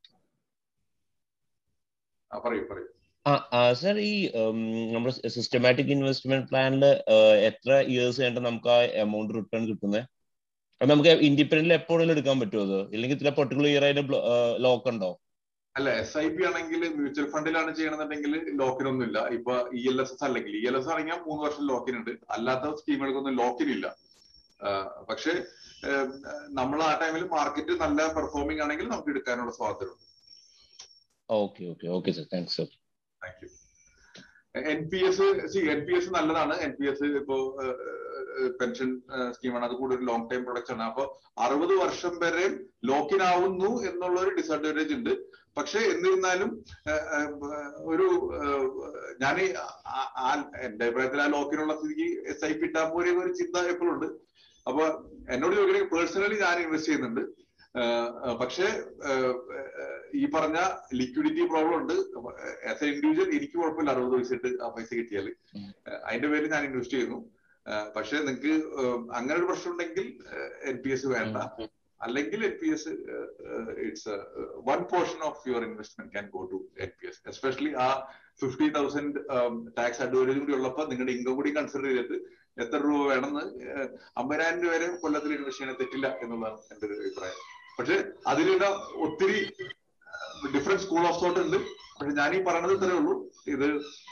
ആ പറയൂ പറയൂ ആ സർ ഈ നമ്മുടെ സിസ്റ്റമാറ്റിക് ഇൻവെസ്റ്റ്മെന്റ് പ്ലാനിൽ എത്ര ഇയേഴ്സ് കഴിഞ്ഞിട്ട് നമുക്ക് ആ എമൗണ്ട് റിട്ടേൺ കിട്ടുന്നത് അത് നമുക്ക് ഇൻഡിപെൻഡന്റ് എപ്പോഴും എടുക്കാൻ പറ്റുമോ അത് ഇല്ലെങ്കിൽ ഇത്ര പെർട്ടിക്കുലർ ഇയർ ആയിട്ട് ലോക്ക് ഉണ്ടോ അല്ല എസ് ഐ പി ആണെങ്കിൽ മ്യൂച്വൽ ഫണ്ടിലാണ് ചെയ്യണമെന്നുണ്ടെങ്കിൽ ലോക്കിനൊന്നും ഇല്ല ഇപ്പൊ ഇ എൽ എസ് എസ് അല്ലെങ്കിൽ ഇ എൽ എസ് ആണെങ്കിൽ മൂന്ന് വർഷം ലോക്കിൻ ഉണ്ട് അല്ലാത്ത സ്കീമുകൾക്കൊന്നും ലോക്കിൻ ഇല്ല പക്ഷെ നമ്മൾ ആ ടൈമിൽ മാർക്കറ്റ് നല്ല പെർഫോമിംഗ് ആണെങ്കിൽ നമുക്ക് എടുക്കാനുള്ള സ്വാതന്ത്ര്യമുണ്ട് okay okay okay sir thanks sir thank you N P S C N P S നല്ലതാണ് എൻ പി എസ് ഇപ്പോ പെൻഷൻ സ്കീമാണ് അത് കൂടെ ഒരു ലോങ് ടൈം പ്രൊഡക്റ്റ് ആണ് അപ്പൊ അറുപത് വർഷം വരെ ലോക്കിൻ ആവുന്നു എന്നുള്ള ഒരു ഡിസഡ്വാൻറ്റേജ് ഉണ്ട് പക്ഷെ എന്നിരുന്നാലും ഒരു ഞാൻ എന്റെ അഭിപ്രായത്തിൽ ആ ലോക്കിനുള്ള സ്ഥിതിക്ക് എസ് ഐ പി ഇട്ടാൽ പോലെ ഒരു ചിന്ത എപ്പോഴും ഉണ്ട് അപ്പൊ എന്നോട് ചോദിക്കണമെങ്കിൽ പേഴ്സണലി ഞാൻ ഇൻവെസ്റ്റ് ചെയ്യുന്നുണ്ട് പക്ഷേ ഈ പറഞ്ഞ ലിക്വിഡിറ്റി പ്രോബ്ലം ഉണ്ട് ആസ് എ ഇൻഡിവിജ്വൽ എനിക്ക് കുഴപ്പമില്ല അറുപത് വയസ്സിട്ട് ആ പൈസ കിട്ടിയാൽ അതിന്റെ പേരിൽ ഞാൻ ഇൻവെസ്റ്റ് ചെയ്യുന്നു പക്ഷെ നിങ്ങൾക്ക് അങ്ങനെ ഒരു പ്രശ്നം ഉണ്ടെങ്കിൽ എൻ പി എസ് വേണ്ട അല്ലെങ്കിൽ N P S it's one portion of your investment can go to N P S especially ആ ഫിഫ്റ്റി തൗസൻഡ് ടാക്സ് അഡ്വാൻറ്റേജ് കൂടി ഉള്ളപ്പോൾ നിങ്ങളുടെ ഇൻകം കൂടി കൺസിഡർ ചെയ്തിട്ട് എത്ര രൂപ വേണമെന്ന് അമ്പതിനായിരം രൂപ വരെ കൊല്ലത്തിൽ ഇൻവെസ്റ്റ് ചെയ്യാൻ തെറ്റില്ല എന്നുള്ളതാണ് എന്റെ ഒരു അഭിപ്രായം പക്ഷെ അതിലുള്ള ഒത്തിരി ഡിഫറെന്റ് സ്കൂൾ ഓഫ് തോട്ട് ഉണ്ട് പക്ഷെ ഞാൻ ഈ പറയണത് ഇത്രേ ഉള്ളൂ ഇത്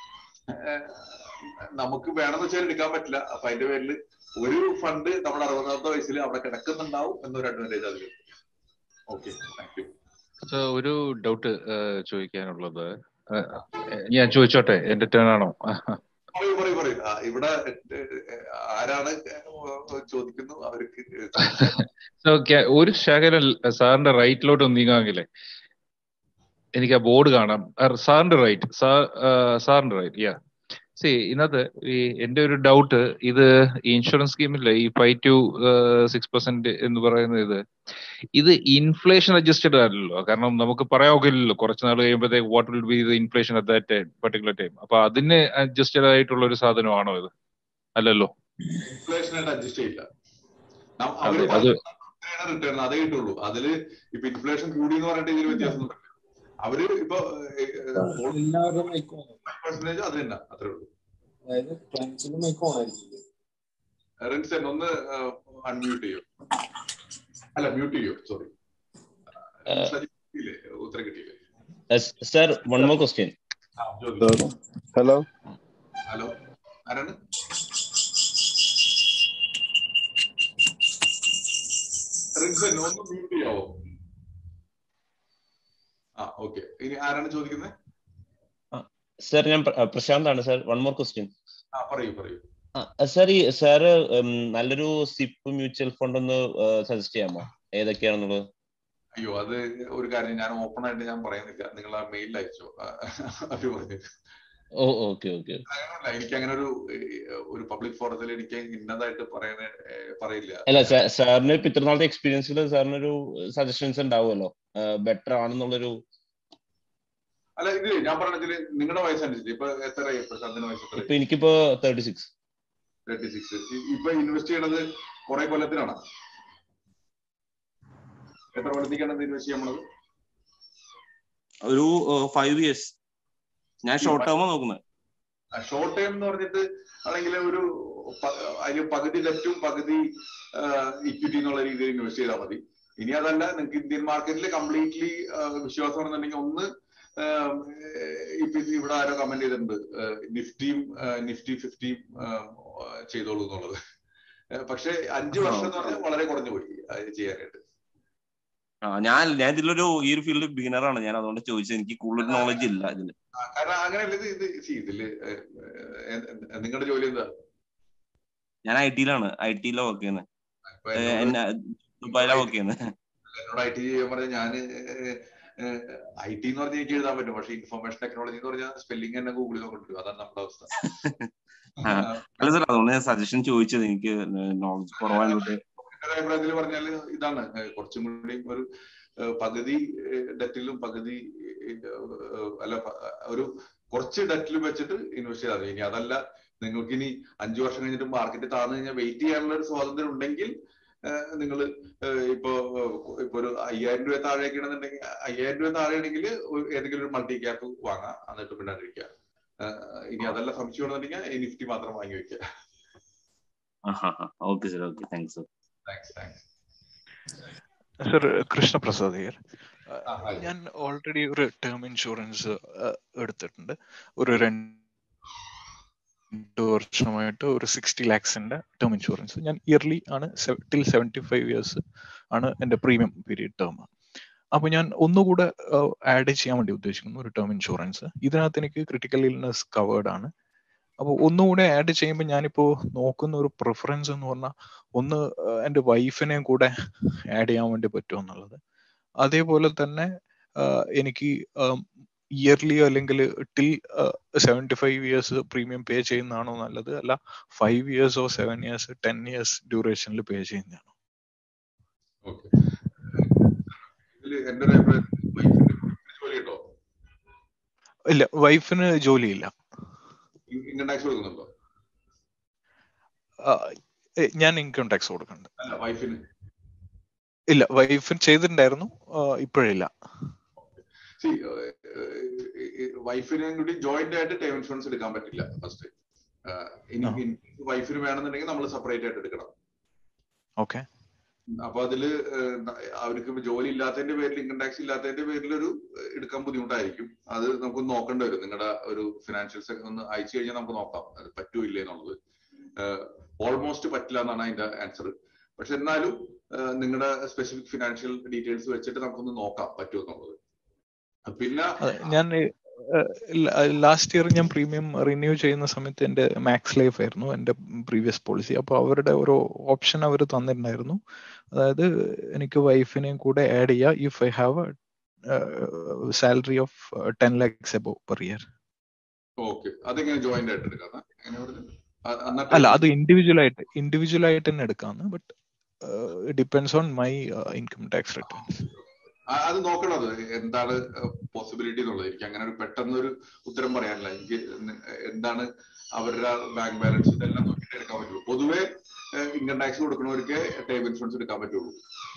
നമുക്ക് വേണമെന്ന് വെച്ചാൽ എടുക്കാൻ പറ്റില്ല അപ്പൊ അതിന്റെ പേരിൽ ഒരു ഫണ്ട് നമ്മുടെ അറുപതാമത്തെ വയസ്സിൽ അവിടെ കിടക്കുന്നുണ്ടാവും എന്നൊരു അഡ്വാൻറ്റേജ് അതിൽ ഓക്കെ താങ്ക് യു ഒരു ഡൗട്ട് ചോദിക്കാനുള്ളത് ഞാൻ ചോദിച്ചോട്ടെ എന്റെ ടേൺ ആണോ പറയൂ പറയൂ പറയൂ ഇവിടെ ആരാണ് ചോദിക്കുന്നു അവർക്ക് ഒരു ശകലം സാറിന്റെ റൈറ്റിലോട്ട് നീങ്ങാമെങ്കിലേ എനിക്ക് ആ ബോർഡ് കാണാം സാറിന്റെ റൈറ്റ് സാറിന്റെ റൈറ്റ് യാ സി ഇതിനകത്ത് ഈ എന്റെ ഒരു ഡൗട്ട് ഇത് ഇൻഷുറൻസ് സ്കീമില്ലേ ഈ ഫൈവ് ടു സിക്സ് പെർസെന്റ് എന്ന് പറയുന്ന ഇത് ഇത് ഇൻഫ്ലേഷൻ അഡ്ജസ്റ്റഡ് അല്ലല്ലോ കാരണം നമുക്ക് പറയാൻ ഒക്കില്ലല്ലോ കുറച്ച് നാൾ കഴിയുമ്പോഴത്തേക്ക് what will be the inflation at that particular time അപ്പൊ അതിന് അഡ്ജസ്റ്റഡ് ആയിട്ടുള്ള ഒരു സാധനമാണോ ഇത് അല്ലല്ലോ ഇൻഫ്ലേഷൻ ആയിട്ട് അഡ്ജസ്റ്റ് ചെയ്യില്ല അത് റിട്ടേൺ അതേ കിട്ടുള്ളൂ അതില് ഇപ്പൊ ഇൻഫ്ലേഷൻ കൂടി എന്ന് പറഞ്ഞിട്ട് ഇതിൽ വ്യത്യാസം അവര് ഇപ്പൊ പെർസെന്റേജ് അത് തന്നെ അത്രേ ഉള്ളൂ റിൻസൻ ഒന്ന് അൺമ്യൂട്ട് ചെയ്യോ അല്ല മ്യൂട്ട് ചെയ്യോ സോറി ഉത്തരം കിട്ടിയില്ലേ sir one more question hello hello ആരാണ് റിൻസൻ ഒന്ന് മ്യൂട്ട് ചെയ്യാവോ ആ ഓക്കെ ഇനി ആരാണ് ചോദിക്കുന്നത് സർ ഞാൻ പ്രശാന്ത് ആണ് സർ വൺ മോർ ക്വസ്റ്റ്യൻ ആ പറയൂ പറയൂ സർ ഈ സാറ് നല്ലൊരു സിപ്പ് മ്യൂച്വൽ ഫണ്ട് ഒന്ന് സജസ്റ്റ് ചെയ്യാമോ ഏതൊക്കെയാണെന്നുള്ളത് അയ്യോ അത് ഒരു കാര്യം ഞാൻ ഓപ്പൺ ആയിട്ട് ഞാൻ പറയുന്നില്ല നിങ്ങൾ ആ മെയിൽ അയച്ചോ അത് പറഞ്ഞു ഓ ഓക്കെ ഓക്കെ അങ്ങനല്ല എനിക്ക് അങ്ങനെ ഒരു ഒരു പബ്ലിക് ഫോറത്തിൽ എനിക്ക് ഇന്നതായിട്ട് പറയാൻ പറയില്ല അല്ല സാറിന് ഇപ്പൊ ഇത്ര നാളത്തെ എക്സ്പീരിയൻസിൽ സാറിനൊരു സജഷൻസ് ഉണ്ടാവുമല്ലോ ബെറ്റർ ആണെന്നുള്ളൊരു അല്ല ഇത് ഞാൻ പറഞ്ഞതില് നിങ്ങളുടെ വയസ്സനുസരിച്ച് ഇപ്പൊ എത്രയായി ഇപ്പൊ ചന്ദന വയസ്സ് ഇപ്പൊ എനിക്കിപ്പോ തേർട്ടി സിക്സ് തേർട്ടി സിക്സ് ഇപ്പൊ ഇൻവെസ്റ്റ് ചെയ്യണത് കുറെ കൊല്ലത്തിനാണ് എത്ര കൊല്ലത്തേക്കാണ് ഇൻവെസ്റ്റ് ചെയ്യണത് ഒരു ഫൈവ് ഇയേഴ്സ് ഞാൻ ഷോർട്ട് ടേം നോക്കുന്നത് ഷോർട്ട് ടൈം എന്ന് പറഞ്ഞിട്ട് ആണെങ്കിൽ ഒരു അതിന് പകുതി ലെഫ്റ്റും പകുതി ഇക്വിറ്റി എന്നുള്ള രീതിയിൽ ഇൻവെസ്റ്റ് ചെയ്താൽ മതി ഇനി അതല്ല നിങ്ങൾക്ക് ഇന്ത്യൻ മാർക്കറ്റിൽ കംപ്ലീറ്റ്ലി വിശ്വാസം ഉണ്ടെന്നുണ്ടെങ്കിൽ ഒന്ന് ഇപ്പൊ ഇവിടെ ആരോ കമന്റ് ചെയ്തിട്ടുണ്ട് നിഫ്റ്റിയും നിഫ്റ്റി ഫിഫ്റ്റിയും ചെയ്തോളൂ എന്നുള്ളത് പക്ഷെ അഞ്ചു വർഷം എന്ന് പറഞ്ഞാൽ വളരെ കുറഞ്ഞു പോയി ചെയ്യാനായിട്ട് ഞാൻ ഞാൻ ഇതിലൊരു ഈ ഒരു ഫീൽഡ് ബിഗിനറാണ് ഞാൻ അതുകൊണ്ട് ചോദിച്ചത് എനിക്ക് കൂടുതൽ നോളജ് ഇല്ല ഇതില് കാരണം അങ്ങനെയല്ല ഇത് ഇത് ഇതില് നിങ്ങളുടെ ജോലി എന്താ ഞാൻ ഐ ടിയിലാണ് ഐ ടിയിലാണ് വർക്ക് ചെയ്യുന്നത് ദുബായിലാണ് വർക്ക് ചെയ്യുന്നത് എന്നോട് ഐ ടി ചെയ്യാൻ പറഞ്ഞാൽ ഞാൻ ഐ ടി എന്ന് പറഞ്ഞാൽ എനിക്ക് എഴുതാൻ പറ്റും പക്ഷെ ഇൻഫർമേഷൻ ടെക്നോളജി എന്ന് പറഞ്ഞാൽ സ്പെല്ലിംഗ് തന്നെ ഗൂഗിളിൽ നോക്കിട്ടുണ്ട് അതാണ് നമ്മുടെ അവസ്ഥ അല്ല സാർ അതുകൊണ്ട് ഞാൻ സജഷൻ ചോദിച്ചത് എനിക്ക് നോളജ് കുറവായതുകൊണ്ട് എന്റെ അഭിപ്രായത്തിൽ പറഞ്ഞാൽ ഇതാണ് കുറച്ചും കൂടി ഒരു പകുതി ഡെറ്റിലും പകുതി അല്ല ഒരു കുറച്ച് ഡെറ്റിലും വെച്ചിട്ട് ഇൻവെസ്റ്റ് ചെയ്താൽ മതി ഇനി അതല്ല നിങ്ങൾക്ക് ഇനി അഞ്ചു വർഷം കഴിഞ്ഞിട്ട് മാർക്കറ്റ് താഴ്ന്നു കഴിഞ്ഞാൽ വെയിറ്റ് ചെയ്യാനുള്ള ഒരു സ്വാതന്ത്ര്യം ഉണ്ടെങ്കിൽ നിങ്ങൾ ഇപ്പോ ഇപ്പൊ ഒരു അയ്യായിരം രൂപ താഴേക്കാണെന്നുണ്ടെങ്കിൽ അയ്യായിരം രൂപ താഴെയാണെങ്കിൽ ഏതെങ്കിലും ഒരു മൾട്ടി ക്യാപ്പ് വാങ്ങാം എന്നിട്ട് പിന്നാണ്ടിരിക്കുക ഇനി അതല്ല സംശയം ഉണ്ടെന്നുണ്ടെങ്കിൽ നിഫ്റ്റി മാത്രം വാങ്ങി വെക്കുക okay sir okay thanks sir thanks thanks Sir, Krishna Prasad here. ആ, ഹായ്. ഞാൻ ഓൾറെഡി ഒരു ടേം ഇൻഷുറൻസ് എടുത്തിട്ടുണ്ട് ഒരു രണ്ട് വർഷമായിട്ട് ഒരു സിക്സ്റ്റി ലാക്സിന്റെ ടേം ഇൻഷുറൻസ് ഞാൻ ഇയർലി ആണ് ടിൽ സെവൻറ്റി ഫൈവ് ഇയേഴ്സ് ആണ് എന്റെ പ്രീമിയം പീരീഡ് ടേം അപ്പൊ ഞാൻ ഒന്നുകൂടെ ആഡ് ചെയ്യാൻ വേണ്ടി ഉദ്ദേശിക്കുന്നു ഒരു ടേം ഇൻഷുറൻസ് ഇതിനകത്ത് എനിക്ക് ക്രിട്ടിക്കൽ ഇൽനെസ് കവേർഡ് ആണ് അപ്പോൾ ഒന്നുകൂടെ ആഡ് ചെയ്യുമ്പോൾ ഞാനിപ്പോ നോക്കുന്ന ഒരു പ്രിഫറൻസ് എന്ന് പറഞ്ഞാൽ ഒന്ന് ആഹ് എൻ്റെ വൈഫിനെയും കൂടെ ആഡ് ചെയ്യാൻ വേണ്ടി പറ്റുമോ എന്നുള്ളത് അതേപോലെ തന്നെ ആഹ് എനിക്ക് ഇയർലി അല്ലെങ്കിൽ till seventy five years premium pay ചെയ്യുന്നതാണോ നല്ലത് അല്ല ഫൈവ് ഇയേഴ്സോ സെവൻ ഇയേഴ്സ് ടെൻ ഇയേഴ്സ് ഡ്യൂറേഷനിൽ പേ ചെയ്യുന്നതാണോ ഓക്കെ ഇതില് എന്റെ ഒരു അഭിപ്രായത്തിൽ വൈഫിന് ജോലി ഉണ്ടോ ഇല്ല വൈഫിന് ജോലിയില്ല ഇൻകം ടാക്സ് കൊടുക്കുന്നുണ്ടോ ആഹ് എ- ഞാൻ ഇൻകം ടാക്സ് കൊടുക്കുന്നുണ്ട് അല്ല വൈഫിന് ഇല്ല വൈഫിന് ചെയ്തിട്ടുണ്ടായിരുന്നു ആഹ് ഇപ്പോഴില്ല സി വൈഫിനും കൂടി ജോയിന്റ് ആയിട്ട് ടൈം ഇൻഷുറൻസ് എടുക്കാൻ പറ്റില്ല ഫസ്റ്റ് ഇനി വൈഫിന് വേണമെന്നുണ്ടെങ്കിൽ നമ്മൾ സെപ്പറേറ്റ് ആയിട്ട് എടുക്കണം ഓക്കെ അപ്പൊ അതില് ഏഹ്, അവർക്ക് ഇപ്പൊ ജോലി ഇല്ലാത്തതിന്റെ പേരിൽ ഇൻകം ടാക്സ് ഇല്ലാത്തതിന്റെ പേരിൽ ഒരു ഏഹ്, എടുക്കാൻ ബുദ്ധിമുട്ടായിരിക്കും അത് നമുക്ക് നോക്കേണ്ടി വരും നിങ്ങളുടെ ഒരു ഫിനാൻഷ്യൽസ് ഒക്കെ ഒന്ന് അയച്ചു കഴിഞ്ഞാൽ നമുക്ക് നോക്കാം അത് പറ്റൂ ഇല്ലേ എന്നുള്ളത് ഓൾമോസ്റ്റ് പറ്റില്ല എന്നാണ് അതിന്റെ ആൻസർ പക്ഷെ എന്നാലും നിങ്ങളുടെ സ്പെസിഫിക് ഫിനാൻഷ്യൽ ഡീറ്റെയിൽസ് വെച്ചിട്ട് നമുക്കൊന്ന് നോക്കാം പറ്റുമോ എന്നുള്ളത് പിന്നെ അതെ ഞാൻ ലാസ്റ്റ് ഇയർ ഞാൻ പ്രീമിയം റിന്യൂ ചെയ്യുന്ന സമയത്ത് എന്റെ മാക്സ് ലൈഫ് ആയിരുന്നു എന്റെ പ്രീവിയസ് പോളിസി അപ്പൊ അവരുടെ ഒരു ഓപ്ഷൻ അവർ തന്നിട്ടുണ്ടായിരുന്നു അതായത് എനിക്ക് വൈഫിനെയും കൂടെ ആഡ് ചെയ്യാം if I have salary of ten lakhs above per year okay അതെങ്ങനെ ജോയിന്റ് ആയിട്ട് എടുക്കാം എങ്ങനെ പറഞ്ഞത് അ- അല്ല എന്നിട്ട് അത് ഇൻഡിവിജ്വൽ ആയിട്ട് ഇൻഡിവിജ്വൽ ആയിട്ട് തന്നെ എടുക്കാന്ന് but depends on my income tax returns ആ- അത് നോക്കണം അത് എന്താണ് പോസിബിലിറ്റി എന്നുള്ളത് എനിക്ക് അങ്ങനെ ഒരു പെട്ടെന്ന് ഒരു ഉത്തരം പറയാനില്ല എനിക്ക് ന- എന്താണ് അവരുടെ ബാങ്ക് ബാലൻസ് ഇതെല്ലാം നോക്കിയിട്ട് എടുക്കാൻ പറ്റുള്ളൂ പൊതുവെ ഇൻകം ടാക്സ് കൊടുക്കുന്നവർക്ക് ടൈം ഇൻഷുറൻസ് എടുക്കാൻ പറ്റുള്ളൂ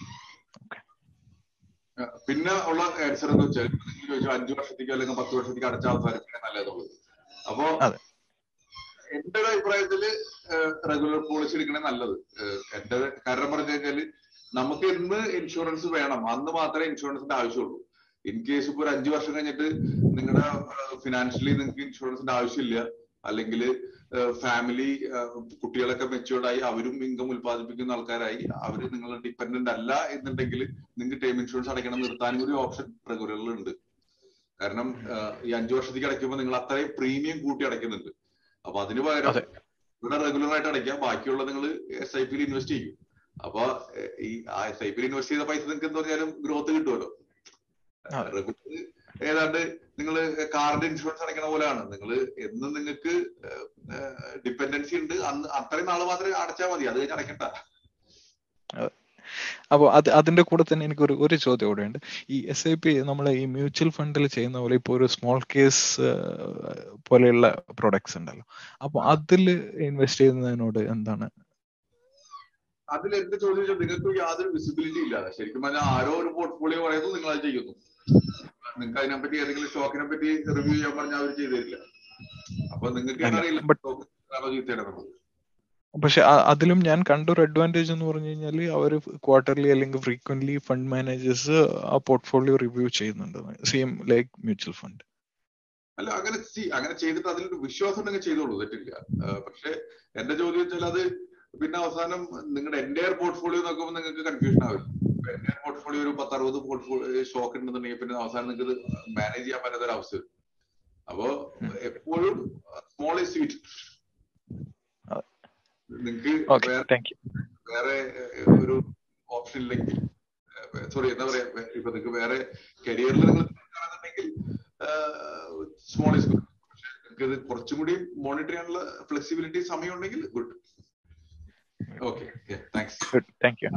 ആ, പിന്നെ ഉള്ള ആൻസർ എന്ന് വെച്ചാൽ ഇപ്പൊ നിങ്ങൾ ചോദിച്ചു അഞ്ചു വർഷത്തേക്കോ അല്ലെങ്കിൽ പത്ത് വർഷത്തേക്ക് അടച്ച അവസാനിപ്പിക്കാൻ നല്ലതുള്ളത് അപ്പോ അതെ. എന്റെ ഒരു അഭിപ്രായത്തില് റെഗുലർ പോളിസി എടുക്കണേ നല്ലത് ഏഹ് എന്റെ കാരണം പറഞ്ഞു കഴിഞ്ഞാല് നമുക്ക് എന്ന് ഇൻഷുറൻസ് വേണം അന്ന് മാത്രമേ ഇൻഷുറൻസിന്റെ ആവശ്യമുള്ളൂ ഇൻ കേസ് ഇപ്പൊ ഒരു അഞ്ചു വർഷം കഴിഞ്ഞിട്ട് നിങ്ങളുടെ ഫിനാൻഷ്യലി നിങ്ങൾക്ക് ഇൻഷുറൻസിന്റെ ആവശ്യമില്ല അല്ലെങ്കിൽ ഫാമിലി കുട്ടികളൊക്കെ മെച്ചുവേർഡ് ആയി അവരും ഇൻകം ഉത്പാദിപ്പിക്കുന്ന ആൾക്കാരായി അവര് നിങ്ങളുടെ ഡിപ്പെൻഡന്റ് അല്ല എന്നുണ്ടെങ്കിൽ നിങ്ങൾക്ക് ടൈം ഇൻഷുറൻസ് അടയ്ക്കണം നിർത്താൻ കൂടി ഓപ്ഷൻ റെഗുലറിൽ ഉണ്ട് കാരണം ഏഹ് ഈ അഞ്ചു വർഷത്തേക്ക് അടയ്ക്കുമ്പോൾ നിങ്ങൾ അത്രയും പ്രീമിയം കൂട്ടി അടയ്ക്കുന്നുണ്ട് അപ്പൊ അതിന് പകരം അതെ. ഇവിടെ റെഗുലർ ആയിട്ട് അടയ്ക്കാം ബാക്കിയുള്ള നിങ്ങൾ എസ് ഐ പിയിൽ ഇൻവെസ്റ്റ് ചെയ്യും അപ്പൊ ഏഹ് ഈ എസ് ഐ പിയിൽ ഇൻവെസ്റ്റ് ചെയ്ത പൈസ നിങ്ങൾക്ക് എന്ത് പറഞ്ഞാലും ഗ്രോത്ത് കിട്ടുമല്ലോ അതെ. റെഗുലർ ഏതാണ്ട് നിങ്ങൾ കാറിന്റെ ഇൻഷുറൻസ് അടയ്ക്കണ പോലെയാണ് നിങ്ങൾ എന്നും നിങ്ങൾക്ക് ഡിപ്പെൻഡൻസി ഉണ്ട് അന്ന് അത്രയും നാള് മാത്രമേ അടച്ചാൽ മതി അത് കഴിഞ്ഞ് അടയ്ക്കണ്ട അപ്പോൾ അത് അതിന്റെ കൂടെ തന്നെ എനിക്ക് ഒരു ഒരു ചോദ്യം കൂടെ ഉണ്ട് ഈ എസ് ഐ പി നമ്മൾ ഈ മ്യൂച്വൽ ഫണ്ടിൽ ചെയ്യുന്ന പോലെ ഇപ്പോൾ ഒരു സ്മോൾ കേസ് പോലെയുള്ള പ്രൊഡക്ട്സ് ഉണ്ടല്ലോ അപ്പൊ അതിൽ ഇൻവെസ്റ്റ് ചെയ്യുന്നതിനോട് എന്താണ് അതിൽ എന്റെ ചോദ്യം വെച്ചാൽ നിങ്ങൾക്ക് യാതൊരു വിസിബിലിറ്റി ഇല്ലാതെ ശരിക്കും പറഞ്ഞാൽ ആരോ ഒരു പോർട്ട്ഫോളിയോ പറയുന്നു നിങ്ങൾ അത് ചെയ്യുന്നു നിങ്ങൾക്ക് അതിനെപ്പറ്റി ഏതെങ്കിലും സ്റ്റോക്കിനെ പറ്റി റിവ്യൂ ചെയ്യാൻ പറഞ്ഞാൽ അവർ ചെയ്തു തരില്ല അപ്പൊ നിങ്ങൾക്ക് അല്ല, അറിയില്ല but- സ്റ്റോക്ക് ആണോ ചീത്തയാണെന്നുള്ളത് പക്ഷെ അ- അതിലും ഞാൻ കണ്ട ഒരു അഡ്വാൻറ്റേജ് എന്ന് പറഞ്ഞു കഴിഞ്ഞാൽ അവർ ക്വാർട്ടർലി അല്ലെങ്കിൽ ഫ്രീക്വന്റ്ലി ഫണ്ട് മാനേജേഴ്സ് ആ പോർട്ട്ഫോളിയോ റിവ്യൂ ചെയ്യുന്നുണ്ട് സെയിം ലൈക്ക് മ്യൂച്വൽ ഫണ്ട് അല്ല അങ്ങനെ see, അങ്ങനെ ചെയ്തിട്ട് അതിലൊരു വിശ്വാസം ഉണ്ടെങ്കിൽ ചെയ്തോളൂ തെറ്റില്ല ആ, പക്ഷെ എന്റെ ചോദ്യം വെച്ചാൽ അത് പിന്നെ അവസാനം നിങ്ങളുടെ എൻറ്റയർ പോർട്ട്ഫോളിയോ നോക്കുമ്പോൾ നിങ്ങൾക്ക് കൺഫ്യൂഷൻ ആവില്ല എൻറ്റയർ പോർട്ട്ഫോളിയോ ഒരു പത്തറുപത് പോർട്ട്ഫോളിയോ സ്റ്റോക്ക് ഉണ്ടെന്നുണ്ടെങ്കിൽ പിന്നെ അവസാനം നിങ്ങൾക്ക് മാനേജ് ചെയ്യാൻ പറ്റാത്ത ഒരു അവസ്ഥ വരും അപ്പോ എപ്പോഴും സ്മോൾ ഈസ് സ്വീറ്റ് നിങ്ങൾക്ക് ഓക്കെ വേറെ താങ്ക് യു വേറെ ഏഹ്, ഒരു ഓപ്ഷൻ ഇല്ലെങ്കിൽ സോറി എന്താ പറയാ വേ- ഇപ്പൊ നിങ്ങൾക്ക് വേറെ കരിയറിൽ നിങ്ങൾ കാണുന്നുണ്ടെങ്കിൽ സ്മോൾ ഇസ് ഗുഡ് പക്ഷെ നിങ്ങൾക്ക് ഇത് കുറച്ചും കൂടി മോണിറ്റർ ചെയ്യാനുള്ള ഫ്ലെക്സിബിലിറ്റി സമയം ഉണ്ടെങ്കിൽ good okay thanks good thank you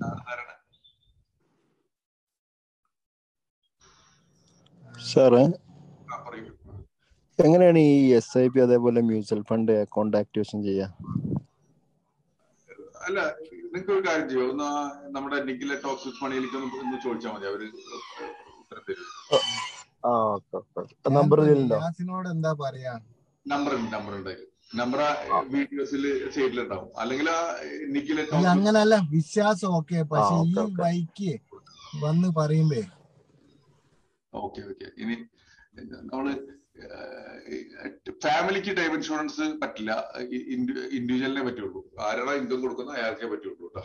sir പറയൂ എങ്ങനെയാണ് ഈ എസ് ഐ പി അതേപോലെ മ്യൂച്വൽ ഫണ്ട് അക്കൗണ്ട് ആക്ടിവേഷൻ ചെയ്യുക അല്ല നിങ്ങൾക്ക് ഒരു കാര്യം ചെയ്യോ ഒന്ന് ആ നമ്മുടെ നിഖിലെ ടോക്സ് മണിയിലേക്ക് ഒന്ന് ഒന്ന് ചോദിച്ചാൽ മതി അവര് ഉത്തരം തരും ആ ഓക്കെ ഓക്കെ നമ്പർ ഇതിലുണ്ടോ യാസിനോട് എന്താ പറയാ നമ്പർ ഉണ്ട് നമ്പർ ഉണ്ട് നമ്പർ വീഡിയോസിൽ സൈഡിലുണ്ടാവും അല്ലെങ്കിൽ ആ നിഖിലെ അല്ല ടോക്സ് അങ്ങനല്ല വിശ്വാസം ഓക്കെ പക്ഷെ ആ, ഈ ഓക്കെ, ഓക്കെ. വൈക്ക് വന്ന് പറയുമ്പേ ഓക്കെ ഓക്കെ ഇനി നമ്മള് ഫാമിലിക്ക് ടൈം ഇൻഷുറൻസ് പറ്റില്ല ഇൻഡിവിജ്വലിനെ പറ്റുള്ളൂ ആരാണോ ഇൻകം കൊടുക്കുന്നത് അയാൾക്കേ പറ്റുള്ളൂ കേട്ടോ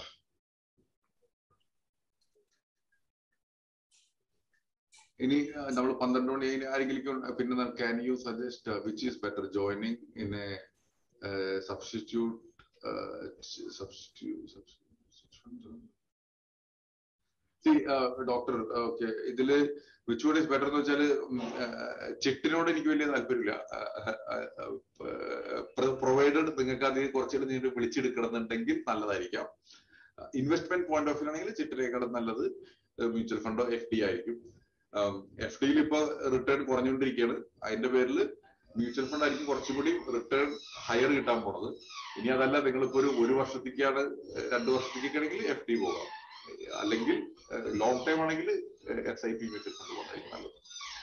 ഇനി നമ്മൾ പന്ത്രണ്ട് മണി കഴിഞ്ഞ് ആരെങ്കിലും പിന്നെ can you suggest which is better joining in a substitute substitute doctor okay ഇതില് വിച്ച് വൺ ഈസ് ബെറ്റർ എന്ന് വെച്ചാല് ചിട്ടിനോട് എനിക്ക് വലിയ താല്പര്യമില്ല പ്രൊവൈഡഡ് നിങ്ങൾക്ക് അത് കുറച്ചുകൂടി നീണ്ട് വിളിച്ചെടുക്കണമെന്നുണ്ടെങ്കിൽ നല്ലതായിരിക്കാം ഇൻവെസ്റ്റ്മെന്റ് പോയിന്റ് ഓഫ് വ്യൂ ആണെങ്കിൽ ചിട്ടിനേക്കാളും നല്ലത് മ്യൂച്വൽ ഫണ്ടോ എഫ് ഡി ആയിരിക്കും എഫ് ഡിയിൽ ഇപ്പൊ റിട്ടേൺ കുറഞ്ഞുകൊണ്ടിരിക്കുകയാണ് അതിന്റെ പേരിൽ മ്യൂച്വൽ ഫണ്ട് ആയിരിക്കും കുറച്ചും കൂടി റിട്ടേൺ ഹയർ കിട്ടാൻ പോണത് ഇനി അതല്ല നിങ്ങളിപ്പോ ഒരു ഒരു വർഷത്തേക്കാണ് രണ്ടു വർഷത്തേക്കൊക്കെ ആണെങ്കിൽ എഫ് ഡി പോകാം അല്ലെങ്കിൽ ലോങ് ടൈം ആണെങ്കിൽ S I P mutual fund പോകാനായിരിക്കും നല്ലത്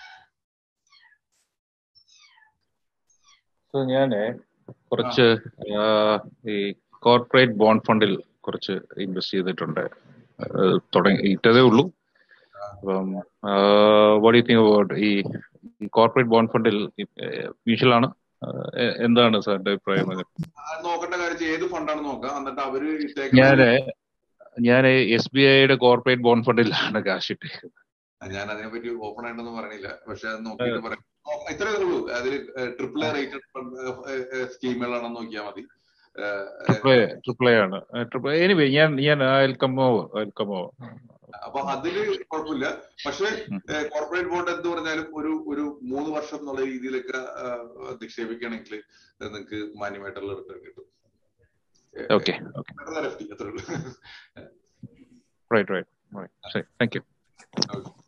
സോ ഞാന് കുറച്ച് ഈ കോർപ്പറേറ്റ് ബോണ്ട് ഫണ്ടിൽ കുറച്ച് ഇൻവെസ്റ്റ് ചെയ്തിട്ടുണ്ട് തുടങ്ങി ഇട്ടതേ ഉള്ളൂ അപ്പം വാട്ട് യു തിങ്ക് അബൌട്ട് ഈ കോർപ്പറേറ്റ് ബോണ്ട് ഫണ്ടിൽ മ്യൂച്വൽ ആണ് എന്താണ് സാറിന്റെ അഭിപ്രായം നോക്കേണ്ട കാര്യം ഏത് ഫണ്ടാണ് നോക്കാം എന്നിട്ട് അവര് ഞാന് ഞാൻ എസ് ബി ഐയുടെ കോർപ്പറേറ്റ് ബോണ്ട് ഫണ്ടിലാണ് കാശ് ഇട്ടേക്കുന്നത് ഞാൻ അതിനെ പറ്റി ഓപ്പൺ ആയിട്ടൊന്നും പറയണില്ല പക്ഷെ അത് നോക്കിയിട്ട് പറയാം ഇത്രേ ഉള്ളൂ അതിൽ ട്രിപ്പിൾ എ റേറ്റഡ് സ്കീമുകളാണെന്ന് നോക്കിയാൽ മതി ട്രിപ്പിൾ എ ട്രിപ്പിൾ എ ആണ് ട്രിപ്പിൾ എനിവേ ഞാൻ ഞാൻ അയൽക്കമോ അയൽക്കമോ അപ്പൊ അതില് കുഴപ്പമില്ല പക്ഷെ കോർപ്പറേറ്റ് ബോണ്ട് എന്ത് പറഞ്ഞാലും ഒരു ഒരു മൂന്ന് വർഷം എന്നുള്ള രീതിയിലൊക്കെ നിക്ഷേപിക്കുകയാണെങ്കിൽ നിങ്ങൾക്ക് മാന്യമായിട്ടുള്ള റിട്ടേൺ കിട്ടും ഓക്കെ ഓക്കെ അത്രേ ഉള്ളൂ right right right thank U